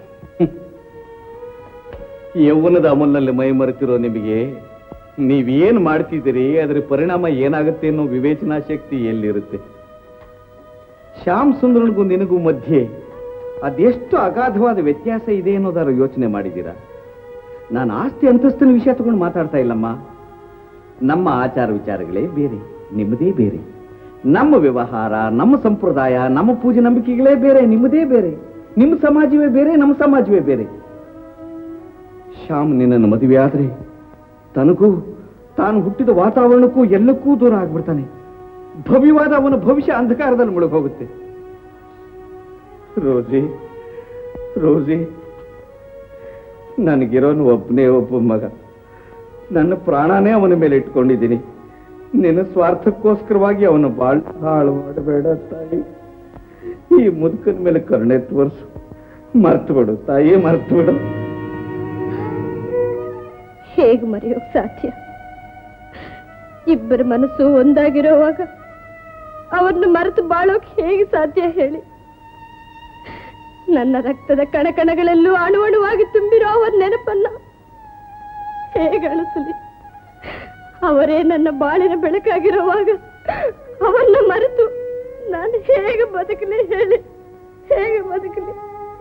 ಯೌವನದ ಅಮಲ್ನಲ್ಲಿ ಮೈ ಮರೆತಿರೋ ನಿಮಗೆ ನೀವೇನ್ ಮಾಡ್ತಿದ್ದೀರಿ ಅದರ ಪರಿಣಾಮ ಏನಾಗುತ್ತೆ ಅನ್ನೋ ವಿವೇಚನಾ ಶಕ್ತಿ ಎಲ್ಲಿರುತ್ತೆ ಶ್ಯಾಮ್ ಸುಂದರನಿಗೂ ನಿನಗೂ ಮಧ್ಯೆ ಅದೆಷ್ಟು ಅಗಾಧವಾದ ವ್ಯತ್ಯಾಸ ಇದೆ ಅನ್ನೋದಾರು ಯೋಚನೆ ಮಾಡಿದ್ದೀರಾ ನಾನು ಆಸ್ತಿ ಅಂತಸ್ತಿನ ವಿಷಯ ತಗೊಂಡು ಮಾತಾಡ್ತಾ ಇಲ್ಲಮ್ಮ ನಮ್ಮ ಆಚಾರ ವಿಚಾರಗಳೇ ಬೇರೆ ನಿಮ್ಮದೇ ಬೇರೆ ನಮ್ಮ ವ್ಯವಹಾರ ನಮ್ಮ ಸಂಪ್ರದಾಯ ನಮ್ಮ ಪೂಜೆ ನಂಬಿಕೆಗಳೇ ಬೇರೆ ನಿಮ್ಮದೇ ಬೇರೆ ನಿಮ್ಮ ಸಮಾಜವೇ ಬೇರೆ ನಮ್ಮ ಸಮಾಜವೇ ಬೇರೆ ಶ್ಯಾಮ್ ನಿನ್ನನ್ನು ಮದುವೆ ಆದ್ರೆ ತನಗೂ ತಾನು ಹುಟ್ಟಿದ ವಾತಾವರಣಕ್ಕೂ ಎಲ್ಲಕ್ಕೂ ದೂರ ಆಗ್ಬಿಡ್ತಾನೆ ಭವ್ಯವಾದ ಅವನ ಭವಿಷ್ಯ ಅಂಧಕಾರದಲ್ಲಿ ಮುಳುಗೋಗುತ್ತೆ ರೋಜಿ ರೋಜಿ ನನಗಿರೋನು ಒಬ್ಬನೇ ಒಬ್ಬ ಮಗ ನನ್ನ ಪ್ರಾಣನೇ ಅವನ ಮೇಲೆ ಇಟ್ಕೊಂಡಿದ್ದೀನಿ ನಿನ್ನ ಸ್ವಾರ್ಥಕ್ಕೋಸ್ಕರವಾಗಿ ಅವನ ಬಾಳ್ ಹಾಳು ಮಾಡಬೇಡ ತಾಯಿ ಈ ಮುದುಕನ ಮೇಲೆ ಕರುಣೆ ತೋರಿಸು ಮರ್ತು ಬಿಡು ತಾಯಿ ಮರ್ತು ಬಿಡು ಹೇಗೆ ಮರೆಯೋಕ್ ಸಾಧ್ಯ ಇಬ್ಬರ ಮನಸ್ಸು ಒಂದಾಗಿರೋವಾಗ ಅವ್ರನ್ನ ಮರೆತು ಬಾಳೋಕ್ ಹೇಗೆ ಸಾಧ್ಯ ಹೇಳಿ ನನ್ನ ರಕ್ತದ ಕಣಕಣಗಳಲ್ಲೂ ಅಣುವಣುವಾಗಿ ತುಂಬಿರೋ ಅವರ ನೆನಪನ್ನ ಹೇಗೆ ಅಳಿಸಲಿ ಅವರೇ ನನ್ನ ಬಾಳಿನ ಬೆಳಕಾಗಿರುವಾಗ ಅವನ್ನ ಮರೆತು ನಾನು ಹೇಗೆ ಬದುಕಲಿ ಹೇಳಿ ಹೇಗೆ ಬದುಕಲಿ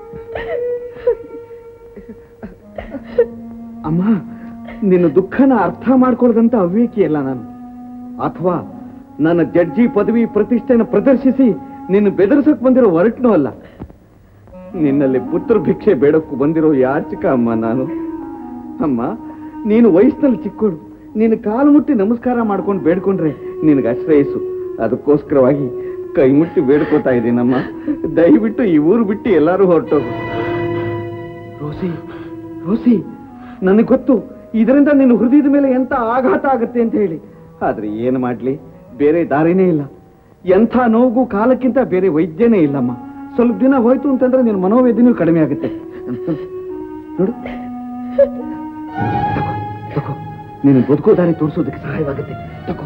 ಅಮ್ಮ ನಿನ್ನ ದುಃಖನ ಅರ್ಥ ಮಾಡ್ಕೊಳ್ಳದಂತ ಅವಿವೇಕಿ ಅಲ್ಲ ನಾನು ಅಥವಾ ನನ್ನ ಜಡ್ಜಿ ಪದವಿ ಪ್ರತಿಷ್ಠೆನ ಪ್ರದರ್ಶಿಸಿ ನಿನ್ನ ಬೆದರಿಸಕ್ ಬಂದಿರೋ ಹೊರಟ್ನೂ ಅಲ್ಲ ನಿನ್ನಲ್ಲಿ ಪುತ್ರ ಭಿಕ್ಷೆ ಬೇಡಕ್ಕೂ ಬಂದಿರೋ ಯಾಚಿಕ ಅಮ್ಮ ನಾನು ಅಮ್ಮ ನೀನು ವಯಸ್ಸಿನಲ್ಲಿ ಚಿಕ್ಕೋಳು ನಿನ್ನ ಕಾಲು ಮುಟ್ಟಿ ನಮಸ್ಕಾರ ಮಾಡ್ಕೊಂಡು ಬೇಡ್ಕೊಂಡ್ರೆ ನಿನಗೆ ಆಶ್ರಯಿಸು ಅದಕ್ಕೋಸ್ಕರವಾಗಿ ಕೈ ಮುಟ್ಟಿ ಬೇಡ್ಕೋತಾ ಇದ್ದೀನಮ್ಮ ದಯವಿಟ್ಟು ಈ ಊರು ಬಿಟ್ಟು ಎಲ್ಲರೂ ಹೊರಟೋಗು ರೋಸಿ ರೋಸಿ ನನಗೆ ಗೊತ್ತು ಇದರಿಂದ ನಿನ್ನ ಹೃದಯದ ಮೇಲೆ ಎಂತ ಆಘಾತ ಆಗುತ್ತೆ ಅಂತ ಹೇಳಿ ಆದ್ರೆ ಏನು ಮಾಡ್ಲಿ ಬೇರೆ ದಾರಿನೇ ಇಲ್ಲ ಎಂಥ ನೋವು ಕಾಲಕ್ಕಿಂತ ಬೇರೆ ವೈದ್ಯನೇ ಇಲ್ಲಮ್ಮ ಸ್ವಲ್ಪ ದಿನ ಹೋಯ್ತು ಅಂತಂದ್ರೆ ನಿನ್ನ ಮನೋವೇದನೆಯೂ ಕಡಿಮೆ ಆಗುತ್ತೆ ನೋಡು ತಗೋ, ತಗೋ. ನೀನು ಬದುಕೋ ದಾರಿ ತೋರಿಸೋದಕ್ಕೆ ಸಹಾಯವಾಗುತ್ತೆ ತಗೋ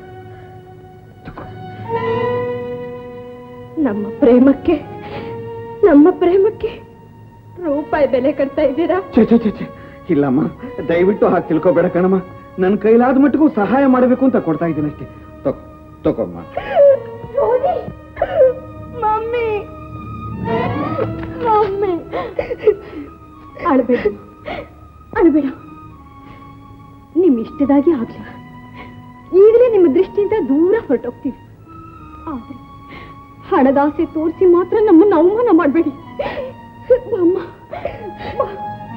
ನಮ್ಮ ಪ್ರೇಮಕ್ಕೆ ನಮ್ಮ ಪ್ರೇಮಕ್ಕೆ ರೂಪಾಯಿ ಬೆಲೆ ಕಟ್ತಾ ಇದ್ದೀರಾ ಛೆ ಛೆ ಛೆ ಛೆ. ಇಲ್ಲಮ್ಮ ದಯವಿಟ್ಟು ಹಾಗೆ ತಿಳ್ಕೊಬೇಡ ಕಣಮ್ಮ ನನ್ನ ಕೈಲಾದ ಮಟ್ಟಿಗೂ ಸಹಾಯ ಮಾಡಬೇಕು ಅಂತ ಕೊಡ್ತಾ ಇದ್ದೀನಿ ಅಷ್ಟೇ ತಗೋ ತಗೋಮ್ಮ ಮಮ್ಮಿ ಅಳಬೇಡ ಅಳಬೇಡ ನಿಮ್ ಇಷ್ಟದಾಗಿ ಆಗ್ಲಿ ಈಗಲೇ ನಿಮ್ಮ ದೃಷ್ಟಿಯಿಂದ ದೂರ ಹೊರಟೋಗ್ತೀವಿ ಆದ್ರೆ ಹಣದಾಸೆ ತೋರಿಸಿ ಮಾತ್ರ ನಮ್ಮನ್ನ ಅವಮಾನ ಮಾಡಬೇಡಿ ಅಮ್ಮ ಬಾ.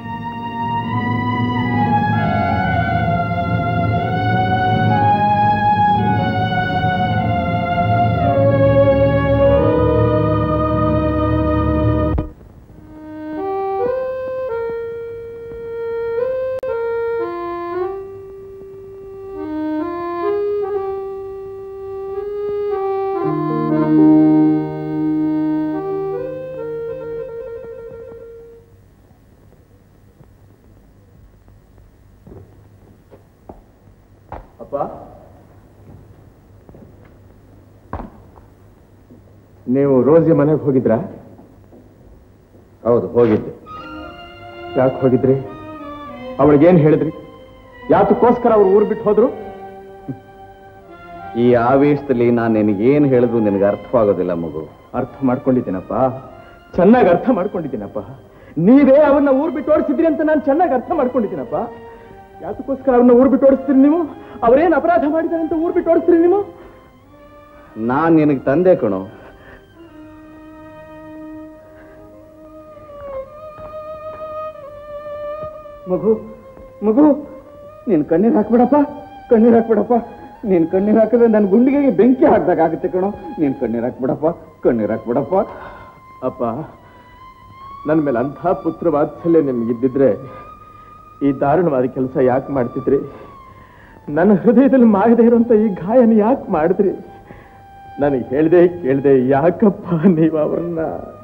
ಅಪ್ಪ ನೀವು ರೋಜಿ ಮನೆಗೆ ಹೋಗಿದ್ರಾ ಹೌದು ಹೋಗಿದ್ದೆ ಯಾಕೆ ಹೋಗಿದ್ರಿ ಅವಳಿಗೇನ್ ಹೇಳಿದ್ರಿ ಯಾತಕ್ಕೋಸ್ಕರ ಅವ್ರು ಊರು ಬಿಟ್ಟು ಹೋದ್ರು ಈ ಆವೇಶದಲ್ಲಿ ನಾನು ನಿನಗೇನು ಹೇಳಿದ್ರು ನಿನಗೆ ಅರ್ಥವಾಗೋದಿಲ್ಲ ಮಗು ಅರ್ಥ ಮಾಡ್ಕೊಂಡಿದ್ದೀನಪ್ಪ ಚೆನ್ನಾಗಿ ಅರ್ಥ ಮಾಡ್ಕೊಂಡಿದ್ದೀನಪ್ಪ ನೀವೇ ಅವನ್ನ ಊರ್ ಬಿಟ್ಟು ಓಡಿಸಿದ್ರಿ ಅಂತ ನಾನು ಚೆನ್ನಾಗಿ ಅರ್ಥ ಮಾಡ್ಕೊಂಡಿದ್ದೀನಪ್ಪ ಯಾತಕ್ಕೋಸ್ಕರ ಅವನ್ನ ಊರ್ ಬಿಟ್ಟು ಓಡಿಸ್ತೀರಿ ನೀವು ಅವರೇನ್ ಅಪರಾಧ ಮಾಡಿದ್ದಾರೆ ಅಂತ ಊರ್ ಬಿಟ್ಟು ಓಡಿಸ್ತೀರಿ ನೀವು ನಾನ್ ನಿನಗೆ ತಂದೆ ಕಣೋ ಮಗು ಮಗು ನೀನ್ ಕಣ್ಣೀರ್ ಹಾಕ್ಬಿಡಪ್ಪ ಕಣ್ಣೀರ್ ಹಾಕ್ಬಿಡಪ್ಪ ನೀನ್ ಕಣ್ಣೀರ್ ಹಾಕಿದ್ರೆ ನನ್ನ ಗುಂಡಿಗೆಗೆ ಬೆಂಕಿ ಹಾಕ್ದಾಗುತ್ತೆ ಕಣೋ ನೀನ್ ಕಣ್ಣೀರ್ ಹಾಕ್ಬಿಡಪ್ಪ ಕಣ್ಣೀರ್ ಹಾಕ್ಬಿಡಪ್ಪ ಅಪ್ಪ ನನ್ನ ಮೇಲೆ ಅಂಥ ಪುತ್ರ ವಾತ್ಸಲ್ಯ ನಿಮ್ಗಿದ್ದಿದ್ರೆ ಈ ದಾರುಣವಾದ ಕೆಲಸ ಯಾಕೆ ಮಾಡ್ತಿದ್ರಿ ನನ್ನ ಹೃದಯದಲ್ಲಿ ಮಾಡದೇ ಇರುವಂತ ಈ ಗಾಯನ ಯಾಕೆ ಮಾಡಿದ್ರಿ ನನಗೆ ಹೇಳ್ದೆ ಕೇಳ್ದೆ ಯಾಕಪ್ಪ ನೀವು ಅವ್ರನ್ನ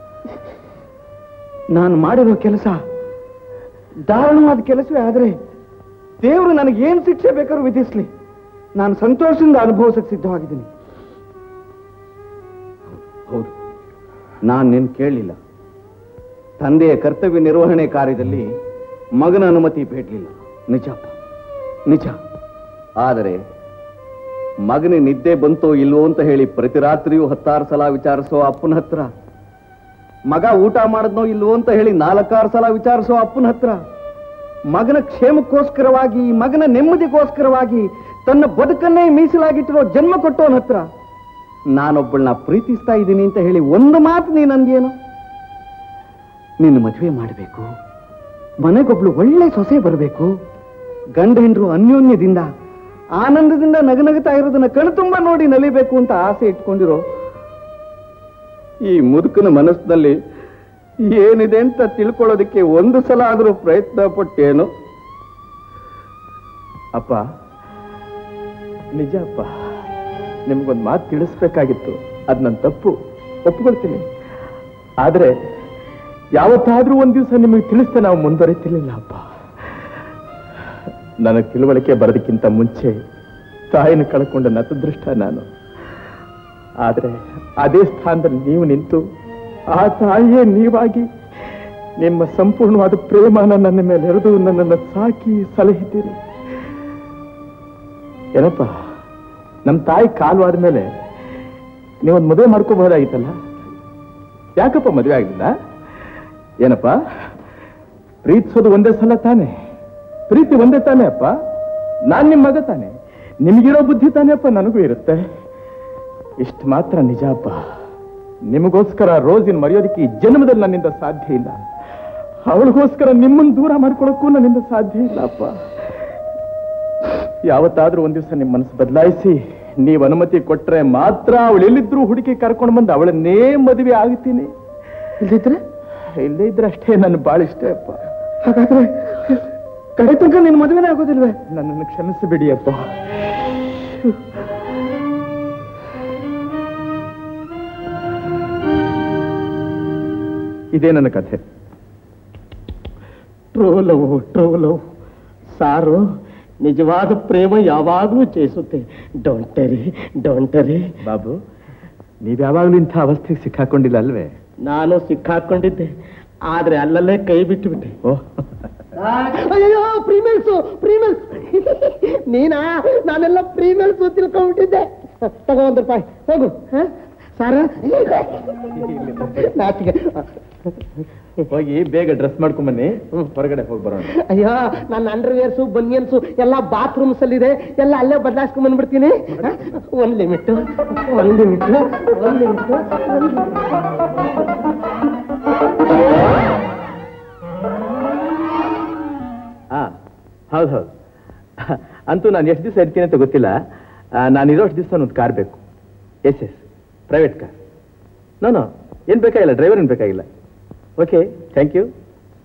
ನಾನು ಮಾಡಿರೋ ಕೆಲಸ ದಾರುಣವಾದ ಕೆಲಸವೇ ಆದ್ರೆ ದೇವರು ನನಗೆ ಏನ್ ಶಿಕ್ಷೆ ಬೇಕಾದ್ರೂ ವಿಧಿಸ್ಲಿ ನಾನು ಸಂತೋಷದಿಂದ ಅನುಭವಿಸಕ್ಕೆ ಸಿದ್ಧವಾಗಿದ್ದೀನಿ ಹೌದು ನಾನು ನಿನ್ ಕೇಳಲಿಲ್ಲ ತಂದೆಯ ಕರ್ತವ್ಯ ನಿರ್ವಹಣೆ ಕಾರ್ಯದಲ್ಲಿ ಮಗನ ಅನುಮತಿ ಬೇಡಲಿಲ್ಲ ನಿಜಪ್ಪ ನಿಜ ಆದರೆ ಮಗನ ನಿದ್ದೆ ಬಂತೋ ಇಲ್ವೋ ಅಂತ ಹೇಳಿ ಪ್ರತಿ ರಾತ್ರಿಯೂ ಹತ್ತಾರು ಸಲ ವಿಚಾರಿಸೋ ಅಪ್ಪನ ಹತ್ರ ಮಗ ಊಟ ಮಾಡಿದ್ನೋ ಇಲ್ವೋ ಅಂತ ಹೇಳಿ ನಾಲ್ಕಾರು ಸಲ ವಿಚಾರಿಸೋ ಅಪ್ಪನ ಹತ್ರ ಮಗನ ಕ್ಷೇಮಕ್ಕೋಸ್ಕರವಾಗಿ ಮಗನ ನೆಮ್ಮದಿಗೋಸ್ಕರವಾಗಿ ತನ್ನ ಬದುಕನ್ನೇ ಮೀಸಲಾಗಿಟ್ಟಿರೋ ಜನ್ಮ ಕೊಟ್ಟವನ ಹತ್ರ ನಾನೊಬ್ಬಳನ್ನ ಪ್ರೀತಿಸ್ತಾ ಇದ್ದೀನಿ ಅಂತ ಹೇಳಿ ಒಂದು ಮಾತು ನೀನಂದೇನು ನಿನ್ನ ಮದುವೆ ಮಾಡಬೇಕು ಮನೆಗೊಬ್ಳು ಒಳ್ಳೆ ಸೊಸೆ ಬರಬೇಕು ಗಂಡ ಹೆಂಡ್ರು ಅನ್ಯೋನ್ಯದಿಂದ ಆನಂದದಿಂದ ನಗನಗುತ್ತಾ ಇರೋದನ್ನ ಕಣ್ತುಂಬ ನೋಡಿ ನಲಿಬೇಕು ಅಂತ ಆಸೆ ಇಟ್ಕೊಂಡಿರೋ ಈ ಮುದುಕನ ಮನಸ್ಸಿನಲ್ಲಿ ಏನಿದೆ ಅಂತ ತಿಳ್ಕೊಳ್ಳೋದಕ್ಕೆ ಒಂದು ಸಲ ಆದರೂ ಪ್ರಯತ್ನ ಪಟ್ಟೇನು ಅಪ್ಪ ನಿಜ ಅಪ್ಪ ನಿಮ್ಗೊಂದು ಮಾತು ತಿಳಿಸ್ಬೇಕಾಗಿತ್ತು ಅದ್ ನನ್ನ ತಪ್ಪು ಒಪ್ಕೊಳ್ತೀನಿ ಆದ್ರೆ ಯಾವತ್ತಾದ್ರೂ ಒಂದ್ ದಿವಸ ನಿಮಗೆ ತಿಳಿಸ್ತಾ ನಾವು ಮುಂದುವರಿತಿರ್ಲಿಲ್ಲ ಅಪ್ಪ ನನಗೆ ತಿಳುವಳಿಕೆ ಬರೋದಕ್ಕಿಂತ ಮುಂಚೆ ತಾಯಿನ ಕಳ್ಕೊಂಡ ನತದೃಷ್ಟ ನಾನು ಆದ್ರೆ ಅದೇ ಸ್ಥಾನದಲ್ಲಿ ನೀವು ನಿಂತು ಆ ತಾಯಿಯೇ ನೀವಾಗಿ ನಿಮ್ಮ ಸಂಪೂರ್ಣವಾದ ಪ್ರೇಮನ ನನ್ನ ಮೇಲೆ ಎರೆದು ನನ್ನನ್ನು ಸಾಕಿ ಸಲಹಿದ್ದೀರಿ ಏನಪ್ಪ ನಮ್ಮ ತಾಯಿ ಕಾಲು ಮೇಲೆ ನೀವೊಂದು ಮದುವೆ ಮಾಡ್ಕೋಬಹುದಾಗಿತ್ತಲ್ಲ ಯಾಕಪ್ಪ ಮದುವೆ ಆಗಿಲ್ಲ ಏನಪ್ಪ ಪ್ರೀತಿಸೋದು ಒಂದೇ ಸಲ ತಾನೆ ಪ್ರೀತಿ ಒಂದೇ ತಾನೇ ಅಪ್ಪ ನಾನ್ ನಿಮ್ಮ ಮಗ ತಾನೆ ನಿಮಗಿರೋ ಬುದ್ಧಿ ತಾನೇ ಅಪ್ಪ ನನಗೂ ಇರುತ್ತೆ ಇಷ್ಟು ಮಾತ್ರ ನಿಜ ಅಪ್ಪ ನಿಮಗೋಸ್ಕರ ರೋಜಿನ ಮರೆಯೋದಕ್ಕೆ ಈ ಜನ್ಮದಲ್ಲಿ ನನ್ನಿಂದ ಸಾಧ್ಯ ಇಲ್ಲ ಅವಳಿಗೋಸ್ಕರ ನಿಮ್ಮನ್ನು ದೂರ ಮಾಡ್ಕೊಳ್ಳೋಕ್ಕೂ ನನ್ನಿಂದ ಸಾಧ್ಯ ಇಲ್ಲ ಅಪ್ಪ ಯಾವತ್ತಾದ್ರೂ ಒಂದ್ ದಿವಸ ನಿಮ್ಮ ಮನಸ್ಸು ಬದಲಾಯಿಸಿ ನೀವು ಅನುಮತಿ ಕೊಟ್ರೆ ಮಾತ್ರ ಅವಳು ಎಲ್ಲಿದ್ರು ಹುಡುಕಿ ಕರ್ಕೊಂಡು ಬಂದು ಅವಳನ್ನೇ ಮದುವೆ ಆಗ್ತೀನಿ ಇಲ್ದಿದ್ರೆ ಇಲ್ಲೇ ಇದ್ರೆ ಅಷ್ಟೇ ನನ್ನ ಬಾಳ ಇಷ್ಟ ಅಪ್ಪ ಹಾಗಾದ್ರೆ ಕಡೆ ತನಕ ನಿನ್ನ ಮದುವೆನೇ ಆಗೋದಿಲ್ವೇ ನನ್ನನ್ನು ಕ್ಷಮಿಸಿಬಿಡಿ ಅಪ್ಪ ಇದೇ ನನ್ನ ಕಥೆ ಟ್ರೋಲವು ಟ್ರೋಲವು ಸಾರು ನಿಜವಾದ ಪ್ರೇಮ ಯಾವಾಗಲೂ ಚೇಸುತ್ತೆ ಡೊಂಟರಿ ಡೊಂಟರಿ ಬಾಬು ನೀವ್ ಯಾವಾಗ್ಲೂ ಇಂಥ ಅವಸ್ಥೆಗೆ ಸಿಕ್ಕಾಕೊಂಡಿಲ್ಲ ಅಲ್ವೇ ನಾನು ಸಿಕ್ಕಾಕೊಂಡಿದ್ದೆ ಆದ್ರೆ ಅಲ್ಲಲ್ಲೇ ಕೈ ಬಿಟ್ಟುಬಿಟ್ಟೆ ಓಹ್ ಅಯ್ಯೋ ಪ್ರೀಮೇಲ್ಸು ಪ್ರೀಮೇಲ್ಸ್ ನೀನಾ ನಾನೆಲ್ಲ ಪ್ರೀಮೇಲ್ಸು ತಿಳ್ಕೊಂಡ್ಬಿಟ್ಟಿದ್ದೆ ತಗೋ ಒಂದು ರೂಪಾಯಿ ಹೋಗು ಹ? ಸರ್ ನಾಚಿಕೆ ಹೋಗಿ ಬೇಗ ಡ್ರೆಸ್ ಮಾಡ್ಕೊಂಬನ್ನಿ ಹೊರಗಡೆ ಹೋಗಿ ಬರೋಣ ಅಯ್ಯೋ ನನ್ನ ಅಂಡರ್ವೇರ್ಸು ಬನಿಯನ್ಸು ಎಲ್ಲ ಬಾತ್ರೂಮ್ಸ್ ಅಲ್ಲಿ ಇದೆ ಎಲ್ಲ ಅಲ್ಲೇ ಬದಲಾಯಿಸ್ಕೊಂಡ್ ಬಂದ್ಬಿಡ್ತೀನಿ ಒಂದ್ ಲಿಮಿಟ್ ಒಂದ್ ಲಿಮಿಟ್ ಒಂದ್ ಲಿಮಿಟ್ ಹಾ ಹೌದು ಹೌದು ಅಂತೂ ನಾನು ಎಷ್ಟು ದಿವಸ ಇರ್ತೀನಿ ಅಂತ ಗೊತ್ತಿಲ್ಲ ನಾನು ಇರೋಷ್ಟು ದಿವಸ ಒಂದು ಕಾರ್ ಬೇಕು yes yes private car no no ಏನು ಬೇಕಾಗಿಲ್ಲ ಡ್ರೈವರ್ ಏನು ಬೇಕಾಗಿಲ್ಲ okay thank you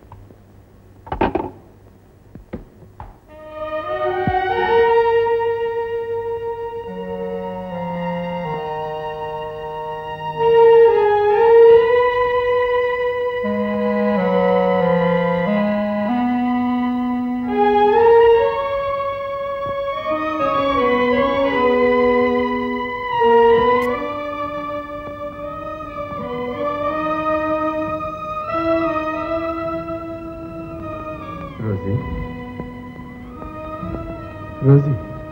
Rosie Rosie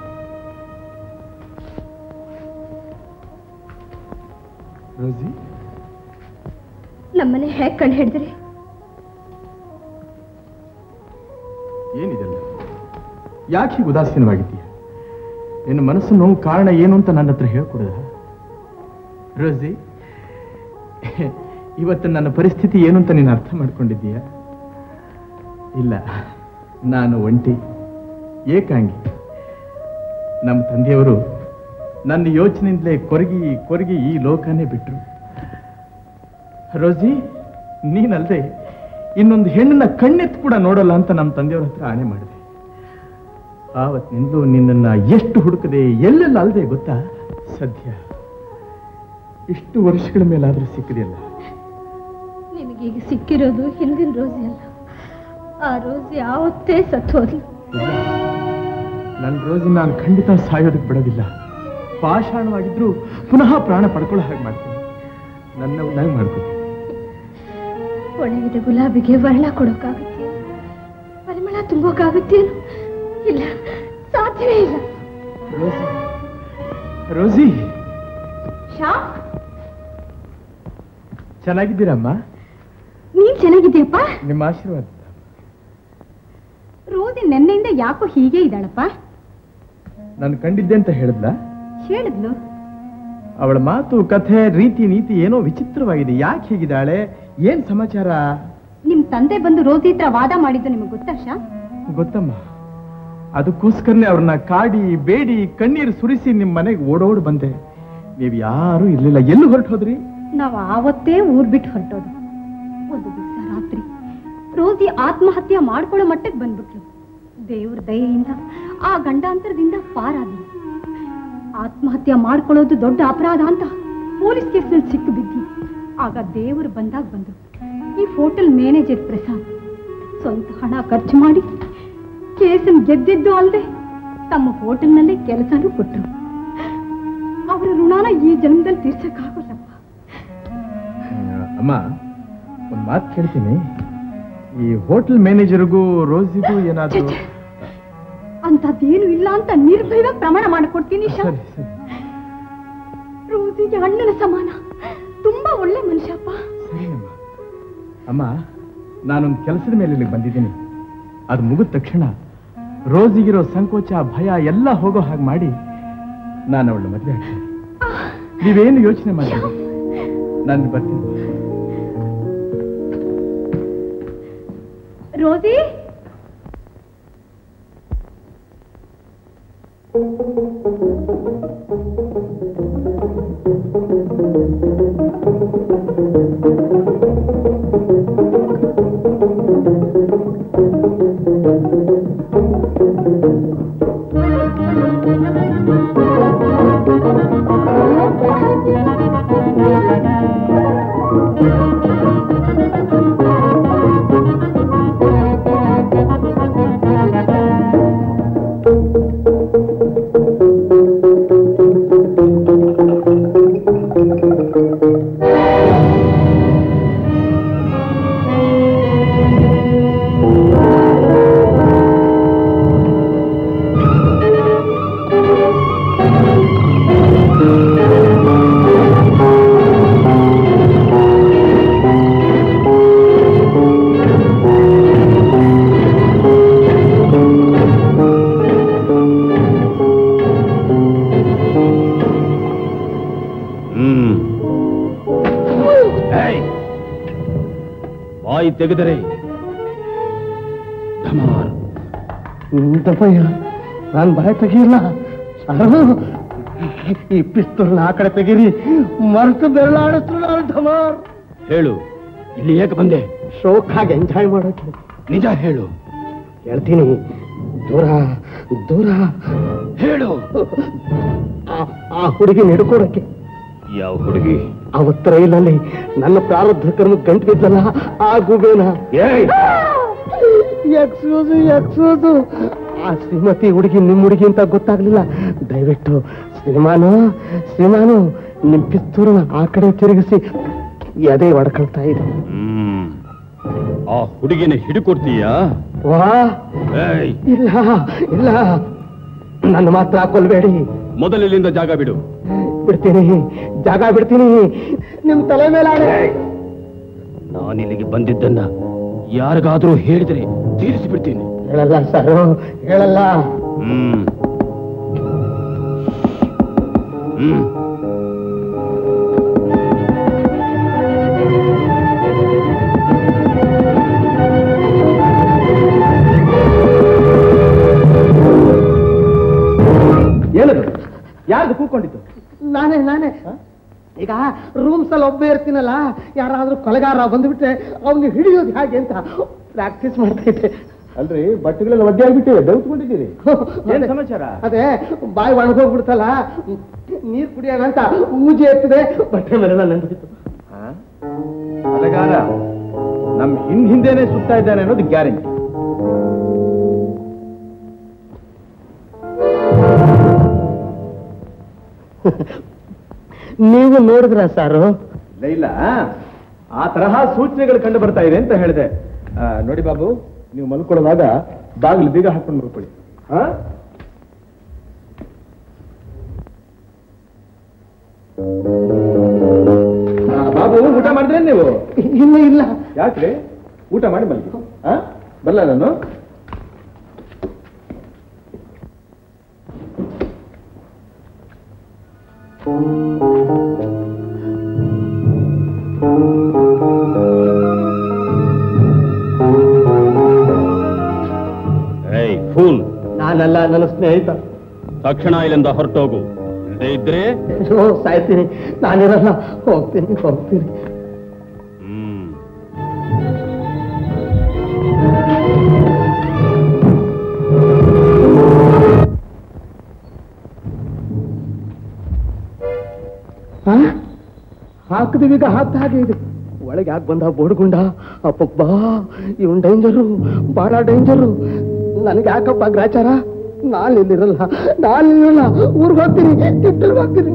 Rosie ನಮ್ಮನೆ ಹೇಗ್ ಕಂಡು ಹಿಡಿದ್ರಿ ಏನಿದೆಲ್ಲ ಯಾಕೆ ಹೀಗೆ ಉದಾಸೀನವಾಗಿದ್ದೀಯ ನಿನ್ನ ಮನಸ್ಸು ನೋವು ಕಾರಣ ಏನು ಅಂತ ನನ್ನ ಹತ್ರ ಹೇಳ್ಕೊಡುದ ರೋಸಿ ಇವತ್ತು ನನ್ನ ಪರಿಸ್ಥಿತಿ ಏನು ಅಂತ ನೀನು ಅರ್ಥ ಮಾಡ್ಕೊಂಡಿದ್ದೀಯ ಇಲ್ಲ ನಾನು ಒಂಟಿ ಏಕಾಂಗಿ ನಮ್ಮ ತಂದೆಯವರು ನನ್ನ ಯೋಚನೆಯಿಂದಲೇ ಕೊರಗಿ ಕೊರಗಿ ಈ ಲೋಕನೇ ಬಿಟ್ರು ರೋಜಿ ನೀನಲ್ದೆ ಇನ್ನೊಂದು ಹೆಣ್ಣನ್ನ ಕಣ್ಣೆತ್ತು ಕೂಡ ನೋಡಲ್ಲ ಅಂತ ನಮ್ಮ ತಂದೆಯವ್ರ ಹತ್ರ ಆಣೆ ಮಾಡಿದೆ ಆವತ್ತಿನಿಂದಲೂ ನಿನ್ನನ್ನ ಎಷ್ಟು ಹುಡುಕದೆ ಎಲ್ಲೆಲ್ಲ ಅಲ್ದೆ ಗೊತ್ತಾ ಸದ್ಯ ಇಷ್ಟು ವರ್ಷಗಳ ಮೇಲಾದ್ರೂ ಸಿಕ್ಕದಿಲ್ಲ ನಿನಗೀಗ ಸಿಕ್ಕಿರೋದು ಹಿಂದಿನ ರೋಸಿ ಅಲ್ಲ ಆ ರೋಸಿ ಯಾವತ್ತೇ ಸತ್ತು ಹೋದ್ಲು ನನ್ನ ರೋಜಿ ನಾನು ಖಂಡಿತ ಸಾಯೋದಕ್ಕೆ ಬಿಡೋದಿಲ್ಲ ಪಾಷಾಣವಾಗಿದ್ರು ಪುನಃ ಪ್ರಾಣ ಪಡ್ಕೊಳ್ಳೋ ಹಾಗೆ ಮಾಡ್ತೀನಿ ನನ್ನ ಉನ್ನಾಗಿ ಮಾಡ್ತೀನಿ ಒಣಗಿದ ಗುಲಾಬಿಗೆ ವರ್ಣ ಕೊಡೋಕ್ಕಾಗುತ್ತೆ ಪರಿಮಳ ತುಂಬೋಕ್ಕಾಗುತ್ತೇನು ಇಲ್ಲ ಸಾಧ್ಯವೇ ಇಲ್ಲ ರೋಸಿ ರೋಸಿ ಶ್ಯಾಮ್ ಚೆನ್ನಾಗಿದ್ದೀರಮ್ಮ ನೀನ್ ಚೆನ್ನಾಗಿದ್ದೀಯಪ್ಪ ನಿಮ್ಮ ಆಶೀರ್ವಾದ ರೋಸಿ ನೆನ್ನೆಯಿಂದ ಯಾಕೋ ಹೀಗೆ ಇದ್ದಾಳಪ್ಪ ನಾನು ಕಂಡಿದ್ದೆ ಅಂತ ಹೇಳಿದ್ಲ ಹೇಳಿದ್ಲು ಅವಳ ಮಾತು ಕಥೆ ರೀತಿ ನೀತಿ ಏನೋ ವಿಚಿತ್ರವಾಗಿದೆ ಯಾಕೆ ಹೀಗಿದ್ದಾಳೆ ಏನ್ ಸಮಾಚಾರ ನಿಮ್ ತಂದೆ ಬಂದು ರೋಸಿ ಹತ್ರ ವಾದ ಮಾಡಿದ್ದು ನಿಮಗೆ ಗೊತ್ತಾ ಶ್ಯಾಮ್ ಗೊತ್ತಮ್ಮ ಅದಕ್ಕೋಸ್ಕರನೇ ಅವ್ರನ್ನ ಕಾಡಿ ಬೇಡಿ ಕಣ್ಣೀರು ಸುರಿಸಿ ನಿಮ್ ಮನೆಗೆ ಓಡೋಡ್ ಬಂದೆ ನೀವ್ ಯಾರು ಇರ್ಲಿಲ್ಲ ಎಲ್ಲಿ ಹೊರಟು ಹೋದ್ರಿ ನಾವು ಆವತ್ತೇ ಊರ್ ಬಿಟ್ಟು ಹೊರಟೋದು ಒಂದು ದಿವಸ ರಾತ್ರಿ ರೋಸಿ ಆತ್ಮಹತ್ಯೆ ಮಾಡ್ಕೊಳ್ಳೋ ಮಟ್ಟಕ್ಕೆ ಬಂದ್ಬಿಟ್ಲು ದೇವ್ರ ದಯೆಯಿಂದ ಆ ಗಂಡಾಂತರದಿಂದ ಪಾರಾದ್ಲು ಆತ್ಮಹತ್ಯೆ ಮಾಡ್ಕೊಳ್ಳೋದು ದೊಡ್ಡ ಅಪರಾಧ ಅಂತ ಪೊಲೀಸ್ ಕೇಸ್ನಲ್ಲಿ ಸಿಕ್ಕು ಬಿದ್ದಿ ಆಗ ದೇವರು ಬಂದಾಗ ಬಂದ್ರು ಈ ಹೋಟೆಲ್ ಮ್ಯಾನೇಜರ್ ಪ್ರಸಾದ್ ಸ್ವಂತ ಹಣ ಖರ್ಚು ಮಾಡಿ ಕೇಸನ್ ಗೆದ್ದಿದ್ದು ಅಲ್ಲದೆ ತಮ್ಮ ಹೋಟೆಲ್ನಲ್ಲೇ ಕೆಲಸನೂ ಕೊಟ್ರು ಅವರ ಋಣನ ಈ ಜನ್ಮದಲ್ಲಿ ತೀರ್ಸಕ್ಕಾಗಲ್ಲಪ್ಪ ಅಮ್ಮ ಒಂದ್ ಮಾತು ಕೇಳ್ತೀನಿ ಈ ಹೋಟೆಲ್ ಮ್ಯಾನೇಜರ್ಗೂ ರೋಸಿಗೂ ಏನಾದ್ರು ಛೆ, ಛೆ. ಅಂತದ್ದೇನು ಇಲ್ಲ ಅಂತ ನಿರ್ಭಯವಾಗಿ ಪ್ರಮಾಣ ಮಾಡಿಕೊಡ್ತೀನಿ ಶಾ ಸರಿ ಸರಿ ರೋಸಿಗೆ ಅಣ್ಣನ ಸಮಾನ ತುಂಬಾ ಒಳ್ಳೆ ಮನುಷ್ಯಪ್ಪ ಸರಿನಮ್ಮ ಅಮ್ಮ ನಾನೊಂದು ಕೆಲಸದ ಮೇಲೆ ಇಲ್ಲಿಗೆ ಬಂದಿದ್ದೀನಿ ಅದು ಮುಗಿದ ತಕ್ಷಣ ರೋಸಿಗಿರೋ ಸಂಕೋಚ ಭಯ ಎಲ್ಲ ಹೋಗೋ ಹಾಗೆ ಮಾಡಿ ನಾನು ಅವಳ ಮದುವೆ ಆಗ್ತೀನಿ ನೀವೇನು ಯೋಚನೆ ಮಾಡಿ ನಾನು ಬರ್ತೀನಿ ರೋಸಿ ತೆಗೆದರೆ ಢಮಾರ್ ದಪ್ಪಯ್ಯ ನಾನು ಬಾಯಿ ತೆಗಿಯಲ್ಲ ಸಾರು ಈ ಪಿಸ್ತೂಲ್ನ ಆ ಕಡೆ ತೆಗೀರಿ ಮರೆತು ಬೆರಳಾಡಿಸ್ರು ನಾನು ಢಮಾರ್ ಹೇಳು ಇಲ್ಲಿ ಏಕೆ ಬಂದೆ ಶೋಕ್ ಹಾಗೆ ಎಂಜಾಯ್ ಮಾಡೋಕೆ ನಿಜ ಹೇಳು ಹೇಳ್ತೀನಿ ದೂರ ದೂರ ಹೇಳು ಆ- ಆ ಹುಡುಗಿ ಹಿಡ್ಕೊಡಕ್ಕೆ ಯಾವ ಹುಡುಗಿ ಅವತ್ತು ರೈಲಲ್ಲಿ ನನ್ನ ಪ್ರಾರಬ್ಧ ಕರ್ಮ ಗಂಟು ಬಿದ್ದಲ್ಲ ಆ ಗುಬೇನ ಎಕ್ಸ್ಕ್ಯೂಸು ಎಕ್ಸ್ಕ್ಯೂಸು ಆ ಶ್ರೀಮತಿ ಹುಡುಗಿ ನಿಮ್ಮ ಹುಡುಗಿ ಅಂತ ಗೊತ್ತಾಗ್ಲಿಲ್ಲ ದಯವಿಟ್ಟು ಶ್ರೀಮಾನು ಶ್ರೀಮಾನು ನಿಮ್ ಪಿಸ್ತೂರನ್ನ ಆ ಕಡೆ ತಿರುಗಿಸಿ ಎದೆ ಹೊಡ್ಕೊಳ್ತಾ ಇದೆ ಹ್ಮ್ ಆ ಹುಡುಗಿನ ಹಿಡ್ಕೊಡ್ತೀಯಾ ವಾ ಏಯ್ ಇಲ್ಲ ಇಲ್ಲ ನನ್ನ ಮಾತ್ರ ಕೊಲ್ಬೇಡಿ ಮೊದಲಿನಿಂದ ಜಾಗ ಬಿಡು ಬಿಡ್ತೀನಿ ಜಾಗ ಬಿಡ್ತೀನಿ ನಿಮ್ ತಲೆ ಮೇಲೆ ಆಣೆ ನಾನಿಲ್ಲಿಗೆ ಬಂದಿದ್ದನ್ನ ಯಾರಿಗಾದ್ರೂ ಹೇಳಿದರೆ ತೀರಿಸಿ ಬಿಡ್ತೀನಿ ಹೇಳಲ್ಲ ಸರ್ ಹೇಳಲ್ಲ ಹ್ಮ್ ಹ್ಮ್ ಏನದು ಯಾರ್ದು ಕೂಕೊಂಡಿದ್ದು ನಾನೇ ನಾನೇ ಈಗ ರೂಮ್ಸ್ ಅಲ್ಲಿ ಒಬ್ಬ ಇರ್ತೀನಲ್ಲ ಯಾರಾದ್ರೂ ಕೊಲೆಗಾರ ಬಂದ್ಬಿಟ್ರೆ ಅವ್ನಿಗೆ ಹಿಡಿಯೋದು ಹೇಗೆ ಅಂತ ಪ್ರಾಕ್ಟೀಸ್ ಮಾಡ್ತಾ ಇದ್ದೆ ಅಲ್ರಿ ಬಟ್ಟೆಗಳೆಲ್ಲ ಒದ್ದೆ ಆಗ್ಬಿಟ್ಟಿವೆ ಬೆಳ್ತ್ಕೊಂಡಿದ್ದೀರಿ ಏನ್ ಸಮಾಚಾರ ಅದೇ ಬಾಯಿ ಒಣಗೋಗ್ಬಿಡ್ತಲ್ಲ ನೀರ್ ಕುಡಿಯೋಣ ಅಂತ ಊಜಿ ಎತ್ತಿದೆ ಬಟ್ಟೆ ಮೇಲೆ ನೆನ್ಬಿಟ್ಟಿತ್ತು ಅಲಗಾರ ನಮ್ ಹಿಂದ್ ಹಿಂದೆನೆ ಸುತ್ತಾ ಇದ್ದಾನೆ ಅನ್ನೋದು ಗ್ಯಾರಂಟಿ ನೀವು ನೋಡಿದ್ರ ಸಾರು ಇಲ್ಲ ಇಲ್ಲ ಆ ತರಹ ಸೂಚನೆಗಳು ಕಂಡು ಬರ್ತಾ ಇದೆ ಅಂತ ಹೇಳಿದೆ ಆ, ನೋಡಿ ಬಾಬು ನೀವು ಮಲ್ಕೊಳ್ಳುವಾಗ ಬಾಗಿಲು ಬೀಗ ಹಾಕೊಂಡು ಮಲ್ಕೊಳ್ಳಿ ಹಾ ಆ, ಬಾಬು ಊಟ ಮಾಡಿದ್ರೆ ನೀವು ಇಲ್ಲ ಇಲ್ಲ ಯಾಕ್ರಿ ಊಟ ಮಾಡಿ ಮಲ್ಗಿ ಹಾ ಬರಲ್ಲ ನಾನು ಏಯ್ ಫೂಲ್ ನಾನಲ್ಲ ನನ್ನ ಸ್ನೇಹಿತ ತಕ್ಷಣ ಇಲ್ಲಿಂದ ಹೊರಟೋಗು ಇಲ್ಲದೆ ಇದ್ರೆ ಅಯ್ಯೋ, ಸಾಯ್ತೀನಿ ನಾನಿರಲ್ಲ ಹೋಗ್ತೀನಿ ಹೋಗ್ತೀನಿ ಹ್ಮ್ ಹಾ? ಹಾಕಿದ ಈಗ ಹಾಕ್ದ ಹಾಗೆ ಇದೆ ಒಳಗೆ ಯಾಕೆ ಬಂದ ಬೋಡ್ಗುಂಡ ಅಪ್ಪಬ್ಬ ಇವನ್ ಡೇಂಜರು ಬಹಳ ಡೇಂಜರು ನನಗೆ ಯಾಕಪ್ಪ ಗ್ರಾಚಾರ ನಾನು ಇಲ್ಲಿರಲ್ಲ ನಾನು ಇಲ್ಲಿರಲ್ಲ ಊರ್ಗ್ ಹೋಗ್ತೀನಿ ಕಿಟ್ಟಲ್ಗ್ ಹೋಗ್ತೀನಿ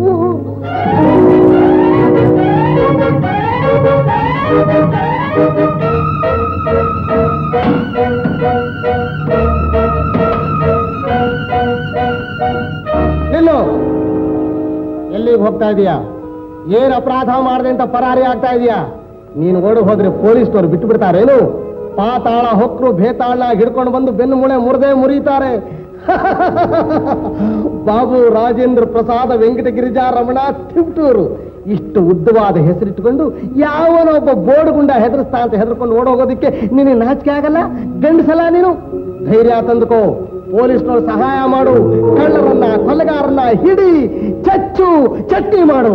ನಿಲ್ಲು ಎಲ್ಲಿಗೆ ಹೋಗ್ತಾ ಇದೀಯಾ ಏನ್ ಅಪರಾಧ ಮಾಡಿದೆ ಅಂತ ಪರಾರಿ ಆಗ್ತಾ ಇದೀಯಾ ನೀನು ಓಡಿ ಹೋದ್ರೆ ಪೊಲೀಸ್ನವ್ರು ಬಿಟ್ಟು ಬಿಡ್ತಾರೇನು ಪಾತಾಳ ಹೊಕ್ರು ಭೇತಾಳ ಹಿಡ್ಕೊಂಡು ಬಂದು ಬೆನ್ನು ಮುಳೆ ಮುರಿದೇ ಮುರಿತಾರೆ ಬಾಬು ರಾಜೇಂದ್ರ ಪ್ರಸಾದ ವೆಂಕಟಗಿರಿಜಾ ರಮಣ ತಿಪ್ಟೂರು ಇಷ್ಟು ಉದ್ದವಾದ ಹೆಸರಿಟ್ಟುಕೊಂಡು ಯಾವನೊಬ್ಬ ಬೋರ್ಡ್ಗುಂಡ ಹೆದರ್ಸ್ತಾ ಅಂತ ಹೆದರ್ಕೊಂಡು ಓಡೋಗೋದಕ್ಕೆ ನಿನಗೆ ನಾಚಿಕೆ ಆಗಲ್ಲ ಗಂಡಸಲ್ಲ ನೀನು ಧೈರ್ಯ ತಂದುಕೋ ಪೊಲೀಸ್ನವ್ರು ಸಹಾಯ ಮಾಡು ಕಳ್ಳರನ್ನ ಕೊಲೆಗಾರನ್ನ ಹಿಡಿ ಚಚ್ಚು ಚಟ್ನಿ ಮಾಡು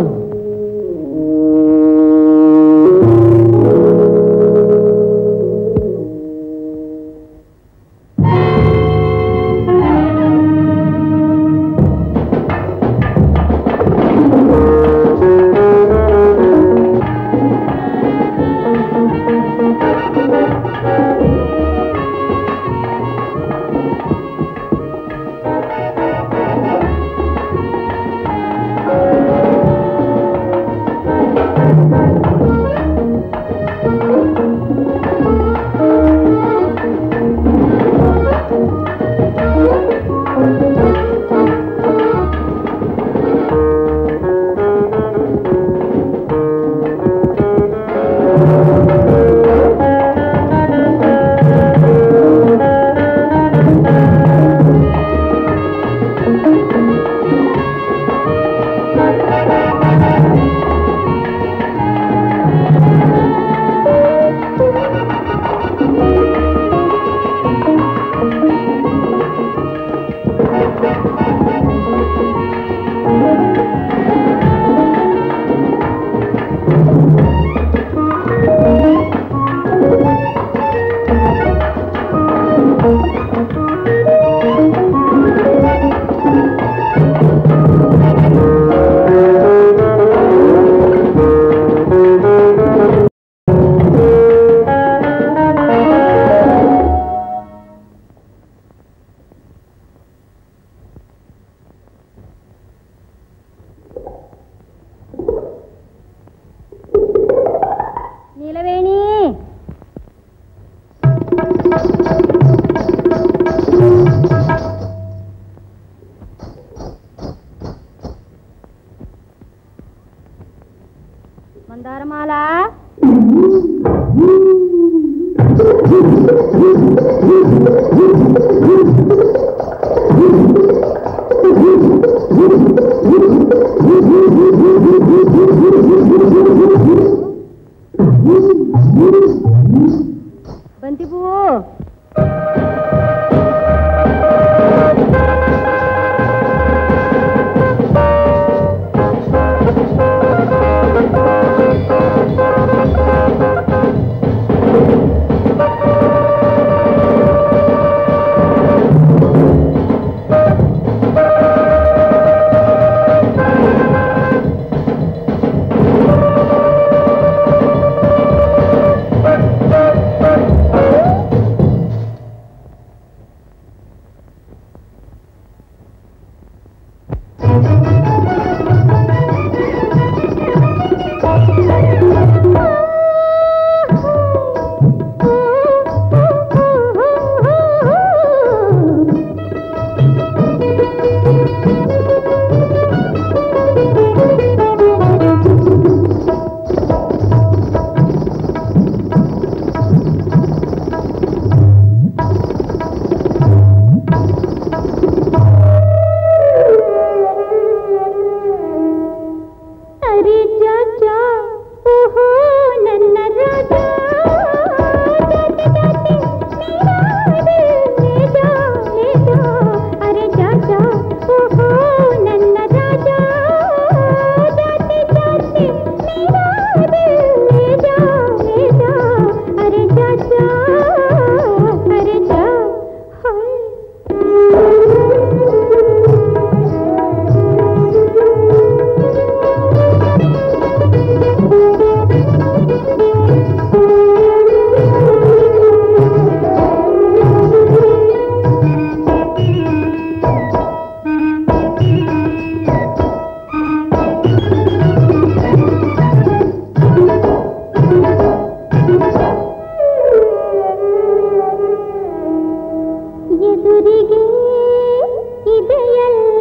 ಎದುರಿಗೆ ಇದೆಯಲ್ಲ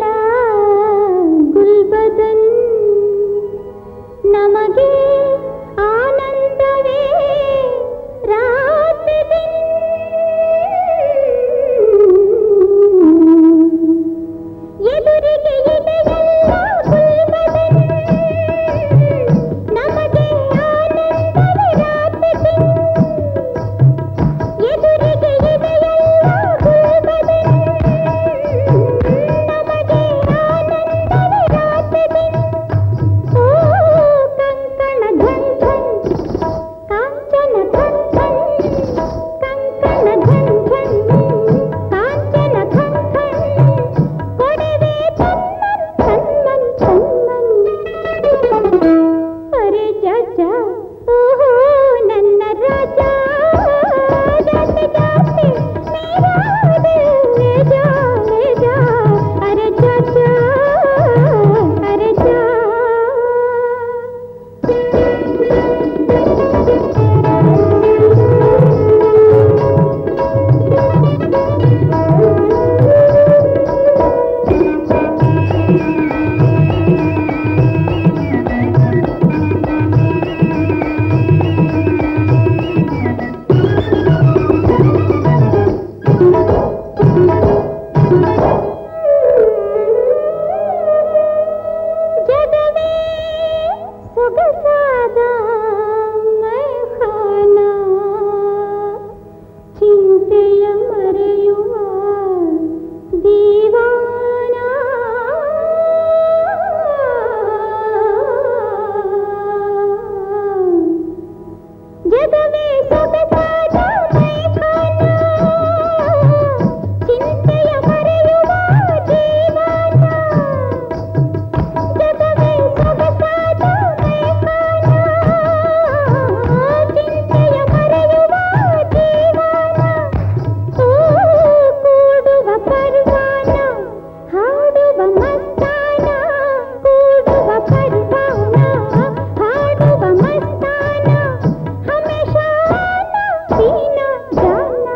ಗುಲ್ಬದನ್ ನಮಗೆ ಆನಂದವೇ ರಾತ್ರಿದಿನ್ ಎದುರಿಗೆ ಇದೆಯಲ್ಲ ಗುಲ್ಬದನ್ ನಮಗೆ ಆನಂದವೇ ರಾತ್ರಿದಿನ್ ಎದುರಿಗೆ ಇದೆಯಲ್ಲ ಗುಲ್ಬದನ್ ನಮಗೆ ಆನಂದವೇ ರಾತ್ರಿದಿನ್ ಓ ಕಂಕಣ ಧನ್ ಧನ್ ಕಾಂಚನ ಧನ್ ಧನ್ ಕಂಕಣ ಧನ್ ಧನ್ ಕಾಂಚನ ಧನ್ ಧನ್ ಕೊಡವೆ ತನ್ನನ್ ತನ್ನನ್ ತನ್ನನ್ ಅರೆ ಜಜ ಓಹೋ ನನ್ನ ರಾಜ ಜಾತೆ ಜಾತೆ ಮೇರಾ ದಿಲ್ ಲೇ ಜಾ ಲೇ ಜಾ ಅರೆ ಜಜ ಅರೆ ಜಾ ಜಗವೇ ಸೊಗಸಾದ ಮೈಖಾನ ಚಿಂತೆಯ ಮರೆಯುವ ದೀವಾನ ಜಗವೇ ಸೊಗಸಾದ ಮೈಖಾನ ಚಿಂತೆಯ ಮರೆಯುವ ಜೀವನ ಜಗವೇ ಸೊಗಸಾದ ಮೈಖಾನ ಚಿಂತೆಯ ಮರೆಯುವ ಜೀವನ ಓ ಕೂಡುವ ಪರ್ವಾನ ಹಾಡುವ ಮಸ್ತಾನ ಕೂಡುವ ಪರ್ವಾನ ಹಾಡುವ ಮಸ್ತಾನ ಹಮೇಶಾ ಸೀನಾ ಜಾನ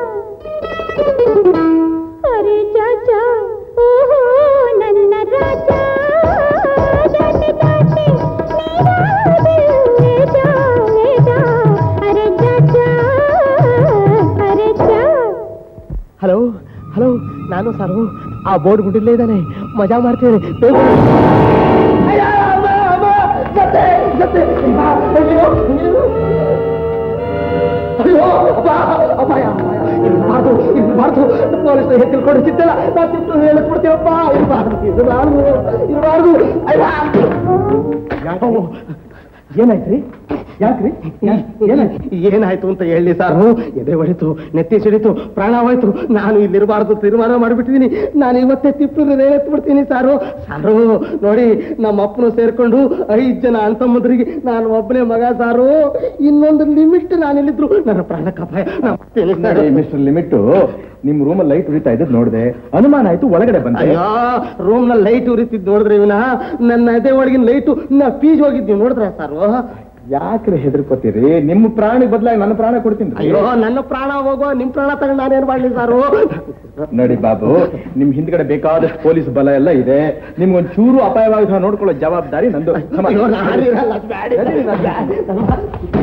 ಅರೆ ಚಾಚಾ ಓಹೋ ನನ್ನ ರಾಜ ಜಾತೆ ಜಾತೆ ಮೇರಾ ದಿಲ್ ಲೇ ಜಾ ಲೇ ಜಾ ಅರೆ ಚಾಚಾ ಅರೆ ಚಾ ಹಲೋ ಹಲೋ ನಾನು ಸಾರು ಆ ಬೋರ್ಡ್ ಗುಂಡಿಲ್ಲೇ ಇದ್ದಾನೆ ಮಜಾ ಮಾಡ್ತೇನೆ ಬೇಗ ಬನ್ನಿ. ಅಯ್ಯ, ಅಮ್ಮ, ಅಮ್ಮ, ಜೊತೆ, ಜೊತೆ. ಬಾ, ಅಯ್ಯೋ, ಅಯ್ಯೋ. ಅಯ್ಯೋ, ಅಪ್ಪ, ಅಪಾಯ, ಅಪಾಯ. ಇರ್ಬಾರ್ದು ಇರ್ಬಾರ್ದು ಪೊಲೀಸ್ ಹೇಗೆ ತಿಳ್ಕೊಂಡು ಚಿತ್ತಲ್ಲ ನಾ ತಿಳ್ಕೊಂಡು ಹೇಳಕ್ ಕೊಡ್ತೀವಪ್ಪ ಇರ್ಬಾರ್ದು ಇರ್ಬಾರ್ದು ಇರ್ಬಾರ್ದು ಅಯ್ಯ. ಓ, ಏನಾಯ್ತ್ರಿ ಯಾಕ್ರಿ ಏನಾಯ್ತು ಅಂತ ಹೇಳಿ ಸಾರು ಎದೆ ಹೊಡಿತು ನೆತ್ತಿ ಸಿಡಿತು ಪ್ರಾಣ ಹೋಯ್ತು ನಾನು ಇಲ್ಲಿರಬಾರ್ದು ತೀರ್ಮಾನ ಮಾಡಿಬಿಟ್ಟಿದ್ದೀನಿ ನಾನು ಇವತ್ತೇ ತಿಪ್ಪಲು ಬಿಡ್ತೀನಿ ಸಾರು ಸಾರು ನೋಡಿ ನಮ್ಮ ಅಪ್ಪನು ಸೇರ್ಕೊಂಡು ಐದು ಜನ ಅಂತಮ್ಮದ್ರಿಗೆ ನಾನು ಒಬ್ಬನೇ ಮಗ ಸಾರು ಇನ್ನೊಂದು ಲಿಮಿಟ್ ನಾನಿಲ್ಲಿದ್ರು ನನ್ನ ಪ್ರಾಣಕ್ಕೆ ಅಪಾಯ ನಾನು ಬರ್ತೀನಿ ಸಾರು. ಮಿಸ್ಟರ್ ಲಿಮಿಟ್ ನಿಮ್ ರೂಮಲ್ಲಿ ಲೈಟ್ ಉರಿತಾ ಇದ್ದದ್ದು ನೋಡಿದೆ ಅನುಮಾನ ಆಯ್ತು ಒಳಗಡೆ ಬಂದೆ ಅಯ್ಯೋ ರೂಮ್ ನಲ್ಲಿ ಲೈಟ್ ಉರಿತಿದ್ ನೋಡಿದ್ರೆ ಇವನ ನನ್ನ ಎದೆ ಒಳಗಿನ ಲೈಟು ನಾ ಪೀಜ್ ಹೋಗಿದ್ದೀವಿ ನೋಡಿದ್ರೆ ಸಾರು ಯಾಕ್ರೆ ಹೆದರ್ಕೋತೀರಿ ನಿಮ್ಮ ಪ್ರಾಣಿ ಬದಲಾಗಿ ನನ್ನ ಪ್ರಾಣ ಕೊಡ್ತೀನಿ ಅಯ್ಯೋ ನನ್ನ ಪ್ರಾಣ ಹೋಗೋ ನಿಮ್ ಪ್ರಾಣ ತಗೊಂಡು ನಾನೇನ್ ಮಾಡ್ಲಿ ಸಾರು ನೋಡಿ ಬಾಬು ನಿಮ್ ಹಿಂದ್ಗಡೆ ಬೇಕಾದಷ್ಟು ಪೊಲೀಸ್ ಬಲ ಎಲ್ಲ ಇದೆ ನಿಮ್ಗೊಂದ್ ಚೂರು ಅಪಾಯವಾಗಿ ನೋಡ್ಕೊಳ್ಳೋ ಜವಾಬ್ದಾರಿ ನಂದು Come on. ಅಯ್ಯೋ, ನಾನಿರಲ್ಲ, ಬ್ಯಾಡ. ಸರಿ, ನಾನು ಬ್ಯಾ-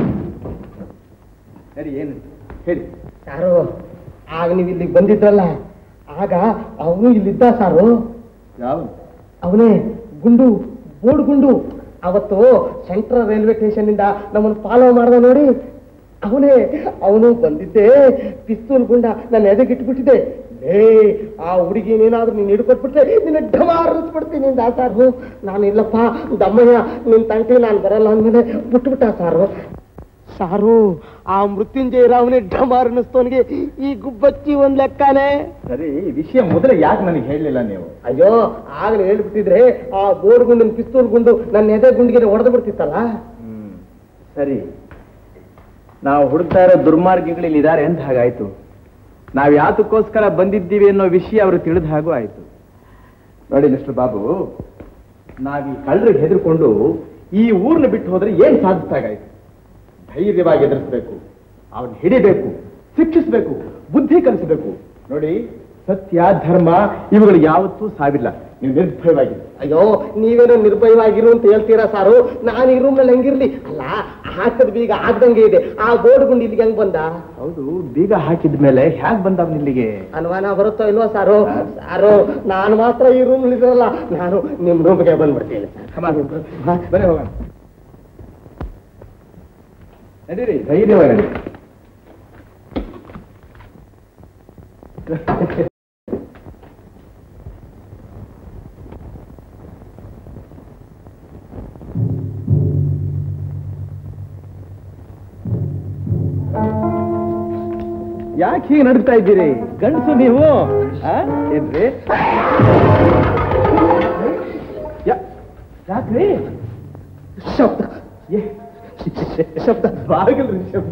ಸರಿ ಏನು ಹೇಳಿ ಸಾರು ಆಗ ನೀವು ಇಲ್ಲಿಗೆ ಬಂದಿದ್ರಲ್ಲ ಆಗ ಅವನು ಇಲ್ಲಿದ್ದ ಸಾರು ಯಾವ ಅವನೇ ಗುಂಡು ಬೋರ್ಡ್ ಗುಂಡು ಅವತ್ತು ಸೆಂಟ್ರಲ್ ರೈಲ್ವೆ ಸ್ಟೇಷನ್ ಇಂದ ನಮ್ಮನ್ನು ಫಾಲೋ ಮಾಡ್ದ ನೋಡಿ ಅವನೇ ಅವನು ಬಂದಿದ್ದೆ ಪಿಸ್ತೂಲ್ ಗುಂಡ ನನ್ನ ಎದೆಗಿಟ್ಬಿಟ್ಟಿದೆ ಲೇ ಆ ಹುಡುಗಿ ನೀನಾದ್ರೂ ನೀನು ಹಿಡ್ಕೊಟ್ಬಿಟ್ರೆ ನಿನ್ನ ಡಮಾರಿಸ್ಬಿಡ್ತೀನಿ ಅಂದ ಸಾರು ನಾನು ಇಲ್ಲಪ್ಪ ದಮ್ಮಯ್ಯ ನಿನ್ ತಂಟೆ ನಾನು ಬರಲ್ಲ ಅಂದ್ಮೇಲೆ ಬಿಟ್ಬಿಟ್ಟ ಸಾರು ಸಾರು ಆ ಮೃತ್ಯುಂಜಯ ರಾವನೇ ಡಮಾರ್ ಅನ್ನಿಸ್ತವನಿಗೆ ಈ ಗುಬ್ಬಚ್ಚಿ ಒಂದ್ ಲೆಕ್ಕನೇ ಸರಿ ಈ ವಿಷಯ ಮೊದಲೇ ಯಾಕೆ ನನಗೆ ಹೇಳಲಿಲ್ಲ ನೀವು ಅಯ್ಯೋ ಆಗ್ಲೇ ಹೇಳ್ಬಿಟ್ಟಿದ್ರೆ ಆ ಬೋರ್ ಗುಂಡಿನ ಪಿಸ್ತೂಲ್ ಗುಂಡು ನನ್ನ ಎದೆ ಗುಂಡಿಗೆ ಹೊಡೆದು ಬಿಡ್ತಿತ್ತಲ್ಲ ಹ್ಮ್. ಸರಿ ನಾವು ಹುಡುಕ್ತಾ ಇರೋ ದುರ್ಮಾರ್ಗಿಗಳು ಇಲ್ಲಿ ಇದ್ದಾರೆ ಅಂತ ಹಾಗಾಯ್ತು ನಾವು ಯಾತಕ್ಕೋಸ್ಕರ ಬಂದಿದ್ದೀವಿ ಅನ್ನೋ ವಿಷಯ ಅವರು ತಿಳಿದ ಹಾಗೂ ಆಯ್ತು ನೋಡಿ ಮಿಸ್ಟರ್ ಬಾಬು ನಾವ್ ಈ ಕಳ್ಳರಿಗೆ ಹೆದರ್ಕೊಂಡು ಈ ಊರ್ನ ಬಿಟ್ಟು ಹೋದ್ರೆ ಏನ್ ಸಾಧಿಸ್ದಾಗಾಯ್ತು ಧೈರ್ಯವಾಗಿ ಎದುರಿಸ್ಬೇಕು ಅವನ್ ಹಿಡಿಬೇಕು ಶಿಕ್ಷಿಸ್ಬೇಕು ಬುದ್ಧಿ ಕಲಿಸಬೇಕು ನೋಡಿ ಸತ್ಯ ಧರ್ಮ ಇವುಗಳು ಯಾವತ್ತೂ ಸಾವಿಲ್ಲ ನೀವು ನಿರ್ಭಯವಾಗಿ ಅಯ್ಯೋ ನೀವೇನೋ ನಿರ್ಭಯವಾಗಿರು ಅಂತ ಹೇಳ್ತೀರಾ ಸಾರು ನಾನು ಈ ರೂಮ್ನಲ್ಲಿ ಹೆಂಗಿರ್ಲಿ ಅಲ್ಲ ಹಾಕದ ಬೀಗ ಆಗ್ದಂಗೆ ಇದೆ ಆ ಬೋರ್ಡ್ ಗುಂಡಿ ಇಲ್ಲಿಗೆ ಹೆಂಗ್ ಬಂದ ಹೌದು ಬೀಗ ಹಾಕಿದ ಮೇಲೆ ಹೇಗ್ ಬಂದವ್ ಇಲ್ಲಿಗೆ ಅನುಮಾನ ಬರುತ್ತೋ ಇಲ್ವೋ ಸಾರು ಸಾರು ನಾನು ಮಾತ್ರ ಈ ರೂಮ್ ಇರಲ್ಲ ನಾನು ನಿಮ್ ರೂಮ್ಗೆ ಬಂದ್ಬಿಡ್ತೀನಿ ಬನ್ನಿ ಹೋಗೋಣ ನಡೀರಿ ಧೈರ್ಯವಾಗಿ ನಡೀರಿ. ಯಾಕೆ ಹೀಗೆ ನಡೀತಾ ಇದ್ದೀರಿ ಗಂಡಸು ನೀವು ಆ? ಏನ್ರಿ ಯಾ- ಯಾಕ್ರಿ ಶಬ್ದ ಶಬ್ದ ಬಾಗಿಲ್ರಿ ಶಬ್ದ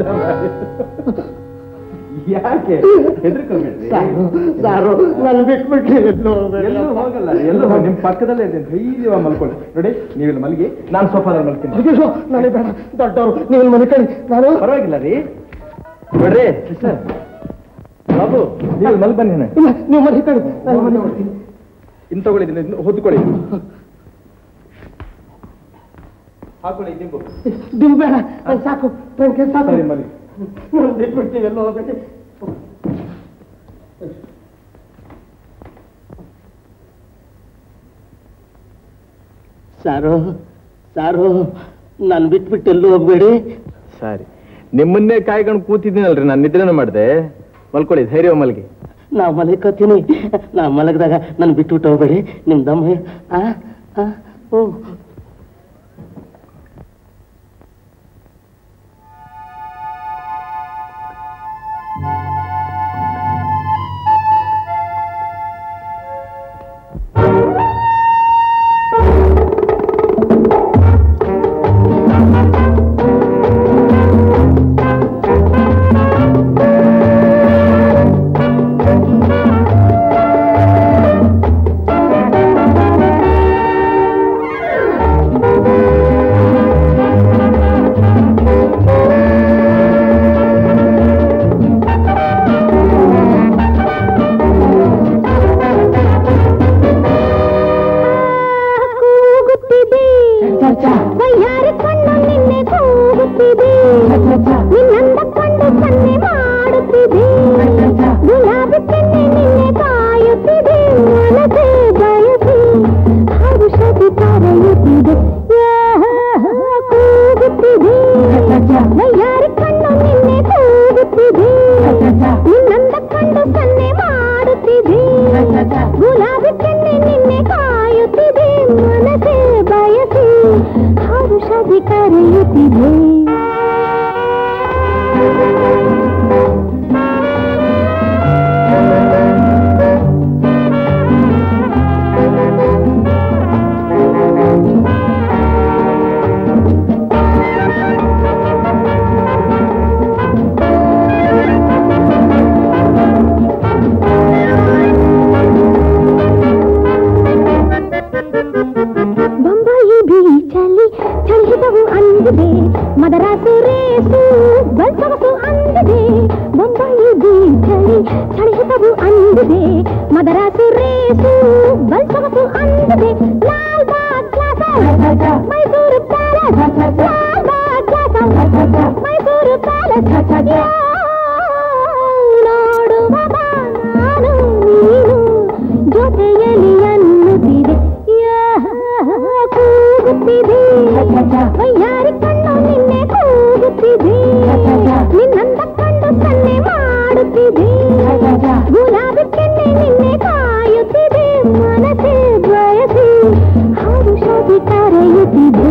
ಯಾಕೆ ಹೆದರ್ಕೊಬೇಡ್ರಿ ಸಾರು ಸಾರು ನನ್ ಬಿಟ್ಬಿಟ್ಟು ಎಲ್ಲೋ ಹೋಗ್ಬೇಡಿ. ಎಲ್ಲೂ ಹೋಗಲ್ಲ ಎಲ್ಲೂ ಹೋಗಿ ನಿಮ್ ಪಕ್ಕದಲ್ಲೇ ಇದೆ ಧೈರ್ಯವಾಗಿ ಮಲ್ಕೊಳ್ಳಿ ನೋಡಿ ನೀವಿಲ್ಲಿ ಮಲಗಿ ನಾನು ಸೋಫಾದಲ್ಲಿ ಮಲ್ತೀನಿ ಅಯ್ಯೋ ನನಗೆ ಬೇಡ ದೊಡ್ಡವರು ನೀವು ಮನೆ ಕಳಿ ನಾನು ಪರವಾಗಿಲ್ಲ ರೀ ನೋಡ್ರಿ ಸರ್ ಬಾಬು ನೀವು ಮಲ್ ಬನ್ನಿ ನಾನು ಇಲ್ಲ ನೀವು ಮನೆ ಕಳಿ ನಾನು ಮನೆ ಕೊಡ್ತೀನಿ ಇನ್ ತಗೊಳ್ಳಿ ಇದನ್ನ ಹೊದ್ಕೊಳ್ಳಿ ಹಾಕೊಳ್ಳಿ ದಿಂಬು ದಿಂಬು ಬೇಡ ನಂಗೆ ಸಾಕು ನಂಗೆ ಸಾಕು ಸರಿ ಮಲಿ ನಾನು ಬಿಟ್ಬಿಡ್ತೀವಿ ಎಲ್ಲೋ ಹೋಗ್ಬಿಟ್ಟು ಸಾರು ಸಾರು ನಾನು ಬಿಟ್ಬಿಟ್ಟು ಎಲ್ಲೂ ಹೋಗ್ಬೇಡಿ ಸರಿ ನಿಮ್ಮನ್ನೇ ಕಾಯ್ಕೊಂಡು ಕೂತಿದ್ದೀನಲ್ರಿ ನಾನು ನಿದ್ರೆನೂ ಮಾಡಿದೆ ಮಲ್ಕೊಳ್ಳಿ ಧೈರ್ಯ ಮಲ್ಗಿ ನಾ ಮಲಕೋತೀನಿ ನಾ ಮಲಗಿದಾಗ ನಾನು ಬಿಟ್ಬಿಟ್ಟು ಹೋಗ್ಬೇಡಿ ನಿಮ್ ದಮ್ಮ ಆ ಆ ಓ ಕೂಗುತ್ತಿದೆ ವಯ್ಯಾರಿ ಕಣ್ಣು ನಿನ್ನೆ ಕೂಗುತ್ತಿದೆ ನಿನ್ನಂದ ಕಂಡು ಸನ್ನೆ ಮಾಡುತ್ತಿದೆ ಗುಲಾಬಿ ಕೆನ್ನೆ ನಿನ್ನೆ ಕಾಯುತ್ತಿದೆ ಮನಸೇ ಬಯಸಿ ಹರುಷದಿ ಕರೆಯುತ್ತಿದೆ ಕೂಗುತ್ತಿದೆ ವಯ್ಯಾರಿ ಕಣ್ಣು ನಿನ್ನೆ ಕೂಗುತ್ತಿದೆ ನಿನ್ನಂದ ಕಂಡು ಸನ್ನೆ ಮಾಡುತ್ತಿದೆ ಗುಲಾಬಿ ಕೆನ್ನೆ ನಿನ್ನೆ ಕಾಯುತ್ತಿದೆ ಮನಸೇ ಬಯಸಿ ಹರುಷದಿ ಕರೆಯುತ್ತಿದೆ ಬೊಂಬಾಯಿ ಬೀಚಲ್ಲಿ ಚಳಿಸಿದವು ಅಂದಿದೆ ಮದರಾಸು ರೇಸು ಬಲ್ಸವಸು ಅಂದಿದೆ ಬೊಂಬಾಯಿ ಬೀಚಲ್ಲಿ ಚಳಿಸಿದವು ಅಂದಿದೆ ಮದರಾಸು ರೇಸು ಬಲ್ಸವಸು ಅಂದಿದೆ Lal Bagh glass Mysore palace Lal Bagh glass Mysore palace ನೋಡುವ ಬಾ ನಾನು ನೀನು ಜೊತೆಯಲ್ಲಿ ಅನ್ನುತ್ತಿದೆ ಕೂಗುತ್ತಿದೆ ವಯ್ಯಾರಿ ಕಣ್ಣು ನಿನ್ನೆ ಕೂಗುತ್ತಿದೆ ನಿನ್ನಂದ ಕಂಡು ಸನ್ನೆ ಮಾಡುತ್ತಿದೆ ಗುಲಾಬಿ ಕೆನ್ನೆ ನಿನ್ನೆ ಕಾಯುತ್ತಿದೆ ಮನಸ್ಸೇ ಬಯಸಿ ಹರುಷದಿ ಕರೆಯುತ್ತಿದೆ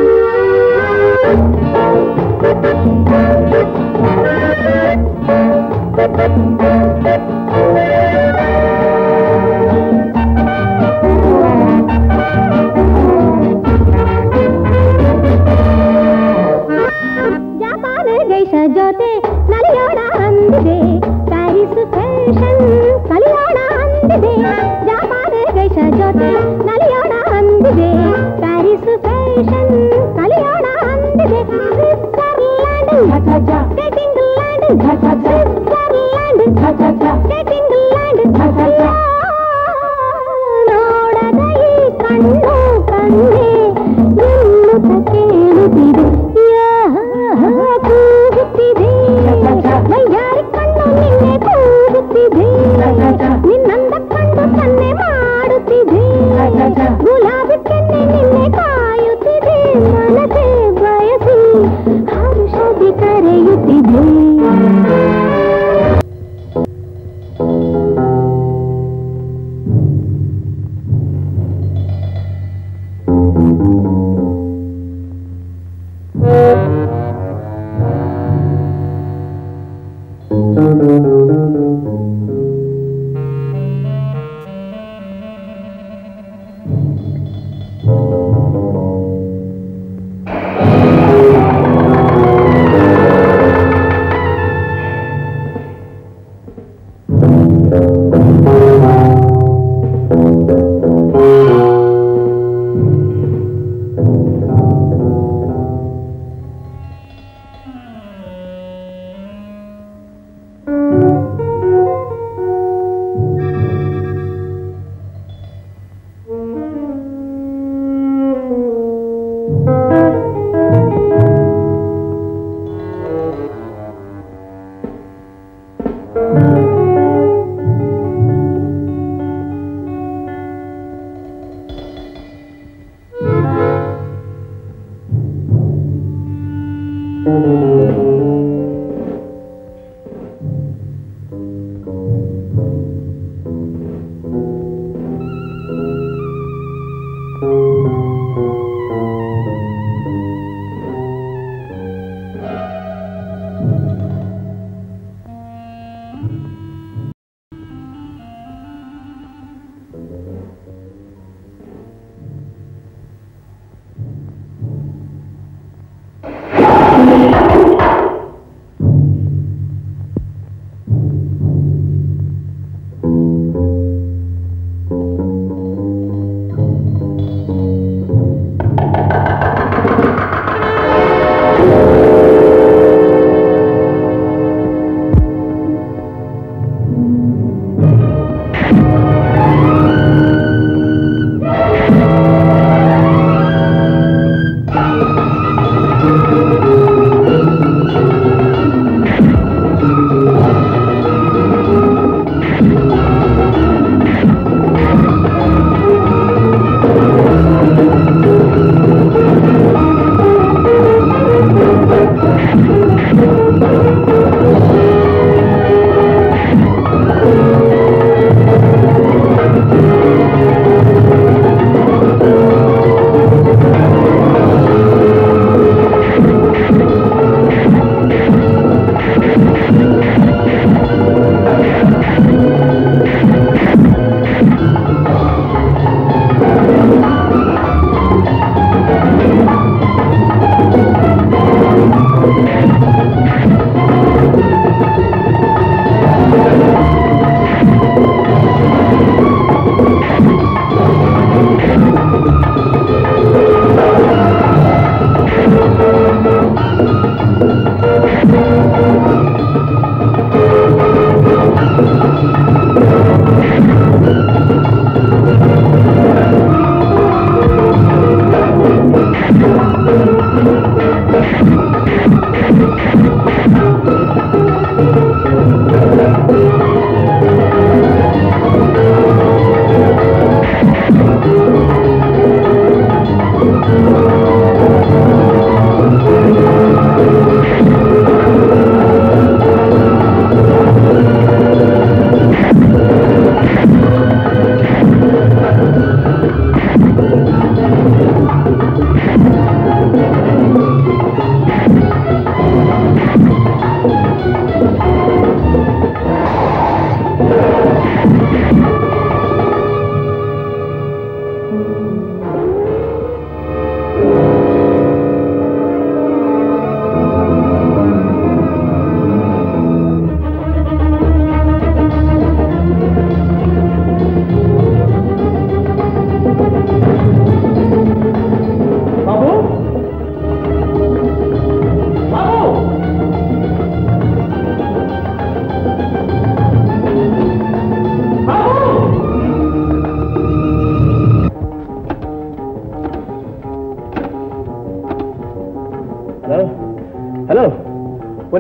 ಜಪಾನ್ ದೇಶ ಜೊತೆ ನಲಿಯೋಣ ಅಂದಿದೆ ಪ್ಯಾರಿಸ್ ಫ್ಯಾಷನ್ ಕಲಿಯೋಣ ಅಂದಿದೆ ಜಪಾನ್ ದೇಶ ಜೊತೆ ನಲಿಯೋಣ ಅಂದಿದೆ ಪ್ಯಾರಿಸ್ ಫ್ಯಾಷನ್ ಕಲಿಯೋಣ ಅಂದಿದೆ Switzerland skating land Switzerland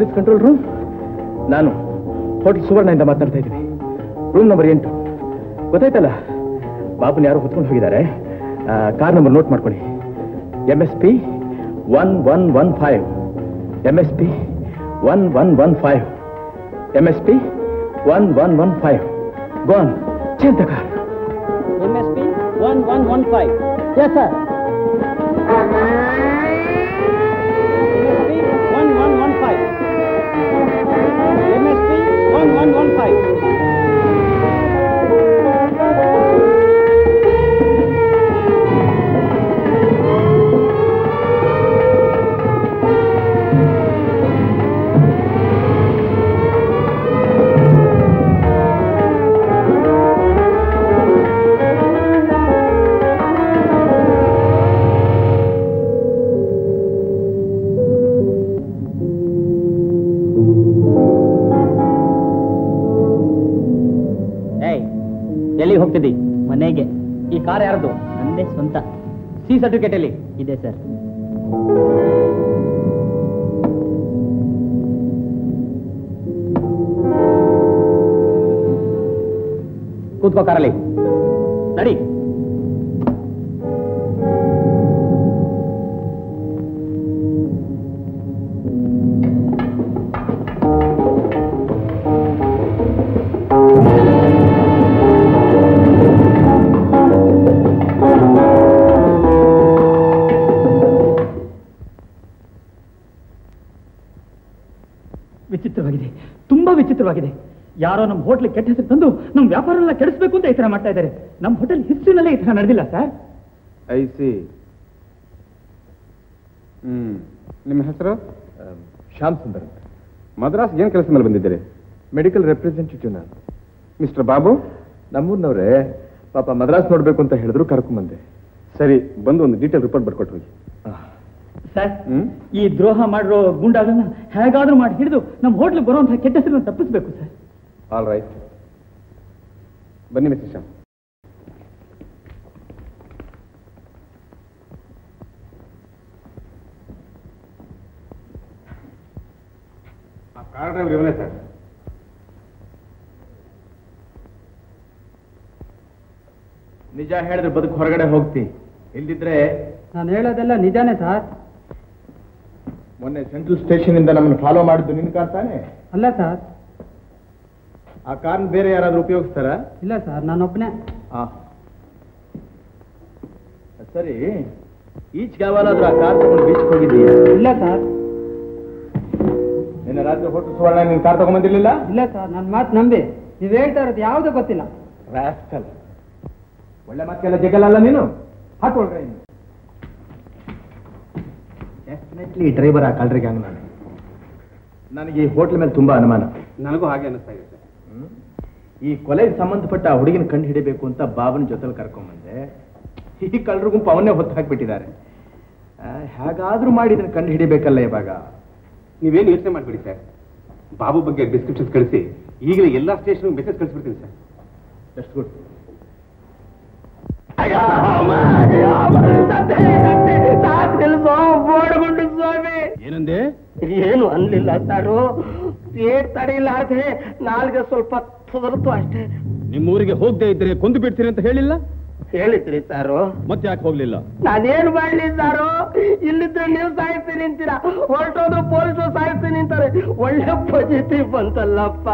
police control room ನಾನು ಹೋಟೆಲ್ ಸುವರ್ಣದಿಂದ ಮಾತಾಡ್ತಾ ಇದ್ದೀನಿ ರೂಮ್ ನಂಬರ್ ಎಂಟು ಗೊತ್ತಾಯ್ತಲ್ಲ ಬಾಬುನ ಯಾರು ಹೊತ್ಕೊಂಡು ಹೋಗಿದ್ದಾರೆ ಕಾರ್ ನಂಬರ್ ನೋಟ್ ಮಾಡ್ಕೊಳ್ಳಿ M S P one one one five M S P one one one five M S P one one one five gone change the car M S P one one one five S sir one one one five M S P one one one five ಏಯ್ ಎಲ್ಲಿಗೆ ಹೋಗ್ತಿದ್ದಿ ಮನೆಗೆ ಈ car ಯಾರ್ದು ನಂದೇ ಸ್ವಂತ C certificate ಎಲ್ಲಿ ಇದೆ sir ಕೂತ್ಕೋ ಕಾರಲ್ಲಿ ನಡಿ ವಿಚಿತ್ರವಾಗಿದೆ ತುಂಬಾ ವಿಚಿತ್ರವಾಗಿದೆ ಯಾರೋ ನಮ್ಮ ಹೋಟ್ಲ್ ಕೆಟ್ಟ ಹೆಸರು ತಂದು ನಮ್ಮ ವ್ಯಾಪಾರ ಎಲ್ಲ ಕೆಡಿಸ್ಬೇಕು ಅಂತ ಈ ತರ ಮಾಡ್ತಾ ಇದ್ದಾರೆ ನಮ್ಮ ಹೋಟೆಲ್ ಹಿಸ್ಟ್ರಿನಲ್ಲೇ ಈ ತರ ನಡೆದಿಲ್ಲ ಸರ್ ಐ ಸಿ ಹ್ಮ್ ನಿಮ್ಮ ಹೆಸರು ಶ್ಯಾಮ್ ಸುಂದರ್ ಅಂತ ಮದ್ರಾಸ್ ಏನು ಕೆಲಸ ಮೇಲೆ ಬಂದಿದ್ದೀರಿ ಮೆಡಿಕಲ್ ರೆಪ್ರೆಸೆಂಟೇಟಿವ್ ನಾನು ಮಿಸ್ಟರ್ ಬಾಬು ನಮ್ಮೂರ್ನವ್ರೆ ಪಾಪ ಮದ್ರಾಸ್ ನೋಡ್ಬೇಕು ಅಂತ ಹೇಳಿದ್ರು ಕರ್ಕೊಂಬಂದೆ ಸರಿ ಬಂದು ಒಂದು ಡೀಟೇಲ್ ರಿಪೋರ್ಟ್ ಬರ್ಕೊಟ್ಟು ಹೋಗಿ ಸರ್ ಹ್ಮ್ ಈ ದ್ರೋಹ ಮಾಡಿರೋ ಗುಂಡಾಗಳನ್ನ ಹೇಗಾದ್ರೂ ಮಾಡಿ ಹಿಡಿದು ನಮ್ಮ ಹೋಟ್ಲಿಗೆ ಬರುವಂತಹ ಕೆಟ್ಟ ಹೆಸರನ್ನ ತಪ್ಪಿಸ್ಬೇಕು ಸರ್ ಆಲ್ ರೈಟ್ ಬನ್ನಿ ಮಿಸ್ಟರ್ ಶ್ಯಾಮ್ ಕಾರ್ ಡ್ರೈವರ್ ಇವನೇ ಸರ್ ನಿಜ ಹೇಳಿದ್ರೆ ಬದುಕು ಹೊರಗಡೆ ಹೋಗ್ತಿ ಇಲ್ದಿದ್ರೆ ನಾನು ಹೇಳೋದೆಲ್ಲ ನಿಜಾನೇ ಸರ್ ಮೊನ್ನೆ ಸೆಂಟ್ರಲ್ ಸ್ಟೇಷನ್ ಇಂದ ನಮ್ಮನ್ನು ಫಾಲೋ ಮಾಡಿದ್ದು ನಿನ್ ಕಾರ್ ತಾನೆ ಅಲ್ಲ ಸರ್ ಆ ಕಾರ್ನ ಬೇರೆ ಯಾರಾದ್ರೂ ಉಪಯೋಗಿಸ್ತಾರ ಇಲ್ಲ ಸರ್ ನಾನೊಬ್ಬನೇ ಸರಿ ಈಚ್ ಯಾವಾಗಾದ್ರೂ ಆ ಕಾರ್ ತಗೊಂಡು ಬೀಚ್ ಹೋಗಿದ್ದೀಯ ಇಲ್ಲ ಸರ್ ನಿನ್ನೆ ರಾತ್ರಿ ಹೋಟೆಲ್ ಸುವರ್ಣ ನಿನ್ ಕಾರ್ ತಗೊಂಡ್ಬಂದಿರ್ಲಿಲ್ಲ ಇಲ್ಲ ಸರ್ ನನ್ನ ಮಾತು ನಂಬಿ ನೀವು ಹೇಳ್ತಾ ಇರೋದು ಯಾವುದೂ ಗೊತ್ತಿಲ್ಲ ರಾಸ್ಕಲ್ ಒಳ್ಳೆ ಮಾತೆಲ್ಲ ಜಗಲ್ಲ ನೀನು ಹಾಕೊಳ್ರ ಇನ್ನು ಡೆಫಿನೆಟ್ಲಿ ಡ್ರೈವರ್ ಆ ಕಳ್ರಿ ಗ್ಯಾಂಗ್ ನಾನು ನನಗೆ ಈ ಹೋಟ್ಲ್ ಮೇಲೆ ತುಂಬಾ ಅನುಮಾನ ನನಗೂ ಹಾಗೆ ಅನಿಸ್ತಾ ಇದೆ ಸರ್ ಈ ಕೊಲೆಗೆ ಸಂಬಂಧಪಟ್ಟ ಆ ಹುಡುಗಿನ ಕಂಡು ಹಿಡಿಬೇಕು ಅಂತ ಬಾಬನ ಜೊತೆಲಿ ಕರ್ಕೊಂಬಂದೆ ಈ ಕಳ್ಳರು ಗುಂಪು ಅವನ್ನೇ ಹೊತ್ತು ಹಾಕ್ಬಿಟ್ಟಿದ್ದಾರೆ ಆ, ಹೇಗಾದ್ರೂ ಮಾಡಿ ಇದನ್ನ ಕಂಡು ಹಿಡಿಬೇಕಲ್ಲ ಇವಾಗ ನೀವೇನು ಯೋಚನೆ ಮಾಡ್ಬಿಡಿ ಸರ್ ಬಾಬು ಬಗ್ಗೆ ಡಿಸ್ಕ್ರಿಪ್ಷನ್ಸ್ ಕಳಿಸಿ ಈಗಲೇ ಎಲ್ಲ ಸ್ಟೇಷನ್ ಮೆಸೇಜ್ ಕಳಿಸ್ಬಿಡ್ತೀನಿ ಸರ್ ಜಸ್ಟ್ ಗುಡ್ ಏನಂದೆ ಏನು ಅನ್ಲಿಲ್ಲ ಸಾರು ಏಟ್ ತಡೆಯಿಲ್ಲಾರ್ದೆ ನಾಲ್ಗೆ ಸ್ವಲ್ಪ ತುದರ್ತು ಅಷ್ಟೇ ನಿಮ್ಮೂರಿಗೆ ಹೋಗದೆ ಇದ್ರೆ ಕೊಂದು ಬಿಡ್ತೀನಿ ಅಂತ ಹೇಳಿಲ್ಲ ಹೇಳಿದ್ರಿ ಸಾರು ಮತ್ತೆ ಯಾಕೆ ಹೋಗ್ಲಿಲ್ಲ ನಾನೇನ್ ಮಾಡ್ಲಿ ಸಾರು ಇಲ್ಲಿದ್ರೆ ನೀವು ಸಾಯಿಸ್ತೀನಿ ಅಂತೀರಾ ಹೊರಟೋದು ಪೊಲೀಸರು ಸಾಯಿಸ್ತೀನಿ ಅಂತಾರೆ ಒಳ್ಳೆ ಪಾಸಿಟಿವ್ ಬಂತಲ್ಲಪ್ಪ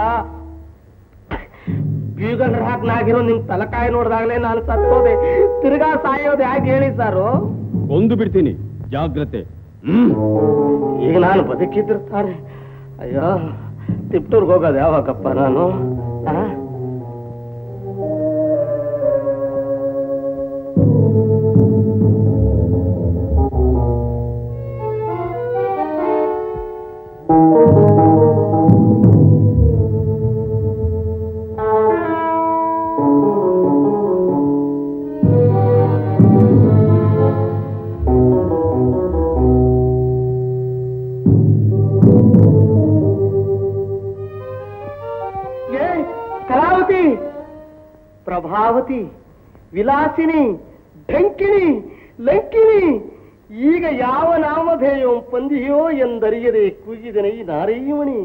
ಬೀಗಲ್ ಹಾಕ್ನಾಗಿರೋ ನಿಮ್ ತಲಕಾಯಿ ನೋಡ್ದಾಗ್ಲೇ ನಾನು ಸತ್ತೋದೆ ತಿರ್ಗಾ ಸಾಯೋದು ಯಾಕೆ ಹೇಳಿ ಸಾರು ಕೊಂದು ಬಿಡ್ತೀನಿ ಜಾಗ್ರತೆ ಹ್ಮ್ ಈಗ ನಾನು ಬದುಕಿದ್ದಿರ್ತಾರೆ ಅಯ್ಯೋ ತಿಪ್ಟೂರ್ಗೆ ಹೋಗೋದು ಯಾವಾಗಪ್ಪ ನಾನು ಆ? ಏ ಕಲಾವತಿ ಪ್ರಭಾವತಿ ವಿಲಾಸಿನಿ ಢಂಕಿಣಿ ಲಂಕಿಣಿ ಈಗ ಯಾವ ನಾಮಧೇಯೋ ಪಂದಿಯೋ ಎಂದರಿಯದೆ ಕೂಗಿದನೆ ಈ ನಾರೀಮಣಿ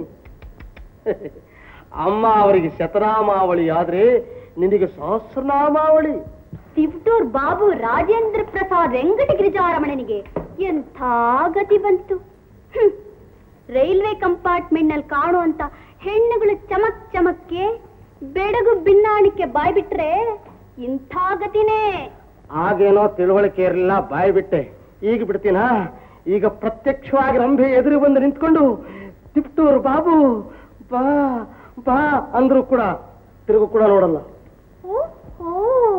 ಅಮ್ಮ ಅವರಿಗೆ ಶತನಾಮಾವಳಿ ಆದ್ರೆ ನಿನಗೆ ಸಹಸ್ರನಾಮಾವಳಿ ತಿಪ್ಟೂರ್ ಬಾಬು ರಾಜೇಂದ್ರ ಪ್ರಸಾದ್ ವೆಂಕಟಗಿರಿಜಾರಮಣನಿಗೆ ಎಂಥ ಗತಿ ಬಂತು ಹ್ಮ್. ರೈಲ್ವೆ ಕಂಪಾರ್ಟ್ಮೆಂಟ್ ನಲ್ಲಿ ಕಾಣುವಂತ ಹೆಣ್ಣುಗಳು ಚಮಕ್ ಚಮಕ್ಕೆ ಬೆಡಗು ಬಿನ್ನಾಣಿಕೆ ಬಾಯ್ಬಿಟ್ರೆ ಇಂಥ ಗತಿನೇ ಆಗೇನೋ ತಿಳುವಳಿಕೆ ಇರಲಿಲ್ಲ ಬಾಯಿ ಬಿಟ್ಟೆ ಈಗ ಬಿಡ್ತೀನಾ ಈಗ ಪ್ರತ್ಯಕ್ಷವಾಗಿ ರಂಭೆ ಎದುರು ಬಂದು ನಿಂತ್ಕೊಂಡು ತಿಪ್ಟೂರು ಬಾಬು ಬಾ ಬಾ ಅಂದ್ರು ಕೂಡ ತಿರುಗು ಕೂಡ ನೋಡಲ್ಲ ಓ ಓ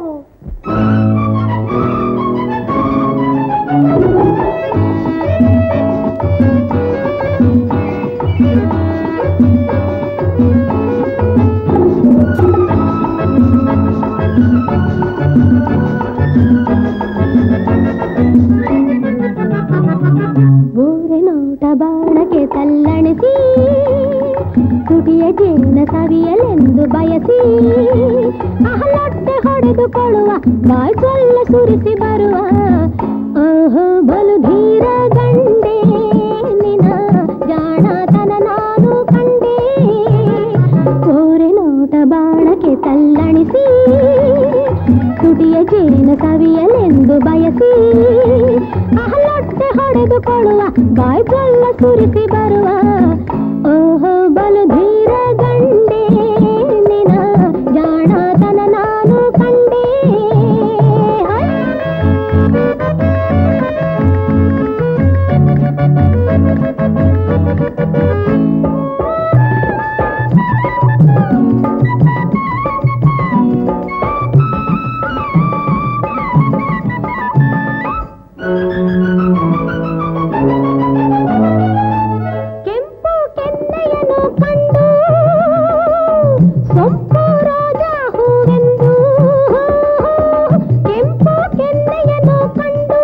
ಬೋರೆ ನೋಟ ಬಾಣಕ್ಕೆ ತಲ್ಲಣಿಸಿ ತುಟಿಯ ಜೇನ ಸವಿಯಲೆಂದು ಬಯಸಿ ಅಹಲೊಟ್ಟೆ ಹೊಡೆದುಕೊಳ್ಳುವ ಬಾಯ್ ಚೊಲ್ಲ ಸುರಿಸಿ ಬರುವ ಓಹೋ ಬಲು ಧೀರ ಗಂಡೆ ನಿನ ಜಾಣತನ ನಾನು ಕಂಡೆ ಬೋರೆ ನೋಟ ಬಾಣಕ್ಕೆ ತಲ್ಲಣಿಸಿ ತುಟಿಯ ಜೇನ ಸವಿಯಲೆಂದು ಬಯಸಿ ಅಹಲೊಟ್ಟೆ ಹೊಡೆದುಕೊಳ್ಳುವ ಬಾಯ್ ಚೊಲ್ಲ ಸುರಿಸಿ ಬರುವ ಓಹೋ ಬಲು ಧೀರ ಗಂಡೆ ನಿನ ಜಾಣತನ ನಾನು ಕಂಡೆ ಕೆಂಪು ಕೆನ್ನೆಯನು ಕಂಡು ಸೊಂಪು ರೋಜ ಹೂವೆಂದು ಕೆಂಪು ಕೆನ್ನೆಯನು ಕಂಡು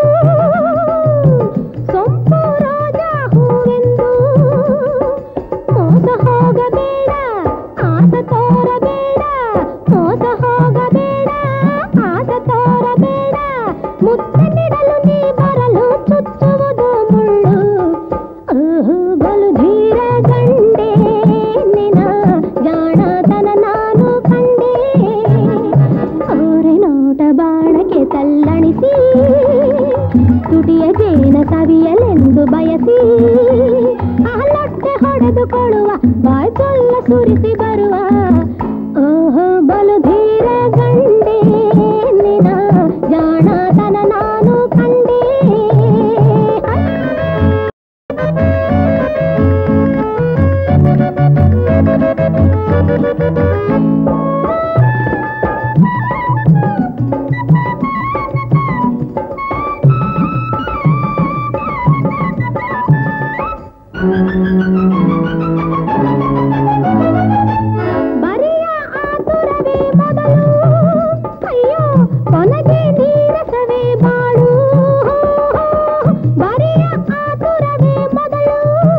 ಸೊಂಪು ರೋಜ ಹೂವೆಂದು ಮೋಸ ಹೋಗಬೇಡ ಆಸ ತೋರಬೇಡ ಮೋಸ ಹೋಗಬೇಡ ಆಸ ತೋರಬೇಡ ಮುತ್ತನಿಡಲು ನೀ ಬರಲು ಚುಚ್ಚುವುದು ಮುಳ್ಳು ಓಹೋ ಬಲು ಧೀರ ಗಂಡೆ ನಿನ ಜಾಣತನ ನಾನು ಕಂಡೆ ಅವರೆ ನೋಟ ಬಾಣಕ್ಕೆ ತಲ್ಲಣಿಸಿ ತುಟಿಯ ಜೇನ ಸವಿಯಲೆಂದು ಬಯಸಿ ಅಹಲೊಟ್ಟೆ ಹೊಡೆದುಕೊಳ್ಳುವ ಬಾಯ್ ಚೊಲ್ಲ ಸುರಿಸಿ ಬರುವ ಓಹೋ ಬಲು ಧೀರ ಗಂಡೆ ನಿನ ಜಾಣತನ ನಾನು ಕಂಡೆ ಬರಿಯ ಆತುರವೇ ಮೊದಲು ಅಯ್ಯೋ ಕೊನೆಗೆ ನೀರಸವೇ ಬಾಳು ಬರಿಯ ಆತುರವೇ ಮೊದಲು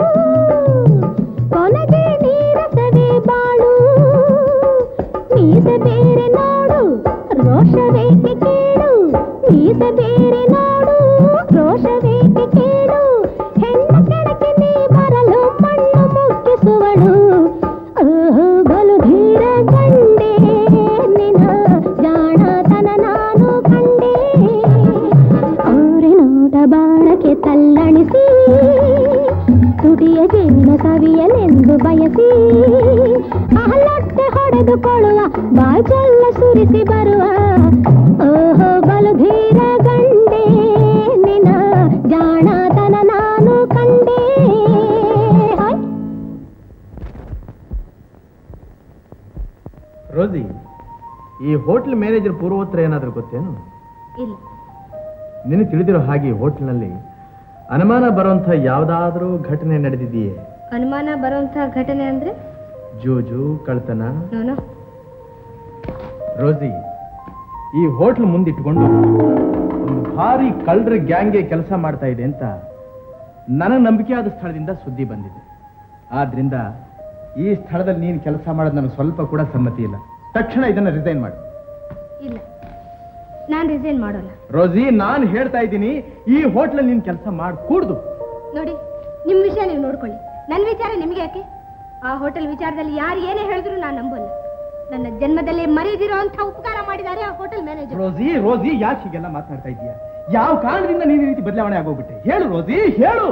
ಕೊನೆಗೆ ನೀರಸವೇ ಬಾಳು ಮೀಸೆ ಬೇರೆ ನೋಡು ರೋಷವೇಕೆ ಕೇಳು ಮೀಸೆ ಬೇರೆ ನೋಡು ರೋಷವೇಕೆ ಕೇಳು ಹೆಣ್ಣು ಕೆಳಗೆ ನೀ ಬರಲು ಮಣ್ಣು ಮುಕ್ಕಿಸುವಳು ಓಹೋ ಬಲು ಧೀರ ಗಂಡೆ ನಿನ ಜಾಣತನ ನಾನು ಕಂಡೆ ಅವ್ರೆ ನೋಟ ಬಾಣಕ್ಕೆ ತಲ್ಲಣಿಸಿ ತುಟಿಯ ಜೇನ ಸವಿಯಲೆಂದು ಬಯಸಿ ಅಹಲೊಟ್ಟೆ ಹೊಡೆದುಕೊಳ್ಳುವ ಬಾಜಲ್ಲ ಸುರಿಸಿ ಬರುವ ಓಹೋ ಬಲು ಧೀರ ಗಂಡೆ ನಿನ ಜಾಣತನ ನಾನು ಕಂಡೆ ಹಾಯ್ ರೋಸಿ ಈ ಹೋಟ್ಲ್ ಮ್ಯಾನೇಜರ್ ಪೂರ್ವೋತ್ತರ ಏನಾದರೂ ಗೊತ್ತೇನು ಇಲ್ಲ ನಿನಗೆ ತಿಳಿದಿರೋ ಹಾಗೆ ಈ ಹೋಟ್ಲ್ನಲ್ಲಿ ಅನುಮಾನ ಬರುವಂಥ ಯಾವುದಾದ್ರೂ ಘಟನೆ ನಡೆದಿದೆಯೇ ಅನುಮಾನ ಬರುವಂತ ಘಟನೆ ಅಂದ್ರೆ ಜೂಜು ಕಳ್ತನ ನೋನು ರೋಸಿ ಈ ಹೋಟ್ಲ್ ಮುಂದಿಟ್ಕೊಂಡು ಒಂದು ಭಾರಿ ಕಳ್ಳರ ಗ್ಯಾಂಗ್ಗೆ ಕೆಲಸ ಮಾಡ್ತಾ ಇದೆ ಅಂತ ನನಗೆ ನಂಬಿಕೆಯಾದ ಸ್ಥಳದಿಂದ ಸುದ್ದಿ ಬಂದಿದೆ ಆದ್ರಿಂದ ಈ ಸ್ಥಳದಲ್ಲಿ ನೀನು ಕೆಲಸ ಮಾಡೋದು ನನಗೆ ಸ್ವಲ್ಪ ಕೂಡ ಸಮ್ಮತಿ ಇಲ್ಲ ತಕ್ಷಣ ಇದನ್ನು ರಿಸೈನ್ ಮಾಡು ಇಲ್ಲ ನಾನು ರಿಸೈನ್ ಮಾಡೋಲ್ಲ ರೋಸಿ ನಾನು ಹೇಳ್ತಾ ಇದ್ದೀನಿ ಈ ಹೋಟ್ಲಲ್ಲಿ ನೀನ್ ಕೆಲಸ ಮಾಡ್ಕೂಡ್ದು ನೋಡಿ ನಿಮ್ ವಿಷಯ ನೀವು ನೋಡ್ಕೊಳ್ಳಿ ನನ್ನ ವಿಚಾರ ನಿಮ್ಗೆ ಯಾಕೆ ಆ ಹೋಟೆಲ್ ವಿಚಾರದಲ್ಲಿ ಯಾರು ಏನೇ ಹೇಳಿದ್ರು ನಾನು ನಂಬಲ್ಲ ನನ್ನ ಜನ್ಮದಲ್ಲೇ ಮರೆದಿರೋ ಅಂತ ಉಪಕಾರ ಮಾಡಿದ್ದಾರೆ ಆ ಹೋಟೆಲ್ ಮ್ಯಾನೇಜರ್ ರೋಸಿ ರೋಸಿ ಯಾಕೆ ಹೀಗೆಲ್ಲ ಮಾತನಾಡ್ತಾ ಇದೀಯ ಯಾವ ಕಾರಣದಿಂದ ನೀನು ಈ ರೀತಿ ಬದಲಾವಣೆ ಆಗೋಗ್ಬಿಟ್ಟೆ ಹೇಳು ರೋಸಿ ಹೇಳು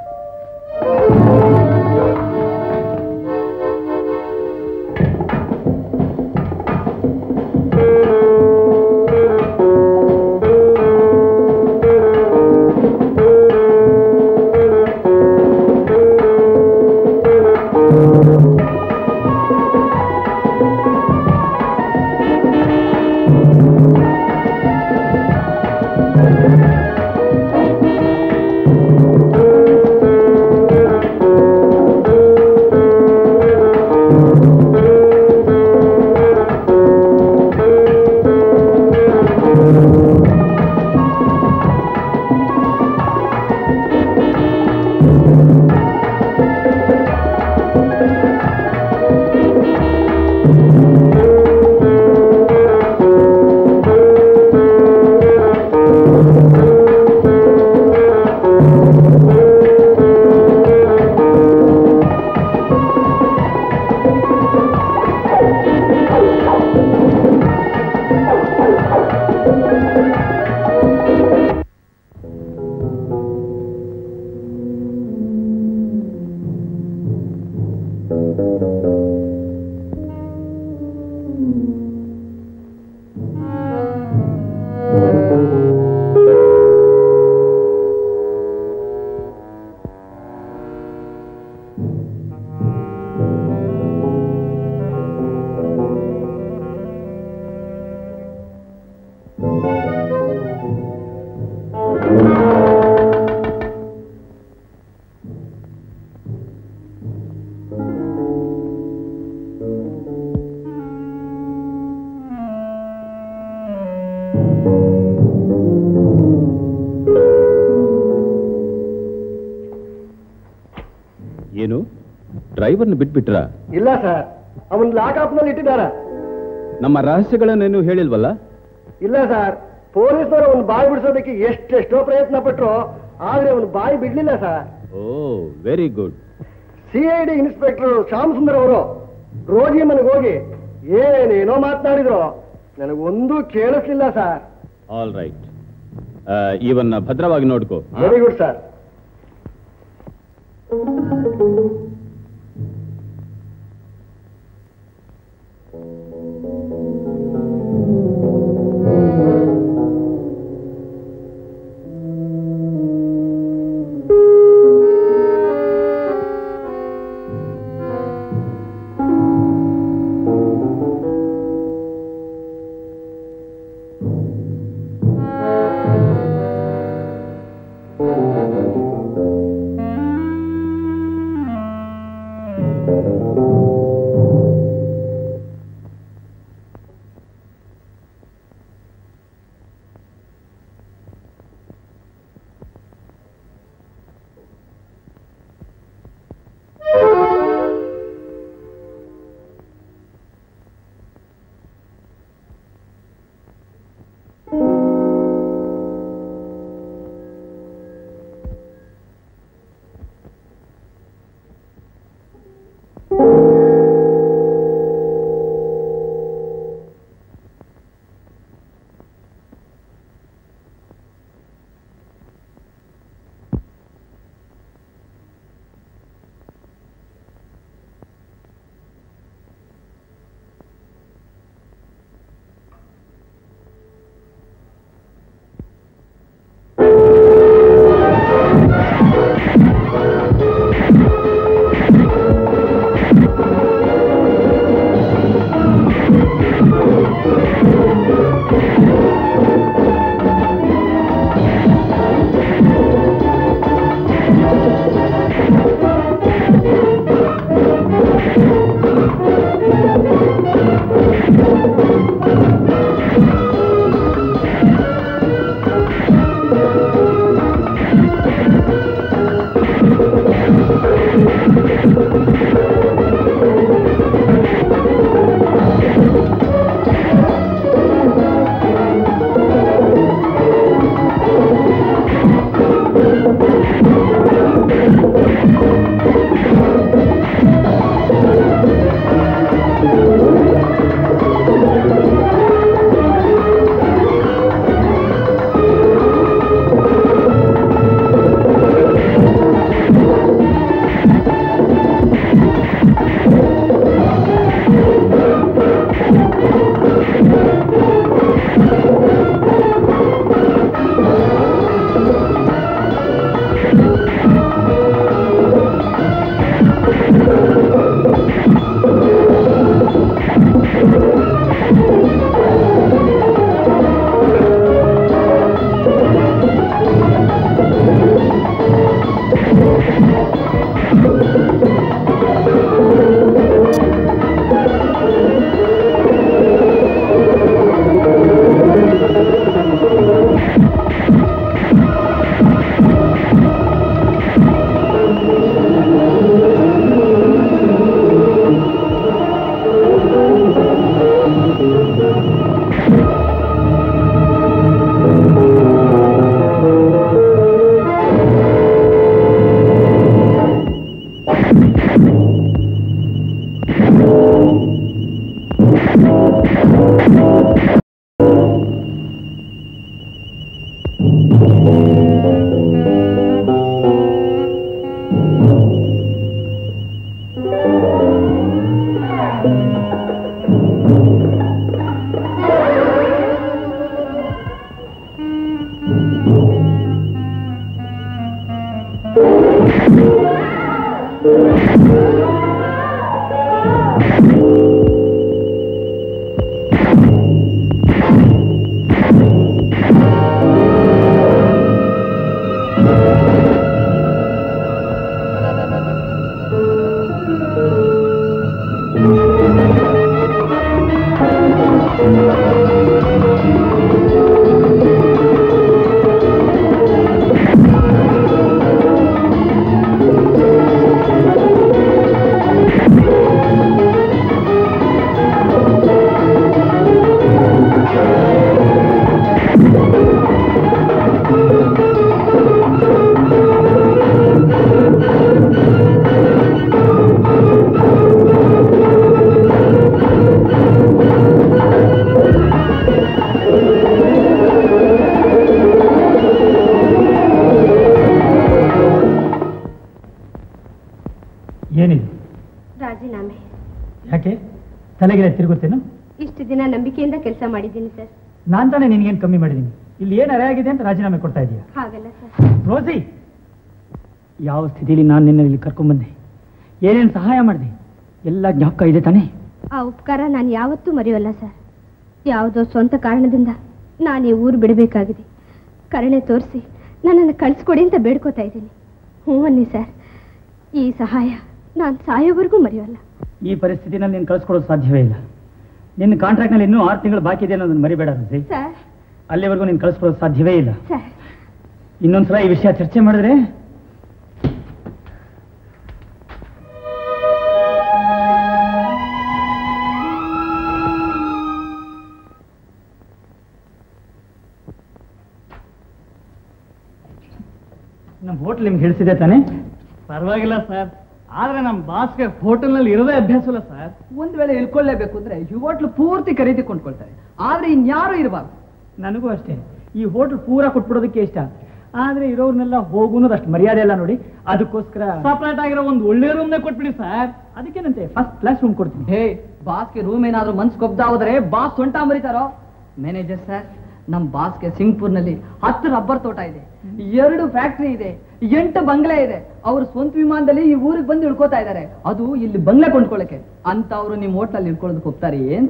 ಏನು ಡ್ರೈವರ್ನ ಬಿಟ್ಬಿಟ್ರಾ ಇಲ್ಲ ಸರ್ ಅವನ್ ಲಾಕಪ್ ನಲ್ಲಿ ಇಟ್ಟಿದ್ದಾರೆ ನಮ್ಮ ರಹಸ್ಯಗಳನ್ನೇನು ಹೇಳಿಲ್ವಲ್ಲ ಇಲ್ಲ ಸರ್ ಪೊಲೀಸರು ಅವನ್ ಬಾಯಿ ಬಿಡಿಸೋದಕ್ಕೆ ಎಷ್ಟೆಷ್ಟೋ ಪ್ರಯತ್ನ ಪಟ್ರು ಆದ್ರೆ ಅವನು ಬಾಯಿ ಬಿಡ್ಲಿಲ್ಲ sir oh very good C I D inspector Shyam Sundar ಅವರು ರೋಗಿ ಮನೆಗೆ ಹೋಗಿ ಏನೇನೋ ಮಾತನಾಡಿದ್ರು ನನಗೊಂದು ಕೇಳಿಸ್ಲಿಲ್ಲ ಸರ್ ಆಲ್ ರೈಟ್ ಇವನ್ನ ಭದ್ರವಾಗಿ ನೋಡ್ಕೋ ವೆರಿ ಗುಡ್ ಸರ್ ಗಿಡ ತಿರುಗುತ್ತೇನು ಇಷ್ಟು ದಿನ ನಂಬಿಕೆಯಿಂದ ಕೆಲಸ ಮಾಡಿದ್ದೀನಿ ಸರ್ ನಾನ್ ತಾನೇ ನಿನ್ಗೇನು ಕಮ್ಮಿ ಮಾಡಿದ್ದೀನಿ ಇಲ್ಲಿ ಏನು ಅರೆ ಆಗಿದೆ ಅಂತ ರಾಜೀನಾಮೆ ಕೊಡ್ತಾ ಇದೀಯ ಹಾಗಲ್ಲ ಸರ್ ರೋಸಿ ಯಾವ ಸ್ಥಿತಿಲಿ ನಾನು ನಿನ್ನ ಇಲ್ಲಿ ಕರ್ಕೊಂಡ್ಬಂದೆ ಏನೇನು ಸಹಾಯ ಮಾಡಿದೆ ಎಲ್ಲ ಜ್ಞಾಪಕ ಇದೆ ತಾನೇ ಆ ಉಪಕಾರ ನಾನು ಯಾವತ್ತೂ ಮರೆಯೋಲ್ಲ ಸರ್ ಯಾವುದೋ ಸ್ವಂತ ಕಾರಣದಿಂದ ನಾನು ಈ ಊರು ಬಿಡಬೇಕಾಗಿದೆ ಕರುಣೆ ತೋರಿಸಿ ನನ್ನನ್ನು ಕಳಿಸ್ಕೊಡಿ ಅಂತ ಬೇಡ್ಕೋತಾ ಇದ್ದೀನಿ ಹ್ಞೂ ಅನ್ನಿ ಸರ್ ಈ ಸಹಾಯ ನಾನು ಸಾಯೋವರೆಗೂ ಮರೆಯೋಲ್ಲ ಈ ಪರಿಸ್ಥಿತಿನಲ್ಲಿ ನೀನು ಕಳಿಸ್ಕೊಡೋದು ಸಾಧ್ಯವೇ ಇಲ್ಲ ನಿನ್ನ ಕಾಂಟ್ರಾಕ್ಟ್ನಲ್ಲಿ ಇನ್ನೂ ಆರು ತಿಂಗಳು ಬಾಕಿ ಇದೆ ಅನ್ನೋದನ್ನ ಮರಿಬೇಡ ರೋಸಿ ಸರ್ ಅಲ್ಲಿವರೆಗೂ ನೀನು ಕಳಿಸ್ಕೊಡೋದು ಸಾಧ್ಯವೇ ಇಲ್ಲ ಸರ್ ಇನ್ನೊಂದ್ಸಲ ಈ ವಿಷಯ ಚರ್ಚೆ ಮಾಡಿದ್ರೆ ನಮ್ಮ ಹೋಟ್ಲ್ ನಿಮ್ಗೆ ಹೇಳಿಸಿದೆ ತಾನೇ ಪರವಾಗಿಲ್ಲ ಸರ್ ಆದ್ರೆ ನಮ್ಮ ಬಾಸ್ಗೆ ಹೋಟೆಲ್ನಲ್ಲಿ ಇರೋದೇ ಅಭ್ಯಾಸ ಇಲ್ಲ ಸರ್ ಒಂದ್ ವೇಳೆ ಇಳ್ಕೊಳ್ಳೇಬೇಕು ಅಂದ್ರೆ ಈ ಹೋಟ್ಲು ಪೂರ್ತಿ ಖರೀದಿ ಕೊಂಡ್ಕೊಳ್ತಾರೆ ಆದ್ರೆ ಇನ್ಯಾರು ಇರಬಾರ್ದು ನನಗೂ ಅಷ್ಟೇ ಈ ಹೋಟ್ಲ್ ಪೂರಾ ಕೊಟ್ಬಿಡೋದಕ್ಕೆ ಇಷ್ಟ ಆದ್ರೆ ಇರೋರ್ನೆಲ್ಲ ಹೋಗು ಅನ್ನೋದು ಅಷ್ಟು ಮರ್ಯಾದೆ ಅಲ್ಲ ನೋಡಿ ಅದಕ್ಕೋಸ್ಕರ ಸಪ್ರೇಟ್ ಆಗಿರೋ ಒಂದು ಒಳ್ಳೆ ರೂಮ್ನೇ ಕೊಟ್ಬಿಡಿ ಸರ್ ಅದಕ್ಕೇನಂತೆ ಫಸ್ಟ್ ಕ್ಲಾಸ್ ರೂಮ್ ಕೊಡ್ತೀನಿ ಹೇ ಬಾಸ್ಗೆ ರೂಮ್ ಏನಾದ್ರೂ ಮನ್ಸ್ ಕೊಬ್ದ ಹೋದ್ರೆ ಬಾಸ್ ಸೊಂಟ ಮರಿತಾರೋ ಮ್ಯಾನೇಜರ್ ಸರ್ ನಮ್ ಬಾಸ್ಗೆ ಸಿಂಗ್ಪುರ್ನಲ್ಲಿ ಹತ್ತು ರಬ್ಬರ್ ತೋಟ ಇದೆ ಎರಡು ಫ್ಯಾಕ್ಟ್ರಿ ಇದೆ ಎಂಟು ಬಂಗ್ಲೆ ಇದೆ ಅವ್ರ ಸ್ವಂತ ವಿಮಾನದಲ್ಲಿ ಈ ಊರಿಗೆ ಬಂದು ಇಳ್ಕೋತಾ ಇದ್ದಾರೆ ಅದು ಇಲ್ಲಿ ಬಂಗ್ಲೆ ಕೊಂಡ್ಕೊಳ್ಳಕ್ಕೆ ಅಂತ ಅವರು ನಿಮ್ ಹೋಟ್ಲಲ್ಲಿ ಇಳ್ಕೊಳ್ಳೋದಕ್ಕೆ ಹೋಗ್ತಾರೆ ಅಂತ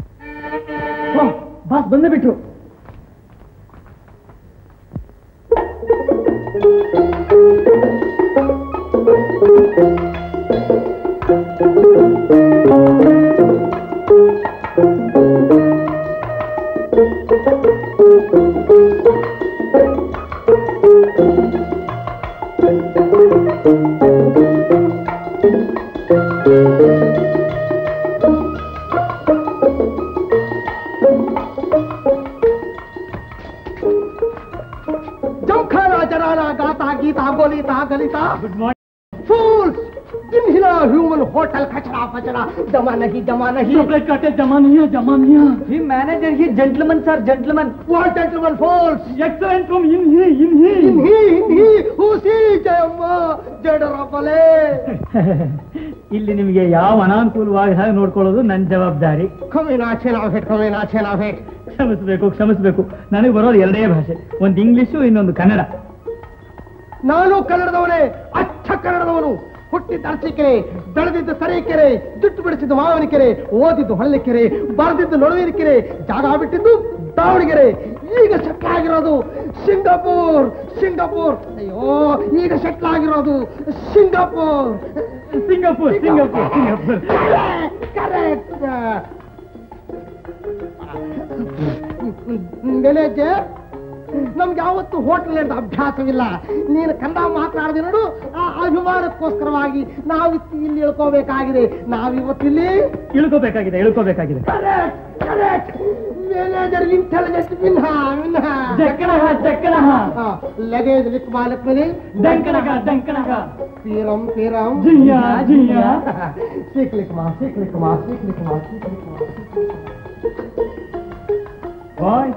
ಬಾಸ್ ಬಂದೇ ಬಿಟ್ರು ಜಂಖಾನ ಜರಾನ ಗಾತಾ ಗೀತಾ ಗೋಲಿತಾ ಗಲಿತಾ ಗುಡ್ ಮಾರ್ನಿಂಗ್ fools इन्हिला ह्यूमन होटल कचरा फचरा जमा नहीं जमा नहीं काटे जमा नहीं है जमा नहीं है ಈ manager he gentleman sir gentleman what gentlemen fools excellent room ಇನ್ ಹಿ ಇನ್ ಹಿ इन्ही इन्ही उसी जयಮ್ಮ ಜಡರಪಲೆ ಇಲ್ಲಿ ನಿಮಗೆ ಯಾವ ಅನಾನುಕೂಲವಾಗಿ ಹಾಗೆ ನೋಡ್ಕೊಳ್ಳೋದು ನನ್ನ ಜವಾಬ್ದಾರಿ ಕಮಿನಾ ಚೆನಾ ಭೇಟ್ ಕಮಿನಾ ಚೆನಾ ಭೇಟ್ ಕ್ಷಮಿಸಬೇಕು ಕ್ಷಮಿಸಬೇಕು ನನಗೆ ಬರೋದು ಎರಡೇ ಭಾಷೆ ಒಂದು ಇಂಗ್ಲಿಷು ಇನ್ನೊಂದು ಕನ್ನಡ ನಾನು ಕನ್ನಡದವನೇ ಅಚ್ಚ ಕನ್ನಡದವನು ಹುಟ್ಟಿದ್ದ ಅರಸೀಕೆರೆ ಬೆಳೆದಿದ್ದ ಸರೀಕೆರೆ ಜುಟ್ಟು ಬಿಡಿಸಿದ್ದು ಮಾವನಕೆರೆ ಓದಿದ್ದು ಹಳ್ಳಿಕೆರೆ ಬರೆದಿದ್ದು ನಡುವಿನಕೆರೆ ಜಾಗ ಬಿಟ್ಟಿದ್ದು ದಾವಣಗೆರೆ ಈಗ ಸೆಟ್ಲ್ ಆಗಿರೋದು ಸಿಂಗಾಪುರ್ ಸಿಂಗಾಪುರ್ ಅಯ್ಯೋ ಈಗ ಸೆಟ್ಲ್ ಆಗಿರೋದು Singapore Singapore Singapore Singapore correct manager ನಮ್ಗೆ ಯಾವತ್ತು ಹೋಟೆಲ್ ಅಂತ ಅಭ್ಯಾಸವಿಲ್ಲ ನೀನು ಕನ್ನಡ ಮಾತನಾಡಿದೆ ನೋಡು ಆ ಅಭಿಮಾನಕ್ಕೋಸ್ಕರವಾಗಿ ನಾವಿತ್ತು ಇಲ್ಲಿ ಇಳ್ಕೋಬೇಕಾಗಿದೆ ನಾವಿವತ್ತಿಲ್ಲಿ ಇಳ್ಕೋಬೇಕಾಗಿದೆ ಇಳ್ಕೋಬೇಕಾಗಿದೆ ಕರೆಕ್ಟ್ ಕರೆಕ್ಟ್ ಮ್ಯಾನೇಜರ್ ಇಂಟೆಲಿಜೆಂಟ್ ಮಿನ್ಹ ಮಿನ್ಹ ಜಕ್ಕಣಗ ಜಕ್ಕಣಗ ಲಗೇಜ್ ಲಿಕ್ ಮಾಲಕ್ ಮೇಲೆ ದಂಕಣಗ ದಂಕಣಗ ಪೀರಂ ಪೀರಂ ಜಿಯ್ಯ ಜಿಯ್ಯ सीख लिख माँ सीख लिख माँ सीख लिख माँ सीख लिख माँ bye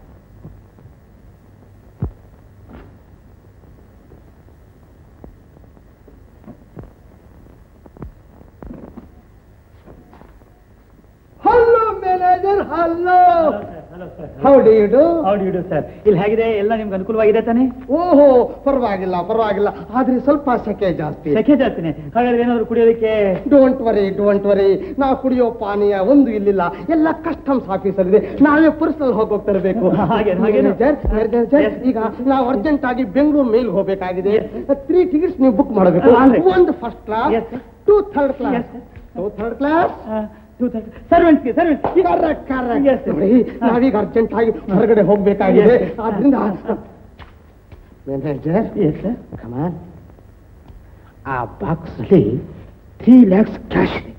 hello manager hello hello sir how do you do ಹೌದು ಇಡು ಸರ್ ಇಲ್ಲಿ ಹೇಗಿದೆ ಎಲ್ಲ ನಿಮ್ಗೆ ಅನುಕೂಲವಾಗಿದೆ ತಾನೇ ಓಹೋ ಪರವಾಗಿಲ್ಲ ಪರವಾಗಿಲ್ಲ ಆದ್ರೆ ಸ್ವಲ್ಪ ಸೆಕೆ ಜಾಸ್ತಿ ಸೆಕೆ ಜಾಸ್ತಿನೇ ಹಾಗಾದ್ರೆ ಏನಾದ್ರು ಕುಡಿಯೋದಕ್ಕೆ ಡೋಂಟ್ ವರಿ ಡೋಂಟ್ ವರಿ ನಾವು ಕುಡಿಯೋ ಪಾನೀಯ ಒಂದು ಇಲ್ಲಿಲ್ಲ ಎಲ್ಲ ಕಸ್ಟಮ್ಸ್ ಆಫೀಸಲ್ಲಿದೆ ನಾವೇ ಪರ್ಸನಲ್ ಹೋಗಿ ತರಬೇಕು ಹಾಗೆ, ಹಾಗೇನು? ಈಗ ನಾವು ಅರ್ಜೆಂಟ್ ಆಗಿ ಬೆಂಗಳೂರು ಮೇಲ್ ಹೋಗಬೇಕಾಗಿದೆ ತ್ರೀ ಟಿಕೆಟ್ಸ್ ನೀವು ಬುಕ್ ಮಾಡಬೇಕು ಆಗ್ಲಿ. ಒಂದು first class Yes, sir. Two third class Yes, sir. Two third class ಸರ್ವೆಂಟ್ಸ್ಗೆ servants correct Yes, correct sir. ನೋಡಿ ನಾವೀಗ ಅರ್ಜೆಂಟ್ ಆಗಿ ಹೊರಗಡೆ ಹೋಗ್ಬೇಕಾಗಿದೆ Yes, sir. ಆದ್ರಿಂದ ಮ್ಯಾನೇಜರ್ ಎಸ್ ಸರ್ ಕಮಾನ್ ಆ ಬಾಕ್ಸ್ ಅಲ್ಲಿ ತ್ರೀ ಲ್ಯಾಕ್ಸ್ ಕ್ಯಾಶ್ ಇದೆ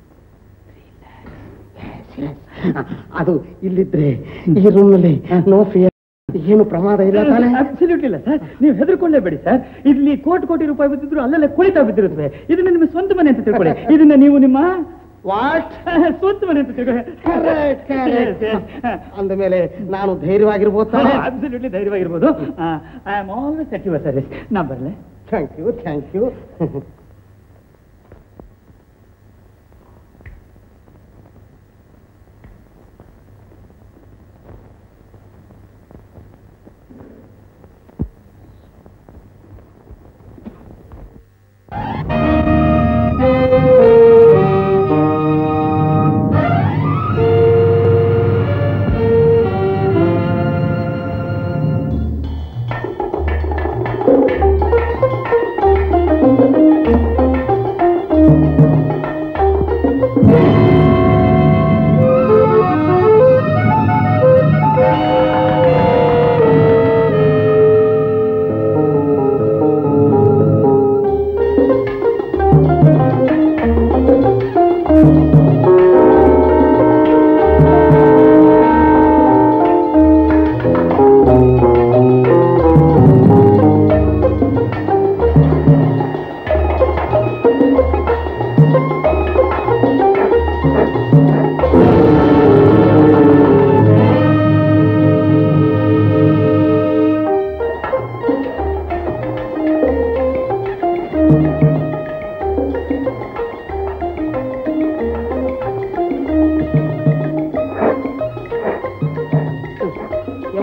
Yes, yes. ಆ, ಅದು ಇಲ್ಲಿದ್ರೆ ಈ ರೂಮ್ ನಲ್ಲಿ ನೋ ಫಿಯರ್ ಏನು ಪ್ರಮಾದ ಇಲ್ಲ ತಾನೆ ಅಬ್ಸಲ್ಯೂಟ್ ಇಲ್ಲ ಸರ್ ನೀವು ಹೆದರ್ಕೊಂಡೇ ಬೇಡಿ ಸರ್ ಇಲ್ಲಿ ಕೋಟಿ ಕೋಟಿ ರೂಪಾಯಿ ಬಿದ್ದಿದ್ರು ಅಲ್ಲೆಲ್ಲ ಕುಳಿತಾ ಬಿದ್ದಿರುತ್ತವೆ ಇದನ್ನ ನಿಮ್ಮ ಸ್ವಂತ ಮನೆ ಅಂತ ತಿಳ್ಕೊಳ್ಳಿ ಇದನ್ನ ನೀವು ನಿಮ್ಮ ವಾಟ್ ಸ್ವಂತ ಮನೆ ಅಂತ ತಿಳ್ಕೊಳ್ಳಿ ಕರೆಕ್ಟ್ ಕರೆಕ್ಟ್ ಅಂದ ಮೇಲೆ ನಾನು ಧೈರ್ಯವಾಗಿರ್ಬೋದು ತಾನೆ ಅಬ್ಸಲ್ಯೂಟ್ಲಿ ಧೈರ್ಯವಾಗಿರ್ಬೋದು I am always at your service ನಾ ಬರಲೆ thank you thank you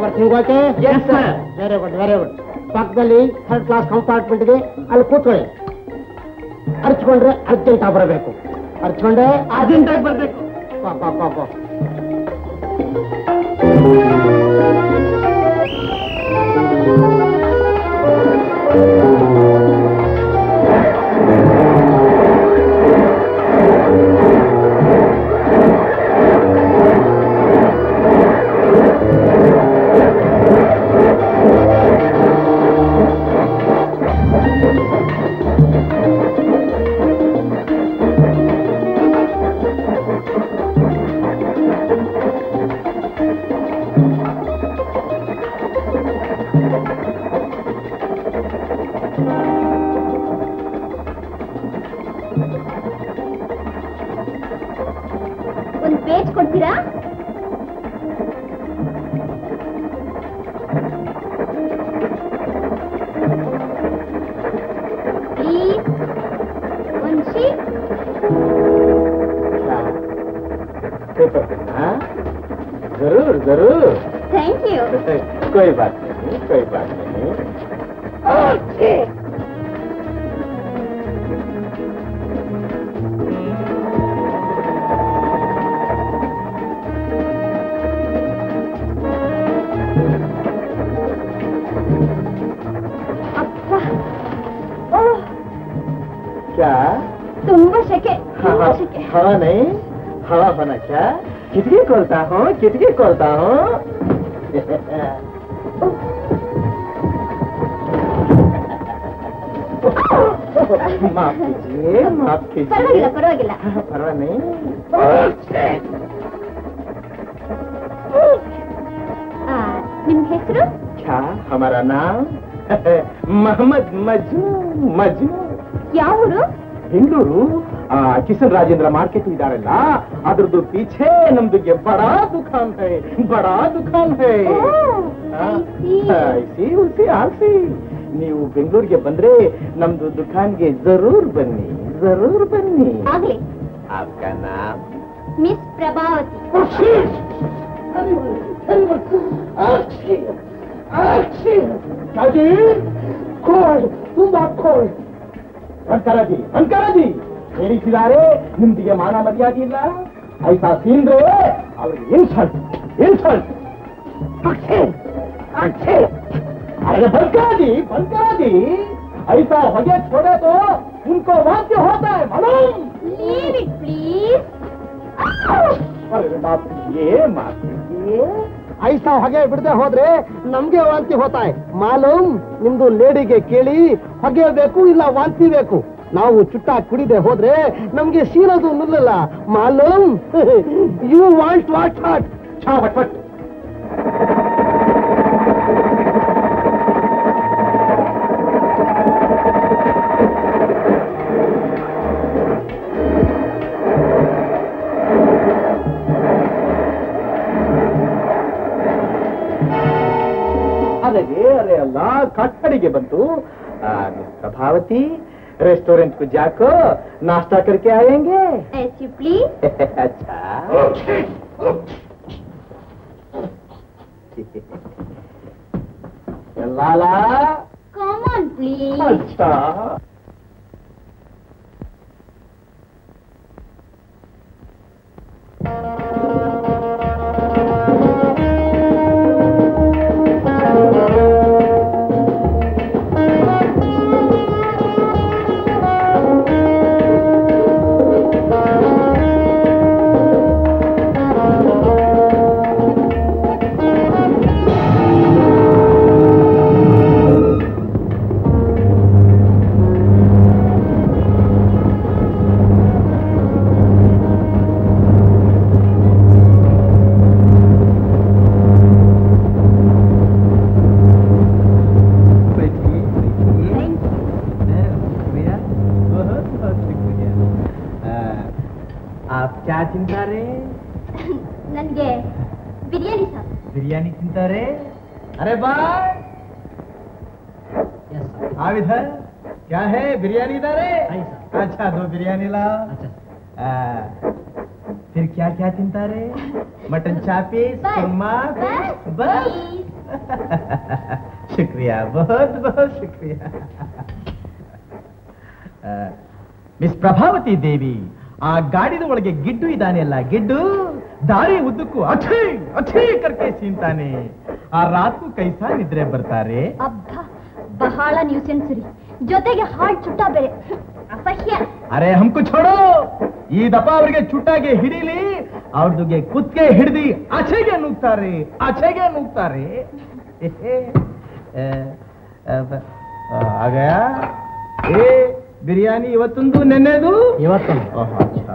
everything okay Yes, sir. Very good very good ಪಕ್ಕದಲ್ಲಿ ಥರ್ಡ್ ಕ್ಲಾಸ್ ಕಂಪಾರ್ಟ್ಮೆಂಟ್ ಇದೆ ಅಲ್ಲಿ ಕೂತ್ಕೊಳ್ಳಿ ಅರ್ಚ್ಕೊಂಡ್ರೆ ಅರ್ಜೆಂಟ್ ಆಗಿ ಬರಬೇಕು ಅರ್ಚ್ಕೊಂಡ್ರೆ ಅರ್ಜೆಂಟ್ ಆಗಿ ಬರ್ಬೇಕು ಬಾ ಬಾ ಬಾ ಬಾ ಒಂದು ಪೇಜ್ ಕೊಡ್ತೀರಾ ಪ್ಲೀಸ್ ಒಂದು ಶೀಟ್ जरूर जरूर ಥ್ಯಾಂಕ್ ಯು कोई बात नहीं कोई बात नहीं ಅಪ್ಪ ಓಹ್ क्या ತುಂಬಾ ಶೆಕೆ ತುಂಬಾ ಶೆಕೆ हवा नहीं हवा होना क्या कितनी खोलता हूँ कितनी खोलता हूँ माफ कीजिए माफ ಪರವಾಗಿಲ್ಲ कीजिए ಪರವಾಗಿಲ್ಲ परवाह नहीं ಆ, ನಿಮ್ ಹೆಸರು क्या हमारा नाम मोहम्मद मजनू मजनू ಯಾವ ಊರು ಬೆಂಗಳೂರು ಆ, ಕಿಶನ್ ರಾಜೇಂದ್ರ ಮಾರ್ಕೆಟ್ ಇದಾರಲ್ಲ ಅದ್ರದ್ದು ಪೀಛೆ ನಮ್ದುಗೆ ಬಡಾ ದುಕಾನ್ ಹೈ ಬಡಾ ದುಕಾನ್ ಹೈ ಆ, ಐಸಿ ಉಸಿ ಆಸಿ ನೀವು ಬೆಂಗಳೂರಿಗೆ ಬಂದ್ರೆ ನಮ್ದು ದುಕಾನ್ಗೆ ಜರೂರ್ ಬನ್ನಿ ಜರೂರ್ ಬನ್ನಿ ಆಗ್ಲಿ ಆಪ್ಕಾ ನಾಮ್ ಮಿಸ್ ಪ್ರಭಾವತಿ ಕೋಲ್ಡ್ ತುಂಬಾ ಕೋಲ್ಡ್ ಅಂಕರಾಜಿ ಅಂಕರಾಜಿ ಹೇಳಿಸಿದ್ದಾರೆ ನಿಮ್ದಿಗೆ ಮಾನ ಮರ್ಯಾದೆ ಇಲ್ಲ ಐಸಾ ಸೀನ್ರೆ ಅವ್ರಿಗೆ ಇನ್ಸಲ್ಟ್ ಇನ್ಸಲ್ಟ್ अरे बंका दी बंका दी ऐसा होगे छोड़े तो उनको वाक्य होता है मालूम ಲೀವ್ ಇಟ್ ಪ್ಲೀಸ್ अरे बाप रे, ये माफ कीजिए ಐಸಾ ಹೊಗೆ ಬಿಡದೆ ಹೋದ್ರೆ ನಮ್ಗೆ ವಾಂತಿ ಹೋತಾಯ್ ಮಾಲೂಮ್ ನಿಮ್ದು ಲೇಡಿಗೆ ಕೇಳಿ ಹೊಗೆ ಬೇಕು ಇಲ್ಲ ವಾಂತಿ ಬೇಕು ನಾವು ಚುಟ್ಟ ಕುಡಿದೆ ಹೋದ್ರೆ ನಮ್ಗೆ ಸೀರೋದು ನಿಲ್ಲಲ್ಲ ಮಾಲೂಮ್ ಯು ವಾಂಟ್ ವಾಟ್ ಹಾಟ್ छा फटफट ಅದೇ ಅರೆ ಅಲ್ಲ ಕಟ್ಟಡಿಗೆ ಬಂತು ಆ, ಮಿಸ್ ಪ್ರಭಾವತಿ रेस्टोरेंट को जाको नाश्ता करके आएंगे ಎಸ್ ಯು ಪ್ಲೀಸ್ अच्छा लाला ಕಮ್ ಆನ್ ಪ್ಲೀಸ್ अच्छा आप क्या ತಿಂತಾರೆ ನನಗೆ ಬಿರಿಯಾನಿ ಸಾಕು बिरयानी ತಿಂತಾರೆ अरे बाय आप इधर क्या है बिरयानी इधर है अच्छा दो बिरयानी लाओ आ, फिर क्या क्या ತಿಂತಾರೆ मटन चापीस बस, कुरमा बस, बस please. ಶುಕ್ರಿಯಾ ಬಹುತ್ ಬಹುತ್ ಶುಕ್ರಿಯಾ ಆ, ಮಿಸ್ ಪ್ರಭಾವತಿ ದೇವಿ ಆ ಗಾಡಿದ ಒಳಗೆ ಗಿಡ್ಡು ಇದ್ದಾನೆಲ್ಲ ಗಿಡ್ಡು ದಾರಿ ಉದ್ದಕ್ಕೂ ಅಛೇ ಅಛೇ ಕರ್ಕೆ ಸೀಂತಾನೆ ಆ ರಾತ್ಕು ಕೈಸಾ ನಿದ್ರೆ ಬರ್ತಾರೆ ಅಬ್ಬಾ ಬಹಳ ನ್ಯೂಸೆನ್ಸ್ ರೀ ಜೊತೆಗೆ ಹಾಳ್ ಚುಟ್ಟ ಬೇರೆ ಅಸಹ್ಯ ಅರೆ ಹಮ್ಕು ಛೋಡೋ ಈ ದಪ ಅವರಿಗೆ ಚುಟ್ಟಾಗೆ ಹಿಡೀಲಿ ಅವ್ರದುಗೆ ಕುತ್ಕೆ ಹಿಡಿದಿ ಆಚೆಗೆ ನುಗ್ತಾರೆ ಆಚೆಗೆ ನುಗ್ತಾರೆ ಆಗ ಏ ಬಿರಿಯಾನಿ ಇವತ್ತೊಂದು ನೆನ್ನೆದು ಇವತ್ತೊಂದು ಓಹ್ ಅಚ್ಚಾ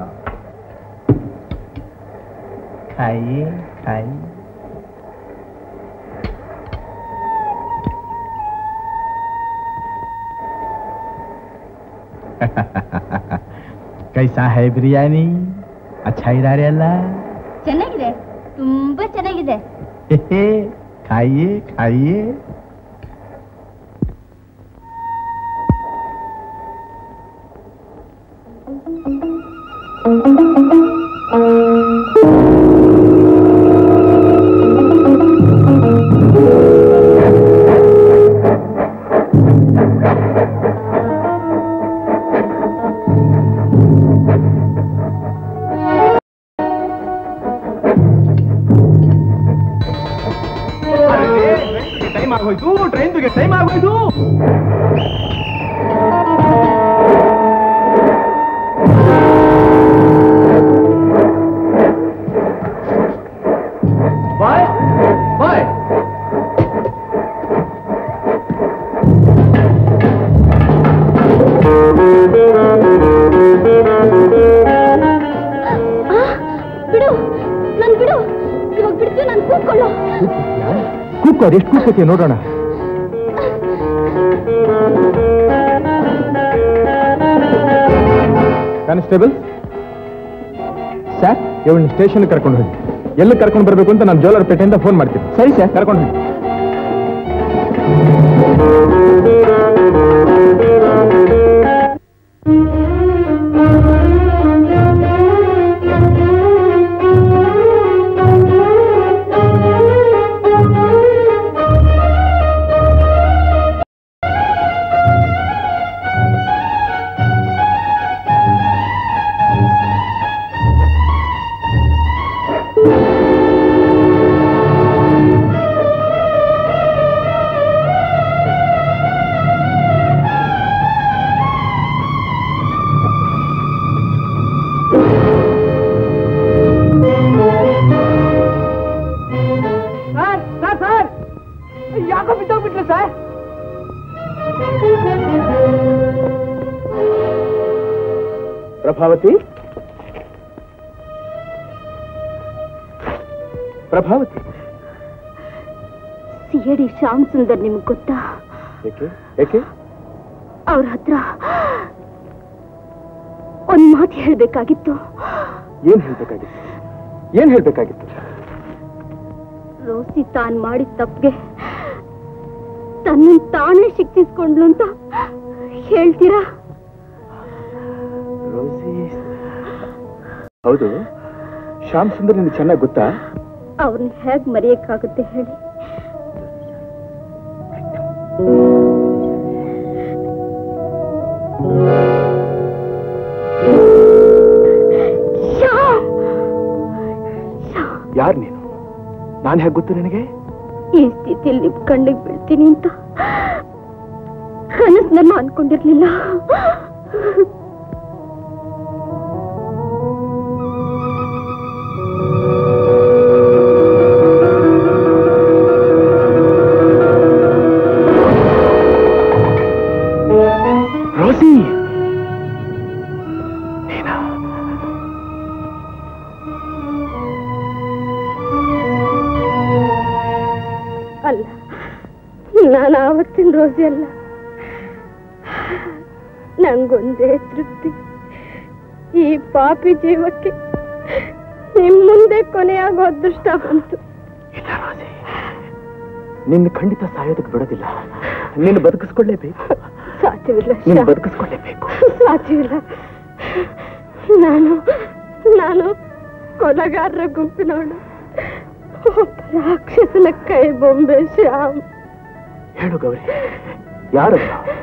ಖಾಯಿ ಖಾಯಿ ಕೈಸಾ ಹೈ ಬಿರಿಯಾನಿ ಅಚ್ಚಾ ಇದಾರೆ ಅಲ್ಲ ಚೆನ್ನಾಗಿದೆ ತುಂಬಾ ಚೆನ್ನಾಗಿದೆ ಖಾಯಿಯೇ ಖಾಯಿಯೇ ಟೈಮ್ ಆಗೋಯ್ತು ಟ್ರೈನ್ಗೆ ಟೈಮ್ ಆಗೋಯ್ತು ಬಾಯ್ ಬಾಯ್ ಬಿಡು ನನ್ ಬಿಡು ಇವಾಗ ಬಿಡ್ತೀವಿ ನಾನು ಕೂತ್ಕೊಳ್ಳೋ ಕೂಕೋ ಅದೆಷ್ಟು ಕೂಕೋತೀಯ ನೋಡೋಣ ಕಾನ್ಸ್ಟೇಬಲ್ ಸರ್ ಇವಳನ್ನ ಸ್ಟೇಷನ್ ಕರ್ಕೊಂಡು ಹೋಗಿ ಎಲ್ಲಿ ಕರ್ಕೊಂಡು ಬರಬೇಕು ಅಂತ ನಾನು ಜೋಲಾರ್ ಪೇಟೆಯಿಂದ ಫೋನ್ ಮಾಡ್ತೀನಿ ಸರಿ ಸರ್ ಕರ್ಕೊಂಡು ಹೋಗಿ ಸರ್ ಸರ್ ಸರ್ ಯಾಕೋ ಬಿದ್ದೋಗ್ಬಿಟ್ಲು sir Prabhavati Prabhavati C A D Shyam Sundar ನಿಮ್ಗೆ ಗೊತ್ತಾ ಏಕೆ ಏಕೆ ಅವ್ರ ಹತ್ರ ಒಂದ್ ಮಾತು ಹೇಳ್ಬೇಕಾಗಿತ್ತು ಏನ್ ಹೇಳ್ಬೇಕಾಗಿತ್ತು ಏನ್ ಹೇಳ್ಬೇಕಾಗಿತ್ತು ರೋಸಿ ತಾನ್ ಮಾಡಿದ ತಪ್ಪಿಗೆ ತನ್ನ ತಾನೇ ಶಿಕ್ಷಿಸ್ಕೊಂಡ್ಲು ಅಂತ ಹೇಳ್ತೀರಾ ರೋಸಿ ಹೌದು ಶ್ಯಾಮ್ ಸುಂದರ್ ನಿನ್ಗೆ ಚೆನ್ನಾಗಿ ಗೊತ್ತಾ ಅವ್ರನ್ನ ಹೇಗ್ ಮರೆಯಕ್ಕಾಗುತ್ತೆ ಹೇಳಿ ಶ್ಯಾಮ್! ಶ್ಯಾಮ್! ಯಾರು ನೀನು ನಾನು ಹೇಗೆ ಗೊತ್ತು ನಿನಗೆ ಈ ಸ್ಥಿತಿಯಲ್ಲಿ ನಿಮ್ ಕಣ್ಣಿಗೆ ಬೀಳ್ತೀನಿ ಅಂತ ಕನಸ್ನಲ್ಲೂ ಅನ್ಕೊಂಡಿರ್ಲಿಲ್ಲ ರೋಸಿ ಅಲ್ಲ ನಾನು ಆವತ್ತಿನ ರೋಸಿ ಅಲ್ಲ ನಂಗೊಂದೇ ತೃಪ್ತಿ ಈ ಪಾಪಿ ಜೀವಕ್ಕೆ ನಿಮ್ ಮುಂದೆ ಕೊನೆಯಾಗೋ ಅದೃಷ್ಟ ಬಂತು ನಿನ್ನ ಖಂಡಿತ ಸಾಯೋದಕ್ಕೆ ಬಿಡೋದಿಲ್ಲ ನಿನ್ನ ಬದುಕಿಸ್ಕೊಳ್ಳೇಬೇಕು ಸಾಧ್ಯವಿಲ್ಲ ನಿನ್ನ ಶ್ಯಾಮ್. ಬದುಕಿಸ್ಕೊಳ್ಳೇಬೇಕು ಸಾಧ್ಯವಿಲ್ಲ ನಾನು ನಾನು ಕೊಲಗಾರರ ಗುಂಪಿನವಳು ರಾಕ್ಷಸನ ಕೈ ಬೊಂಬೆ ಶ್ಯಾಮ್ ಹೇಳು ಗೌರಿ ಯಾರು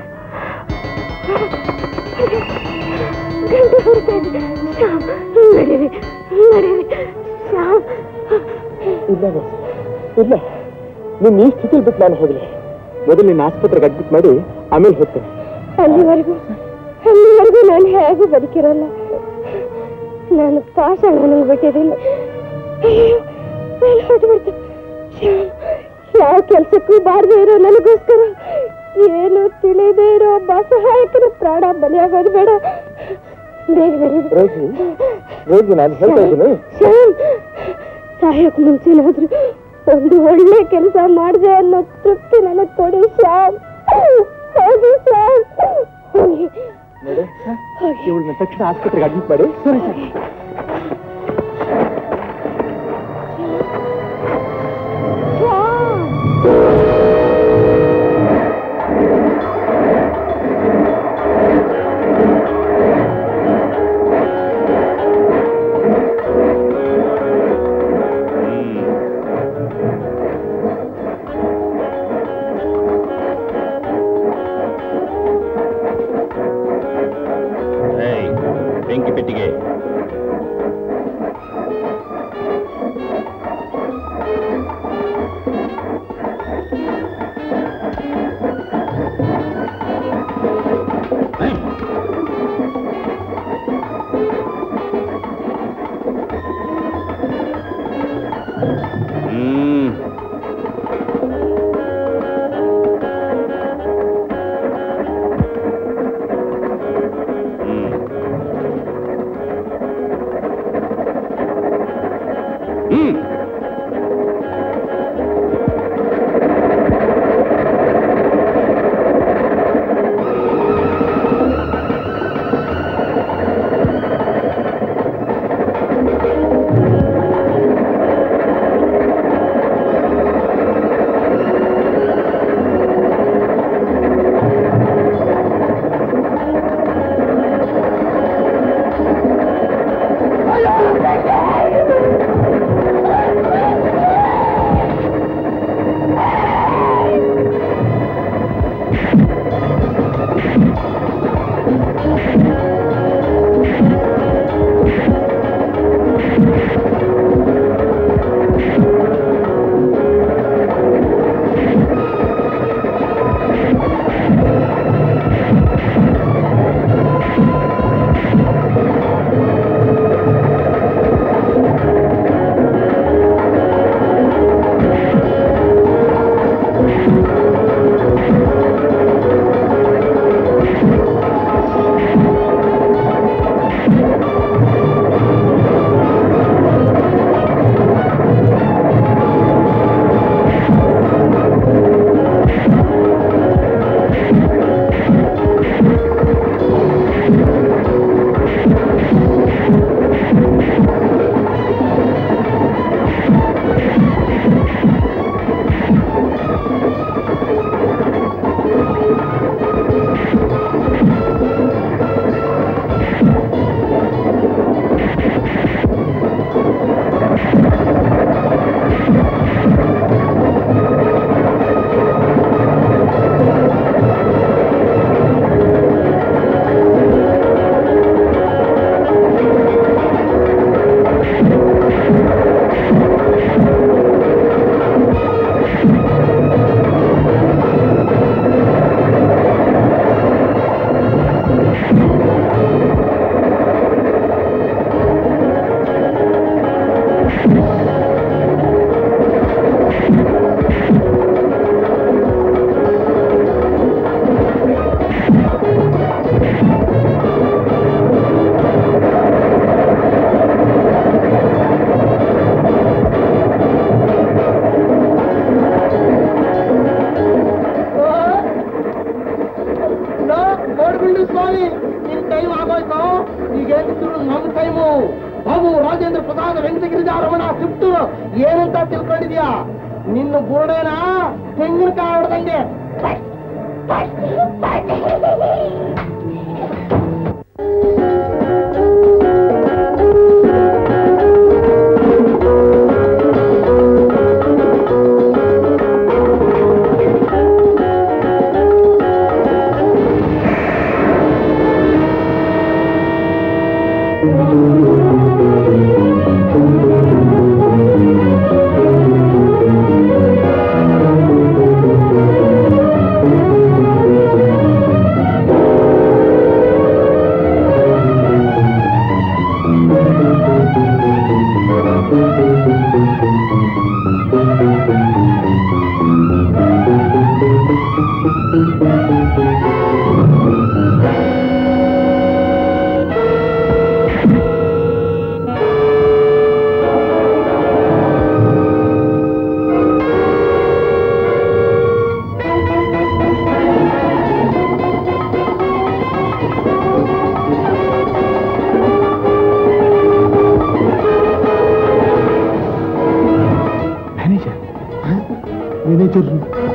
ಗಂಟೆ ಹೊರತಾ ಇದೆ ಶ್ಯಾಮ್ ನಡೀರಿ ನಡೀರಿ ಶ್ಯಾಮ್ ಇಲ್ಲ ರೋಸಿ, ಇಲ್ಲ ನೀನ್ ಈ ಸ್ಥಿತಿಲಿ ಬಿಟ್ಟು ನಾನು ಹೋಗಲಿ ಮೊದಲು ನಿನ್ನ ಆಸ್ಪತ್ರೆಗೆ ಅಡ್ಮಿಟ್ ಮಾಡಿ ಆಮೇಲೆ ಹೋಗ್ತೇನೆ ಅಲ್ಲಿವರೆಗೂ ಅಲ್ಲಿವರೆಗೂ ನಾನು ಹೇಗೂ ಬದುಕಿರಲ್ಲ ನಾನು ಪಾಷಾಣ ನನಗೆ ಬಿಟ್ಟಿದ್ದೀನಿ ಅಯ್ಯೋ ನಾನು ಹೊರಟುಬಿಡ್ತು ಶ್ಯಾಮ್ ಯಾವ ಕೆಲಸಕ್ಕೂ ಬಾರದೇ ಇರೋ ನನಗೋಸ್ಕರ ಏನು ತಿಳಿದೇ ಇರೋ ಒಬ್ಬ ಅಸಹಾಯಕನ ಪ್ರಾಣ ಬಲಿಯಾಗೋದು ಬೇಡ ಬೇಗ ನಡೀರಿ. ರೋಜಿ ರೋಜಿ ನಾನು ಹೇಳ್ತಾ ಇದ್ದೀನಿ ಶ್ಯಾಮ್ ಸಾಯಕ್ ಮುಂಚೆನಾದ್ರೂ ಒಂದು ಒಳ್ಳೆ ಕೆಲಸ ಮಾಡಿದೆ ಅನ್ನೋ ತೃಪ್ತಿ ನನಗೆ ಕೊಡಿ ಶ್ಯಾಮ್ ಹೋಗಿ ಶ್ಯಾಮ್ ಹೋಗಿ ನೋಡಿ ಇವಳನ್ನ ತಕ್ಷಣ ಆಸ್ಪತ್ರೆಗೆ ಅಡ್ಮಿಟ್ ಮಾಡಿ ಸರಿ ಸರಿ ಏಯ್, ಬೆಂಕಿ ಪೆಟ್ಟಿಗೆ ಹ್ಮ್ ಹ್ಮ್ ನೋಡ್ಬಿಡಿ ಸ್ವಾಮಿ ನಿನ್ ಟೈಮ್ ಆಗೋಯ್ತು ಈಗ ಏನಿದ್ರು ನಮ್ ಟೈಮು ಬಾಬು ರಾಜೇಂದ್ರ ಪ್ರಸಾದ್ ವೆಂಕಟಗಿರಿಜ ರಮಣ ಸ್ವಿಫ್ಟ್ ಏನಂತ ತಿಳ್ಕೊಂಡಿದ್ಯಾ ನಿನ್ನ ಬುರುಡೇನ ತೆಂಗಿನಕಾಯಿ ಹೊಡೆದಂಗೆ ಮ್ಯಾನೇಜರ್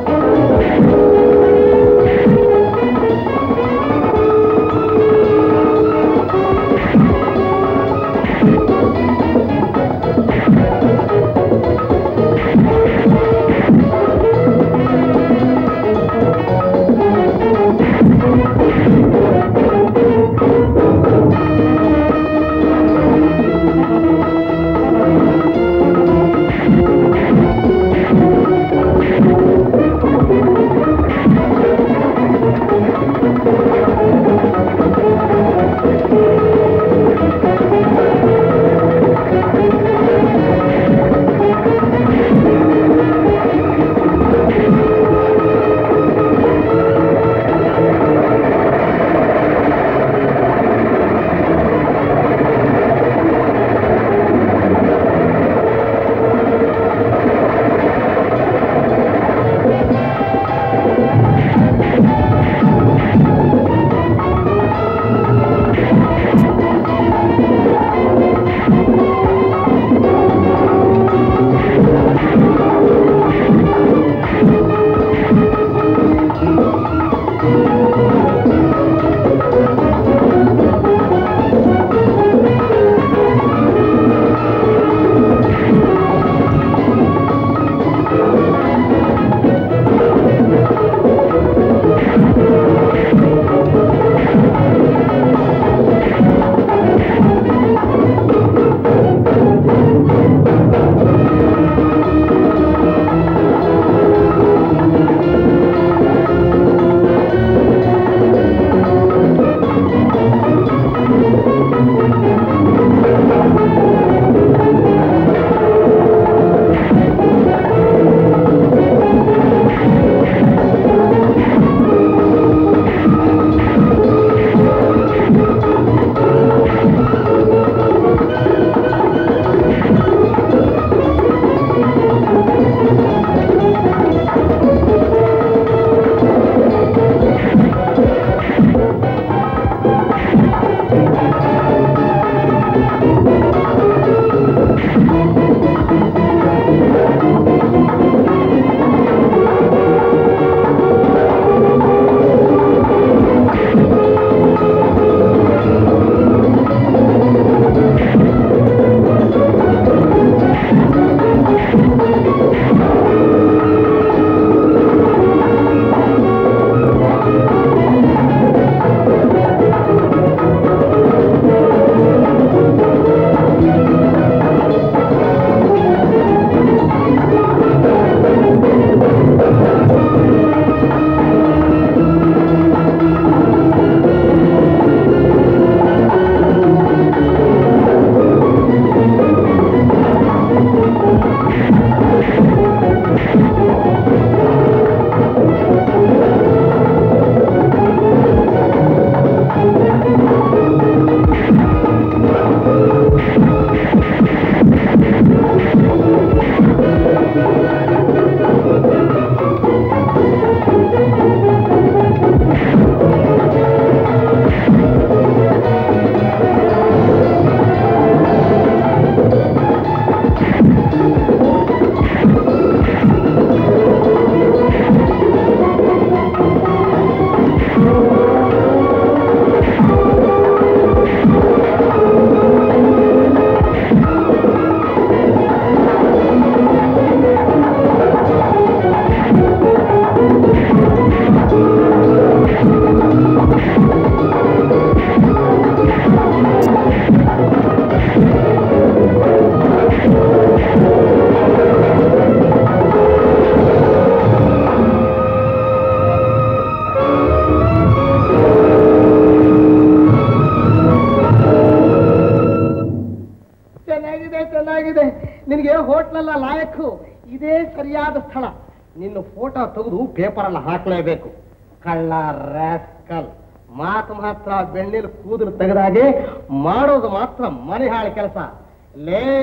ಚೆನ್ನಾಗಿದೆ ಚೆನ್ನಾಗಿದೆ ನಿನಗೆ ಹೋಟ್ಲಲ್ಲ ಲಾಯಕ್ಕು ಇದೇ ಸರಿಯಾದ ಸ್ಥಳ ನಿನ್ನ ಫೋಟೋ ತೆಗೆದು ಪೇಪರಲ್ಲಿ ಹಾಕ್ಲೇಬೇಕು ಕಳ್ಳ ರಾಸ್ಕಲ್ ಮಾತು ಮಾತ್ರ ಬೆಳ್ಳಿಲ್ ಕೂದಲು ತೆಗೆದಾಗೆ ಮಾಡೋದು ಮಾತ್ರ ಮನೆ ಹಾಳು ಕೆಲಸ ಲೇ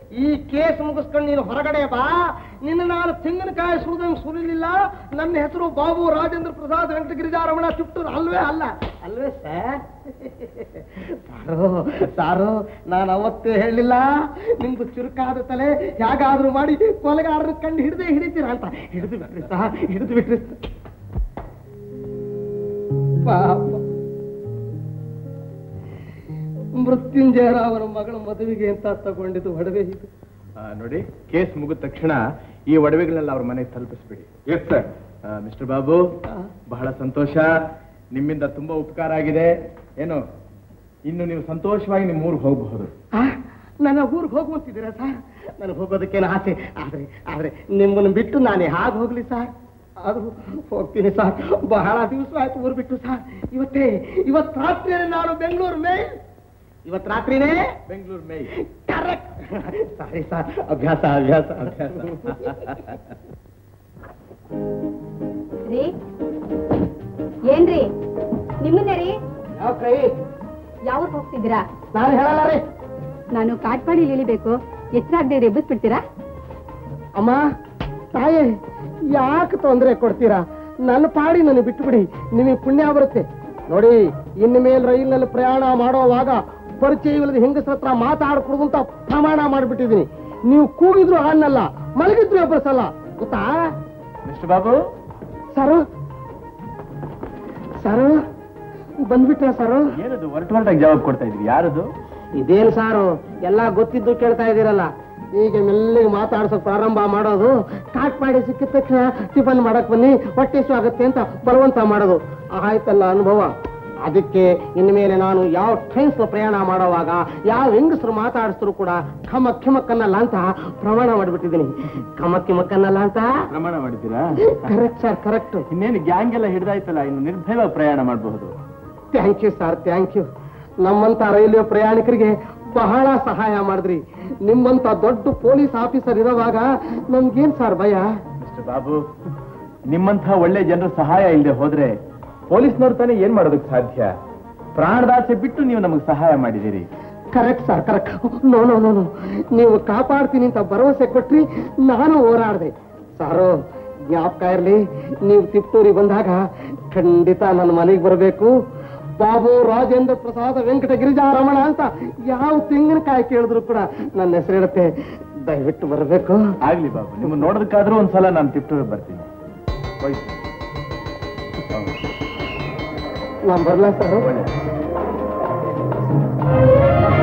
ಈ ಕೇಸ್ ಮುಗಿಸ್ಕೊಂಡು ನೀನು ಹೊರಗಡೆ ಬಾ ನಿನ್ನ ನಾನು ತೆಂಗಿನಕಾಯಿ ಸುರಿದಂಗೆ ಸುರಿಲಿಲ್ಲ ನನ್ನ ಹೆಸರು ಬಾಬು ರಾಜೇಂದ್ರ ಪ್ರಸಾದ್ ವೆಂಕಟಗಿರಿಜಾರಮಣ ತಿಪ್ಟೂರು ಅಲ್ವೇ ಅಲ್ಲ ಅಲ್ವೇ ಸರ್ ಸಾರು ಸಾರು ನಾನು ಅವತ್ತೇ ಹೇಳಿಲ್ಲ ನಿಮ್ದು ಚುರುಕಾದ ತಲೆ ಹೇಗಾದ್ರೂ ಮಾಡಿ ಕೊಲೆಗಾರರ ಕಂಡು ಹಿಡಿದೇ ಹಿಡಿತೀರಾ ಅಂತ ಹಿಡಿದು ಬಿಟ್ರಿ ಸರ್ ಹಿಡಿದು ಬಿಟ್ರಿ ಪಾಪ ಮೃತ್ಯುಂಜಯರಾವನ ಮಗಳ ಮದುವೆಗೆ ಅಂತ ತಗೊಂಡಿದ್ದು ಒಡವೆ ಇದು ಆ, ನೋಡಿ ಕೇಸ್ ಮುಗಿದ ತಕ್ಷಣ ಈ ಒಡವೆಗಳನ್ನೆಲ್ಲ ಅವ್ರ ಮನೆಗೆ ತಲುಪಿಸ್ಬಿಡಿ ಎಸ್ ಸರ್ ಮಿಸ್ಟರ್ ಬಾಬು ಬಹಳ ಸಂತೋಷ ನಿಮ್ಮಿಂದ ತುಂಬಾ ಉಪಕಾರ ಆಗಿದೆ ಏನು ಇನ್ನು ನೀವು ಸಂತೋಷವಾಗಿ ನಿಮ್ಮ ಊರಿಗೆ ಹೋಗಬಹುದು ಆ, ನನ್ನ ಊರಿಗೆ ಹೋಗುವಂತಿದ್ದೀರಾ ಸರ್ ನನಗೆ ಹೋಗೋದಕ್ಕೇನು ಆಸೆ ಆದ್ರೆ ಆದ್ರೆ ನಿಮ್ಮನ್ನು ಬಿಟ್ಟು ನಾನು ಹೇಗೆ ಹೋಗ್ಲಿ ಸರ್ ಅದು ಹೋಗ್ತೀನಿ ಸರ್ ಬಹಳ ದಿವಸ ಆಯ್ತು ಊರು ಬಿಟ್ಟು ಸರ್ ಇವತ್ತೇ ಇವತ್ತು ರಾತ್ರಿ ನಾನು ಬೆಂಗಳೂರು ಮೇ ಇವತ್ತು ರಾತ್ರಿನೇ ಬೆಂಗಳೂರು ಮೇ ಕರೆಕ್ಟ್ ಸಾರಿ ಸರ್ ಅಭ್ಯಾಸ ಅಭ್ಯಾಸ ಅಭ್ಯಾಸ ರೀ ಏನ್ರಿ ನಿಮ್ಮನ್ನ ರೀ ಯಾವ ಕೈ ಯಾವ ಹೋಗ್ತಿದ್ದೀರಾ ನಾನು ಹೇಳಲ್ಲ ರೀ ನಾನು ಕಾಟ್ಪಾಡಿ ಇಳಿಬೇಕು ಎಚ್ಚರಾಗದೆ ಎಬ್ಬಿಸ್ಬಿಡ್ತೀರಾ ಅಮ್ಮ ತಾಯೇ ಯಾಕೆ ತೊಂದರೆ ಕೊಡ್ತೀರಾ ನನ್ನ ಪಾಡಿ ನನಗೆ ಬಿಟ್ಟುಬಿಡಿ ನಿಮಗೆ ಪುಣ್ಯ ಬರುತ್ತೆ ನೋಡಿ ಇನ್ನು ಮೇಲೆ ರೈಲಿನಲ್ಲಿ ಪ್ರಯಾಣ ಮಾಡುವಾಗ ಪರಿಚಯವಿಲ್ಲದ ಹೆಂಗಸ್ರ ಹತ್ರ ಮಾತಾಡ್ಕೊಡುದು ಅಂತ ಪ್ರಮಾಣ ಮಾಡಿಬಿಟ್ಟಿದ್ದೀನಿ ನೀವು ಕೂಗಿದ್ರು ಅನ್ನಲ್ಲ ಮಲಗಿದ್ರು ಎಬ್ಬರಿಸಲ್ಲ ಗೊತ್ತಾ ಮಿಸ್ಟರ್ ಬಾಬು ಸರು ಸರು ಬಂದ್ಬಿಟ್ರ ಸರು ಏನದು ಹೊರಟು ಹೊರಟಾಗಿ ಜವಾಬ್ ಕೊಡ್ತಾ ಇದ್ವಿ ಯಾರದು ಇದೇನು ಸಾರು ಎಲ್ಲ ಗೊತ್ತಿದ್ದು ಕೇಳ್ತಾ ಇದ್ದೀರಲ್ಲ ಈಗ ಮೆಲ್ಲಿಗೆ ಮಾತಾಡ್ಸೋಕ್ ಪ್ರಾರಂಭ ಮಾಡೋದು ಕಾಟ್ ಮಾಡಿ ಸಿಕ್ಕಿದ ತಕ್ಷಣ ಟಿಫನ್ ಮಾಡಕ್ ಬನ್ನಿ ಹೊಟ್ಟೆ ಆಗುತ್ತೆ ಅಂತ ಬಲವಂತ ಮಾಡೋದು ಆಯ್ತಲ್ಲ ಅನುಭವ ಅದಕ್ಕೆ ಇನ್ಮೇಲೆ ನಾನು ಯಾವ ಟ್ರೈನ್ಸ್ ಪ್ರಯಾಣ ಮಾಡುವಾಗ ಯಾವ ಹೆಂಗಸರು ಮಾತಾಡಿಸಿದ್ರು ಕೂಡ ಖಮಕ್ ಖಿಮಕ್ಕನ್ನಲ್ಲ ಅಂತ ಪ್ರಮಾಣ ಮಾಡಿಬಿಟ್ಟಿದ್ದೀನಿ ಖಮಕ್ ಕಿಮಕ್ಕನ್ನಲ್ಲ ಅಂತ ಪ್ರಮಾಣ ಮಾಡಿದ್ದೀರಾ ಕರೆಕ್ಟ್ ಸರ್ ಕರೆಕ್ಟ್ ಇನ್ನೇನು ಗ್ಯಾಂಗ್ ಎಲ್ಲ ಹಿಡಿದಾಯ್ತಲ್ಲ ಇನ್ನು ನಿರ್ಭಯವಾಗಿ ಪ್ರಯಾಣ ಮಾಡಬಹುದು thank you sir thank you ನಮ್ಮಂತ ರೈಲ್ವೆ ಪ್ರಯಾಣಿಕರಿಗೆ ಬಹಳ ಸಹಾಯ ಮಾಡಿದ್ರಿ ನಿಮ್ಮಂತ ದೊಡ್ಡ ಪೊಲೀಸ್ ಆಫೀಸರ್ ಇರೋವಾಗ ನಮ್ಗೇನ್ ಸರ್ ಭಯ ಮಿಸ್ಟರ್ ಬಾಬು ನಿಮ್ಮಂಥ ಒಳ್ಳೆ ಜನರ ಸಹಾಯ ಇಲ್ಲದೆ ಹೋದ್ರೆ ಪೊಲೀಸ್ನವ್ರು ತಾನೇ ಏನ್ ಮಾಡೋದಕ್ಕೆ ಸಾಧ್ಯ ಪ್ರಾಣದಾಸೆ ಬಿಟ್ಟು ನೀವು ನಮಗೆ ಸಹಾಯ ಮಾಡಿದ್ದೀರಿ correct sir correct no no no no ನೀವು ಕಾಪಾಡ್ತೀನಿ ಅಂತ ಭರವಸೆ ಕೊಟ್ರಿ ನಾನು ಹೋರಾಡಿದೆ ಸಾರು ಜ್ಞಾಪಕ ಇರಲಿ ನೀವು ತಿಪ್ಟೂರಿಗೆ ಬಂದಾಗ ಖಂಡಿತ ನನ್ನ ಮನೆಗೆ ಬರಬೇಕು ಬಾಬು ರಾಜೇಂದ್ರ ಪ್ರಸಾದ ವೆಂಕಟ ಗಿರಿಜಾರಮಣ ಅಂತ ಯಾವ ತೆಂಗಿನಕಾಯಿ ಕೇಳಿದ್ರು ಕೂಡ ನನ್ನ ಹೆಸರಿರುತ್ತೆ ದಯವಿಟ್ಟು ಬರಬೇಕು ಆಗ್ಲಿ ಬಾಬು ನಿಮ್ಮನ್ನ ನೋಡೋದಕ್ಕಾದ್ರೂ ಒಂದ್ಸಲ ನಾನು ತಿಪ್ಟೂರಿಗೆ ಬರ್ತೀನಿ ಹೋಯ್ತು ನಾನು ಬರಲ್ಲ ಸರ್ ಒಳ್ಳೆ